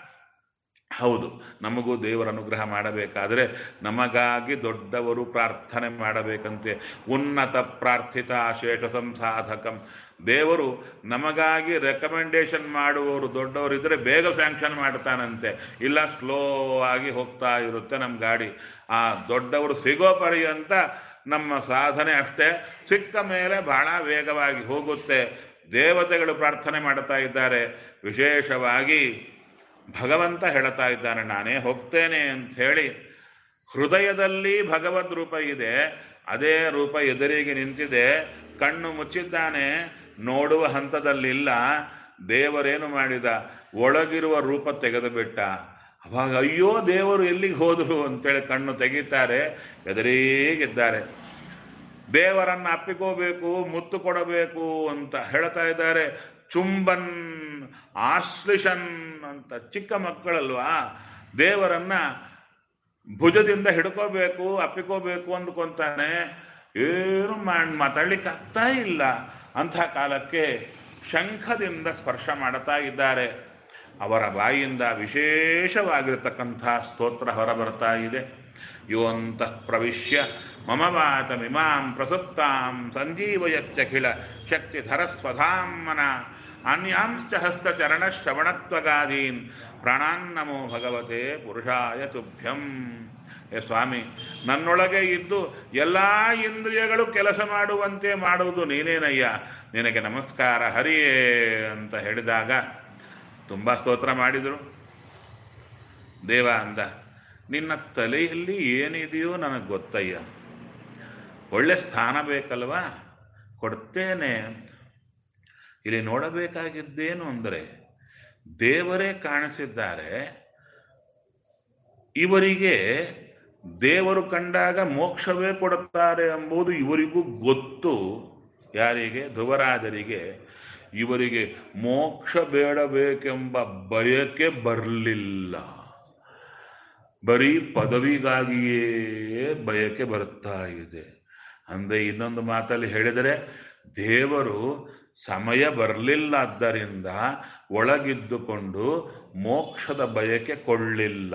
ಹೌದು ನಮಗೂ ದೇವರ ಅನುಗ್ರಹ ಮಾಡಬೇಕಾದರೆ ನಮಗಾಗಿ ದೊಡ್ಡವರು ಪ್ರಾರ್ಥನೆ ಮಾಡಬೇಕಂತೆ ಉನ್ನತ ಪ್ರಾರ್ಥಿತ ಶೇಷ ಸಂಸಾಧಕಂ ದೇವರು ನಮಗಾಗಿ ರೆಕಮೆಂಡೇಶನ್ ಮಾಡುವವರು ದೊಡ್ಡವರಿದ್ದರೆ ಬೇಗ ಸ್ಯಾಂಕ್ಷನ್ ಮಾಡ್ತಾನಂತೆ ಇಲ್ಲ ಸ್ಲೋ ಆಗಿ ಹೋಗ್ತಾ ಇರುತ್ತೆ ನಮ್ಮ ಗಾಡಿ ಆ ದೊಡ್ಡವರು ಸಿಗೋ ಪರ್ಯಂತ ನಮ್ಮ ಸಾಧನೆ ಅಷ್ಟೇ ಸಿಕ್ಕ ಮೇಲೆ ಬಹಳ ವೇಗವಾಗಿ ಹೋಗುತ್ತೆ ದೇವತೆಗಳು ಪ್ರಾರ್ಥನೆ ಮಾಡ್ತಾ ಇದ್ದಾರೆ ವಿಶೇಷವಾಗಿ ಭಗವಂತ ಹೇಳ್ತಾ ಇದ್ದಾನೆ ನಾನೇ ಹೋಗ್ತೇನೆ ಅಂತ ಹೇಳಿ ಹೃದಯದಲ್ಲಿ ಭಗವದ್ ರೂಪ ಇದೆ ಅದೇ ರೂಪ ಎದುರಿಗೆ ನಿಂತಿದೆ ಕಣ್ಣು ಮುಚ್ಚಿದ್ದಾನೆ ನೋಡುವ ಹಂತದಲ್ಲಿಲ್ಲ ದೇವರೇನು ಮಾಡಿದ ಒಳಗಿರುವ ರೂಪ ತೆಗೆದು ಬಿಟ್ಟ ಅವಾಗ ಅಯ್ಯೋ ದೇವರು ಎಲ್ಲಿಗೆ ಹೋದರು ಅಂತೇಳಿ ಕಣ್ಣು ತೆಗಿತಾರೆ ಎದುರೀಗಿದ್ದಾರೆ ದೇವರನ್ನ ಅಪ್ಪಿಕೋಬೇಕು ಮುತ್ತು ಕೊಡಬೇಕು ಅಂತ ಹೇಳ್ತಾ ಇದ್ದಾರೆ ಚುಂಬನ್ ಆಶ್ಲಿಷನ್ ಅಂತ ಚಿಕ್ಕ ಮಕ್ಕಳಲ್ವಾ ದೇವರನ್ನ ಭುಜದಿಂದ ಹಿಡ್ಕೋಬೇಕು ಅಪ್ಪಿಕೋಬೇಕು ಅಂದ್ಕೊಂತಾನೆ ಏನು ಮಾಡ್ ಮಾತಾಡ್ಲಿಕ್ಕೆ ಆಗ್ತಾ ಇಲ್ಲ ಅಂಥ ಕಾಲಕ್ಕೆ ಶಂಖದಿಂದ ಸ್ಪರ್ಶ ಮಾಡ್ತಾ ಇದ್ದಾರೆ ಅವರ ಬಾಯಿಯಿಂದ ವಿಶೇಷವಾಗಿರತಕ್ಕಂಥ ಸ್ತೋತ್ರ ಹೊರಬರ್ತಾ ಇದೆ ಯೋಂತಃ ಪ್ರವಿಶ್ಯ ಮಮ ವಾತಮಿಮಾಂ ಪ್ರಸುಪ್ತಾಂ ಸಂಜೀವಯತ್ಯಖಿಲ ಶಕ್ತಿಧರ ಸ್ವಧಾಮನ ಅನ್ಯಾಂಶ್ಚ ಹಸ್ತಚರಣ ಶ್ರವಣತ್ವಗಾದೀನ್ ಪ್ರಾಣಾನ್ನಮೋ ಭಗವತೆ ಪುರುಷಾಯ ತುಭ್ಯಂ ಏ ಸ್ವಾಮಿ ನನ್ನೊಳಗೆ ಇದ್ದು ಎಲ್ಲ ಇಂದ್ರಿಯಗಳು ಕೆಲಸ ಮಾಡುವಂತೆ ಮಾಡುವುದು ನೀನೇನಯ್ಯ ನಿನಗೆ ನಮಸ್ಕಾರ ಹರಿಯೇ ಅಂತ ಹೇಳಿದಾಗ ತುಂಬ ಸ್ತೋತ್ರ ಮಾಡಿದರು ದೇವ ಅಂದ ನಿನ್ನ ತಲೆಯಲ್ಲಿ ಏನಿದೆಯೋ ನನಗೆ ಗೊತ್ತಯ್ಯ ಒಳ್ಳೆ ಸ್ಥಾನ ಬೇಕಲ್ವಾ ಕೊಡ್ತೇನೆ ಇಲ್ಲಿ ನೋಡಬೇಕಾಗಿದ್ದೇನು ಅಂದರೆ ದೇವರೇ ಕಾಣಿಸಿದ್ದಾರೆ ಇವರಿಗೆ ದೇವರು ಕಂಡಾಗ ಮೋಕ್ಷವೇ ಕೊಡುತ್ತಾರೆ ಎಂಬುದು ಇವರಿಗೂ ಗೊತ್ತು ಯಾರಿಗೆ ಧ್ರುವರಾಜರಿಗೆ ಇವರಿಗೆ ಮೋಕ್ಷ ಬೇಡಬೇಕೆಂಬ ಬಯಕೆ ಬರಲಿಲ್ಲ ಬರೀ ಪದವಿಗಾಗಿಯೇ ಬಯಕೆ ಬರುತ್ತಾ ಇದೆ ಅಂದ್ರೆ ಇನ್ನೊಂದು ಮಾತಲ್ಲಿ ಹೇಳಿದರೆ ದೇವರು ಸಮಯ ಬರಲಿಲ್ಲದ್ದರಿಂದ ಒಳಗಿದ್ದುಕೊಂಡು ಮೋಕ್ಷದ ಬಯಕೆ ಕೊಳ್ಳಿಲ್ಲ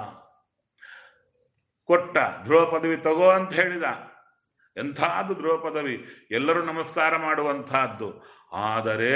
ಕೊಟ್ಟ ಧ್ರುವ ಪದವಿ ತಗೋ ಅಂತ ಹೇಳಿದ ಎಂಥದ್ದು ಧ್ರುವ ಪದವಿ ಎಲ್ಲರೂ ನಮಸ್ಕಾರ ಮಾಡುವಂತಹದ್ದು ಆದರೆ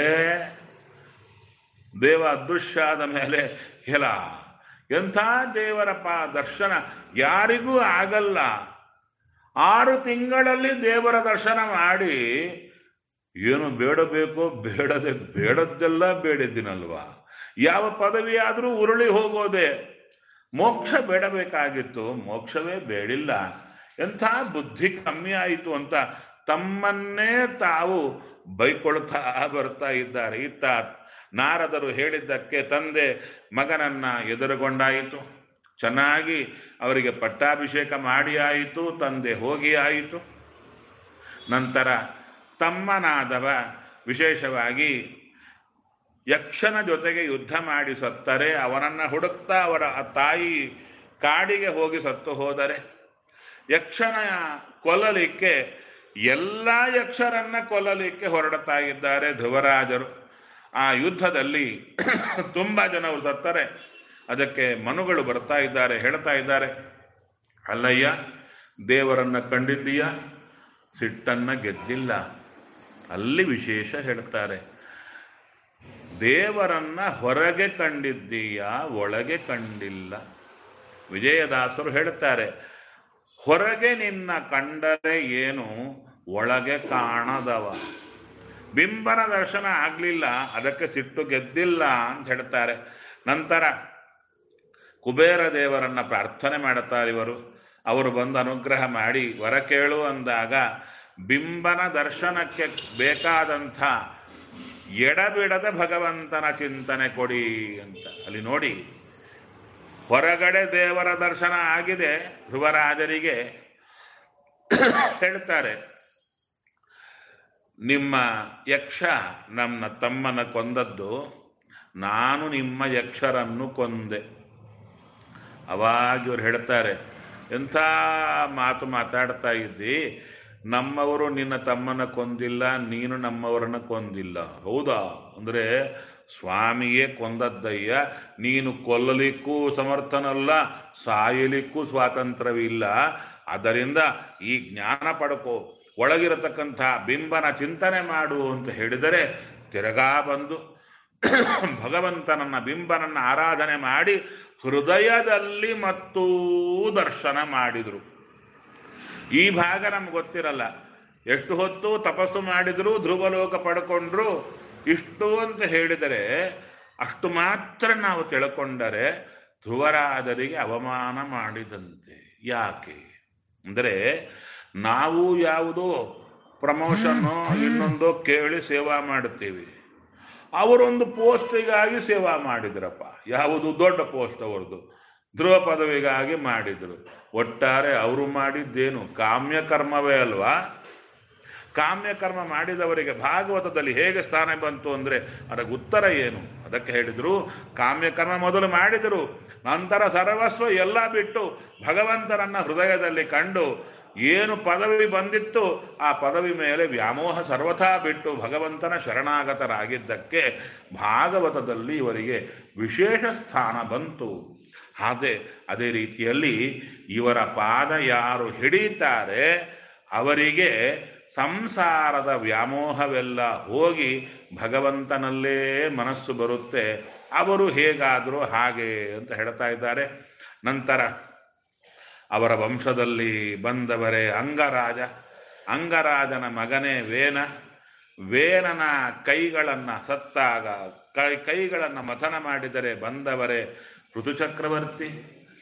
ದೇವ ಅದೃಶ್ಯ ಆದ ಮೇಲೆ ಎಲ್ಲ ಎಂಥ ದೇವರಪ್ಪ ದರ್ಶನ ಯಾರಿಗೂ ಆಗಲ್ಲ ಆರು ತಿಂಗಳಲ್ಲಿ ದೇವರ ದರ್ಶನ ಮಾಡಿ ಏನು ಬೇಡಬೇಕೋ ಬೇಡದೆ ಬೇಡದ್ದೆಲ್ಲ ಬೇಡಿದ್ದೀನಲ್ವಾ ಯಾವ ಪದವಿ ಆದರೂ ಉರುಳಿ ಹೋಗೋದೆ ಮೋಕ್ಷ ಬೇಡಬೇಕಾಗಿತ್ತು ಮೋಕ್ಷವೇ ಬೇಡಿಲ್ಲ ಎಂಥ ಬುದ್ಧಿ ಕಮ್ಮಿ ಆಯಿತು ಅಂತ ತಮ್ಮನ್ನೇ ತಾವು ಬೈಕೊಳ್ತಾ ಬರ್ತಾ ಇದ್ದಾರೆ ಇತ್ತ ನಾರದರು ಹೇಳಿದ್ದಕ್ಕೆ ತಂದೆ ಮಗನನ್ನ ಎದುರುಗೊಂಡಾಯಿತು ಚೆನ್ನಾಗಿ ಅವರಿಗೆ ಪಟ್ಟಾಭಿಷೇಕ ಮಾಡಿ ಆಯಿತು ತಂದೆ ಹೋಗಿ ಆಯಿತು ನಂತರ ತಮ್ಮನಾದವ ವಿಶೇಷವಾಗಿ ಯಕ್ಷನ ಜೊತೆಗೆ ಯುದ್ಧ ಮಾಡಿ ಸತ್ತರೆ ಅವನನ್ನ ಹುಡುಕ್ತಾ ಅವರ ತಾಯಿ ಕಾಡಿಗೆ ಹೋಗಿ ಸತ್ತು ಹೋದರೆ ಯಕ್ಷನ ಕೊಲ್ಲಲಿಕ್ಕೆ ಎಲ್ಲ ಯಕ್ಷರನ್ನ ಕೊಲ್ಲಲಿಕ್ಕೆ ಹೊರಡ್ತಾ ಇದ್ದಾರೆ ಧ್ರುವರಾಜರು ಆ ಯುದ್ಧದಲ್ಲಿ ತುಂಬಾ ಜನರು ಸತ್ತರೆ ಅದಕ್ಕೆ ಮನುಗಳು ಬರ್ತಾ ಇದ್ದಾರೆ ಹೇಳ್ತಾ ಇದ್ದಾರೆ ಅಲ್ಲಯ್ಯ ದೇವರನ್ನ ಕಂಡಿದ್ದೀಯ ಸಿಟ್ಟನ್ನ ಗೆದ್ದಿಲ್ಲ ಅಲ್ಲಿ ವಿಶೇಷ ಹೇಳ್ತಾರೆ ದೇವರನ್ನ ಹೊರಗೆ ಕಂಡಿದ್ದೀಯ ಒಳಗೆ ಕಂಡಿಲ್ಲ ವಿಜಯದಾಸರು ಹೇಳ್ತಾರೆ ಹೊರಗೆ ನಿನ್ನ ಕಂಡರೆ ಏನು ಒಳಗೆ ಕಾಣದವ ಬಿಂಬನ ದರ್ಶನ ಆಗ್ಲಿಲ್ಲ ಅದಕ್ಕೆ ಸಿಟ್ಟು ಗೆದ್ದಿಲ್ಲ ಅಂತ ಹೇಳ್ತಾರೆ ನಂತರ ಕುಬೇರ ದೇವರನ್ನ ಪ್ರಾರ್ಥನೆ ಮಾಡುತ್ತಾರೆ ಇವರು ಅವರು ಬಂದು ಅನುಗ್ರಹ ಮಾಡಿ ವರ ಕೇಳು ಅಂದಾಗ ಬಿಂಬನ ದರ್ಶನಕ್ಕೆ ಬೇಕಾದಂಥ ಎಡಬಿಡದ ಭಗವಂತನ ಚಿಂತನೆ ಕೊಡಿ ಅಂತ ಅಲ್ಲಿ ನೋಡಿ ಹೊರಗಡೆ ದೇವರ ದರ್ಶನ ಆಗಿದೆ ಧ್ರುವರಾಜರಿಗೆ ಹೇಳ್ತಾರೆ ನಿಮ್ಮ ಯಕ್ಷ ನಮ್ಮ ತಮ್ಮನ ಕೊಂದದ್ದು ನಾನು ನಿಮ್ಮ ಯಕ್ಷರನ್ನು ಕೊಂದೆ ಅವಾಗ ಇವ್ರು ಹೇಳ್ತಾರೆ ಎಂಥ ಮಾತು ಮಾತಾಡ್ತಾ ಇದ್ದಿ ನಮ್ಮವರು ನಿನ್ನ ತಮ್ಮನ ಕೊಂದಿಲ್ಲ ನೀನು ನಮ್ಮವರನ್ನ ಕೊಂದಿಲ್ಲ ಹೌದಾ ಅಂದರೆ ಸ್ವಾಮಿಯೇ ಕೊಂದದ್ದಯ್ಯ ನೀನು ಕೊಲ್ಲಲಿಕ್ಕೂ ಸಮರ್ಥನಲ್ಲ ಸಾಯಲಿಕ್ಕೂ ಸ್ವಾತಂತ್ರ್ಯವಿಲ್ಲ ಆದ್ದರಿಂದ ಈ ಜ್ಞಾನ ಪಡ್ಕೋ ಒಳಗಿರತಕ್ಕಂಥ ಬಿಂಬನ ಚಿಂತನೆ ಮಾಡು ಅಂತ ಹೇಳಿದರೆ ತಿರುಗಾ ಬಂದು ಭಗವಂತನನ್ನ ಬಿಂಬನನ್ನ ಆರಾಧನೆ ಮಾಡಿ ಹೃದಯದಲ್ಲಿ ಮತ್ತೂ ದರ್ಶನ ಮಾಡಿದರು ಈ ಭಾಗ ನಮ್ಗೆ ಗೊತ್ತಿರಲ್ಲ ಎಷ್ಟು ಹೊತ್ತು ತಪಸ್ಸು ಮಾಡಿದ್ರು ಧ್ರುವಲೋಕ ಪಡ್ಕೊಂಡ್ರು ಇಷ್ಟು ಅಂತ ಹೇಳಿದರೆ ಅಷ್ಟು ಮಾತ್ರ ನಾವು ತಿಳ್ಕೊಂಡರೆ ಧ್ರುವರಾಜರಿಗೆ ಅವಮಾನ ಮಾಡಿದಂತೆ ಯಾಕೆ ಅಂದರೆ ನಾವು ಯಾವುದೋ ಪ್ರಮೋಷನ್ನು ಇನ್ನೊಂದು ಕೇಳಿ ಸೇವಾ ಮಾಡುತ್ತೀವಿ ಅವರೊಂದು ಪೋಸ್ಟಿಗಾಗಿ ಸೇವಾ ಮಾಡಿದ್ರಪ್ಪ ಯಾವುದು ದೊಡ್ಡ ಪೋಸ್ಟ್ ಅವರದು ಧ್ರುವ ಪದವಿಗಾಗಿ ಮಾಡಿದ್ರು ಒಟ್ಟಾರೆ ಅವರು ಮಾಡಿದ್ದೇನು ಕಾಮ್ಯ ಕರ್ಮವೇ ಅಲ್ವಾ ಕಾಮ್ಯ ಕರ್ಮ ಮಾಡಿದವರಿಗೆ ಭಾಗವತದಲ್ಲಿ ಹೇಗೆ ಸ್ಥಾನ ಬಂತು ಅಂದ್ರೆ ಅದಕ್ಕೆ ಉತ್ತರ ಏನು ಅದಕ್ಕೆ ಹೇಳಿದ್ರು ಕಾಮ್ಯ ಕರ್ಮ ಮೊದಲು ಮಾಡಿದರು ನಂತರ ಸರ್ವಸ್ವ ಎಲ್ಲ ಬಿಟ್ಟು ಭಗವಂತನನ್ನ ಹೃದಯದಲ್ಲಿ ಕಂಡು ಏನು ಪದವಿ ಬಂದಿತ್ತು ಆ ಪದವಿ ಮೇಲೆ ವ್ಯಾಮೋಹ ಸರ್ವಥಾ ಬಿಟ್ಟು ಭಗವಂತನ ಶರಣಾಗತರಾಗಿದ್ದಕ್ಕೆ ಭಾಗವತದಲ್ಲಿ ಇವರಿಗೆ ವಿಶೇಷ ಸ್ಥಾನ ಬಂತು ಹಾಗೆ ಅದೇ ರೀತಿಯಲ್ಲಿ ಇವರ ಪಾದ ಯಾರು ಹಿಡಿತಾರೆ ಅವರಿಗೆ ಸಂಸಾರದ ವ್ಯಾಮೋಹವೆಲ್ಲ ಹೋಗಿ ಭಗವಂತನಲ್ಲೇ ಮನಸ್ಸು ಬರುತ್ತೆ ಅವರು ಹೇಗಾದರೂ ಹಾಗೆ ಅಂತ ಹೇಳ್ತಾ ಇದ್ದಾರೆ ನಂತರ ಅವರ ವಂಶದಲ್ಲಿ ಬಂದವರೇ ಅಂಗರಾಜ ಅಂಗರಾಜನ ಮಗನೇ ವೇನ ವೇನನ ಕೈಗಳನ್ನು ಸತ್ತಾಗ ಕೈ ಕೈಗಳನ್ನು ಮಥನ ಮಾಡಿದರೆ ಬಂದವರೇ ಋತುಚಕ್ರವರ್ತಿ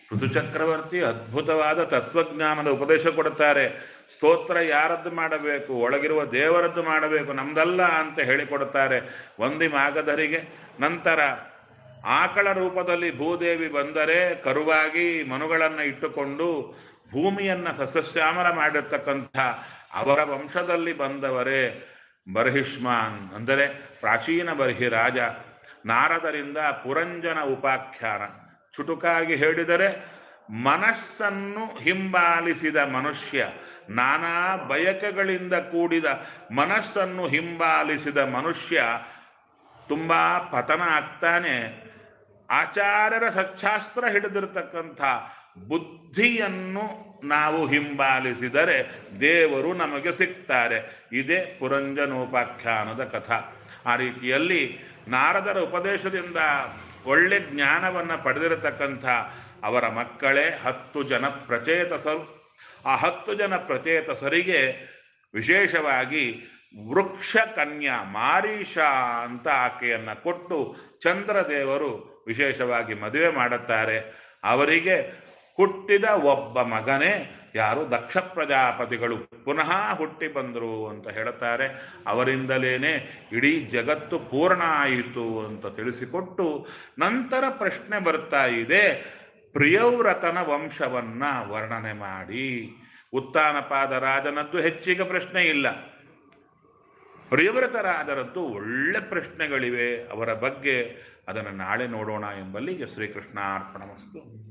ಋತುಚಕ್ರವರ್ತಿ ಅದ್ಭುತವಾದ ತತ್ವಜ್ಞಾನದ ಉಪದೇಶ ಕೊಡುತ್ತಾರೆ ಸ್ತೋತ್ರ ಯಾರದ್ದು ಮಾಡಬೇಕು ಒಳಗಿರುವ ದೇವರದ್ದು ಮಾಡಬೇಕು ನಮ್ದಲ್ಲ ಅಂತ ಹೇಳಿಕೊಡುತ್ತಾರೆ ಒಂದಿ ಮಾಗಧರಿಗೆ ನಂತರ ಆಕಳ ರೂಪದಲ್ಲಿ ಭೂದೇವಿ ಬಂದರೆ ಕರುವಾಗಿ ಮನುಗಳನ್ನು ಇಟ್ಟುಕೊಂಡು ಭೂಮಿಯನ್ನ ಸಸ್ಯಶ್ಯಾಮಲ ಮಾಡಿರ್ತಕ್ಕಂಥ ಅವರ ವಂಶದಲ್ಲಿ ಬಂದವರೇ ಬರ್ಹಿಷ್ಮಾನ್ ಅಂದರೆ ಪ್ರಾಚೀನ ಬರ್ಹಿ ರಾಜ ನಾರದರಿಂದ ಪುರಂಜನ ಉಪಾಖ್ಯಾನ ಚುಟುಕಾಗಿ ಹೇಳಿದರೆ ಮನಸ್ಸನ್ನು ಹಿಂಬಾಲಿಸಿದ ಮನುಷ್ಯ ನಾನಾ ಬಯಕೆಗಳಿಂದ ಕೂಡಿದ ಮನಸ್ಸನ್ನು ಹಿಂಬಾಲಿಸಿದ ಮನುಷ್ಯ ತುಂಬ ಪತನ ಆಗ್ತಾನೆ ಆಚಾರ್ಯರ ಸಚ್ಚಾಸ್ತ್ರ ಹಿಡಿದಿರ್ತಕ್ಕಂಥ ಬುದ್ಧಿಯನ್ನು ನಾವು ಹಿಂಬಾಲಿಸಿದರೆ ದೇವರು ನಮಗೆ ಸಿಗ್ತಾರೆ ಇದೇ ಪುರಂಜನೋಪಾಖ್ಯಾನದ ಕಥಾ ಆ ರೀತಿಯಲ್ಲಿ ನಾರದರ ಉಪದೇಶದಿಂದ ಒಳ್ಳೆ ಜ್ಞಾನವನ್ನು ಪಡೆದಿರತಕ್ಕಂಥ ಅವರ ಮಕ್ಕಳೇ ಹತ್ತು ಜನ ಪ್ರಚೇತಸರು ಆ ಹತ್ತು ಜನ ಪ್ರಚೇತಸರಿಗೆ ವಿಶೇಷವಾಗಿ ವೃಕ್ಷ ಕನ್ಯಾ ಮಾರೀಷ ಅಂತ ಆಕೆಯನ್ನು ಕೊಟ್ಟು ಚಂದ್ರದೇವರು ವಿಶೇಷವಾಗಿ ಮದುವೆ ಮಾಡುತ್ತಾರೆ ಅವರಿಗೆ ಹುಟ್ಟಿದ ಒಬ್ಬ ಮಗನೇ ಯಾರು ದಕ್ಷ ಪ್ರಜಾಪತಿಗಳು ಪುನಃ ಹುಟ್ಟಿ ಬಂದರು ಅಂತ ಹೇಳುತ್ತಾರೆ ಅವರಿಂದಲೇನೆ ಇಡೀ ಜಗತ್ತು ಪೂರ್ಣ ಆಯಿತು ಅಂತ ತಿಳಿಸಿಕೊಟ್ಟು ನಂತರ ಪ್ರಶ್ನೆ ಬರ್ತಾ ಇದೆ ಪ್ರಿಯವ್ರತನ ವಂಶವನ್ನ ವರ್ಣನೆ ಮಾಡಿ ಉತ್ತಾನಪಾದ ರಾಜನದ್ದು ಹೆಚ್ಚಿಗೆ ಪ್ರಶ್ನೆ ಇಲ್ಲ ಪ್ರಿಯವ್ರತರಾದರದ್ದು ಒಳ್ಳೆ ಪ್ರಶ್ನೆಗಳಿವೆ ಅವರ ಬಗ್ಗೆ ಅದನ್ನು ನಾಳೆ ನೋಡೋಣ ಎಂಬಲ್ಲಿಗೆ ಶ್ರೀಕೃಷ್ಣ ಅರ್ಪಣ ವಸ್ತು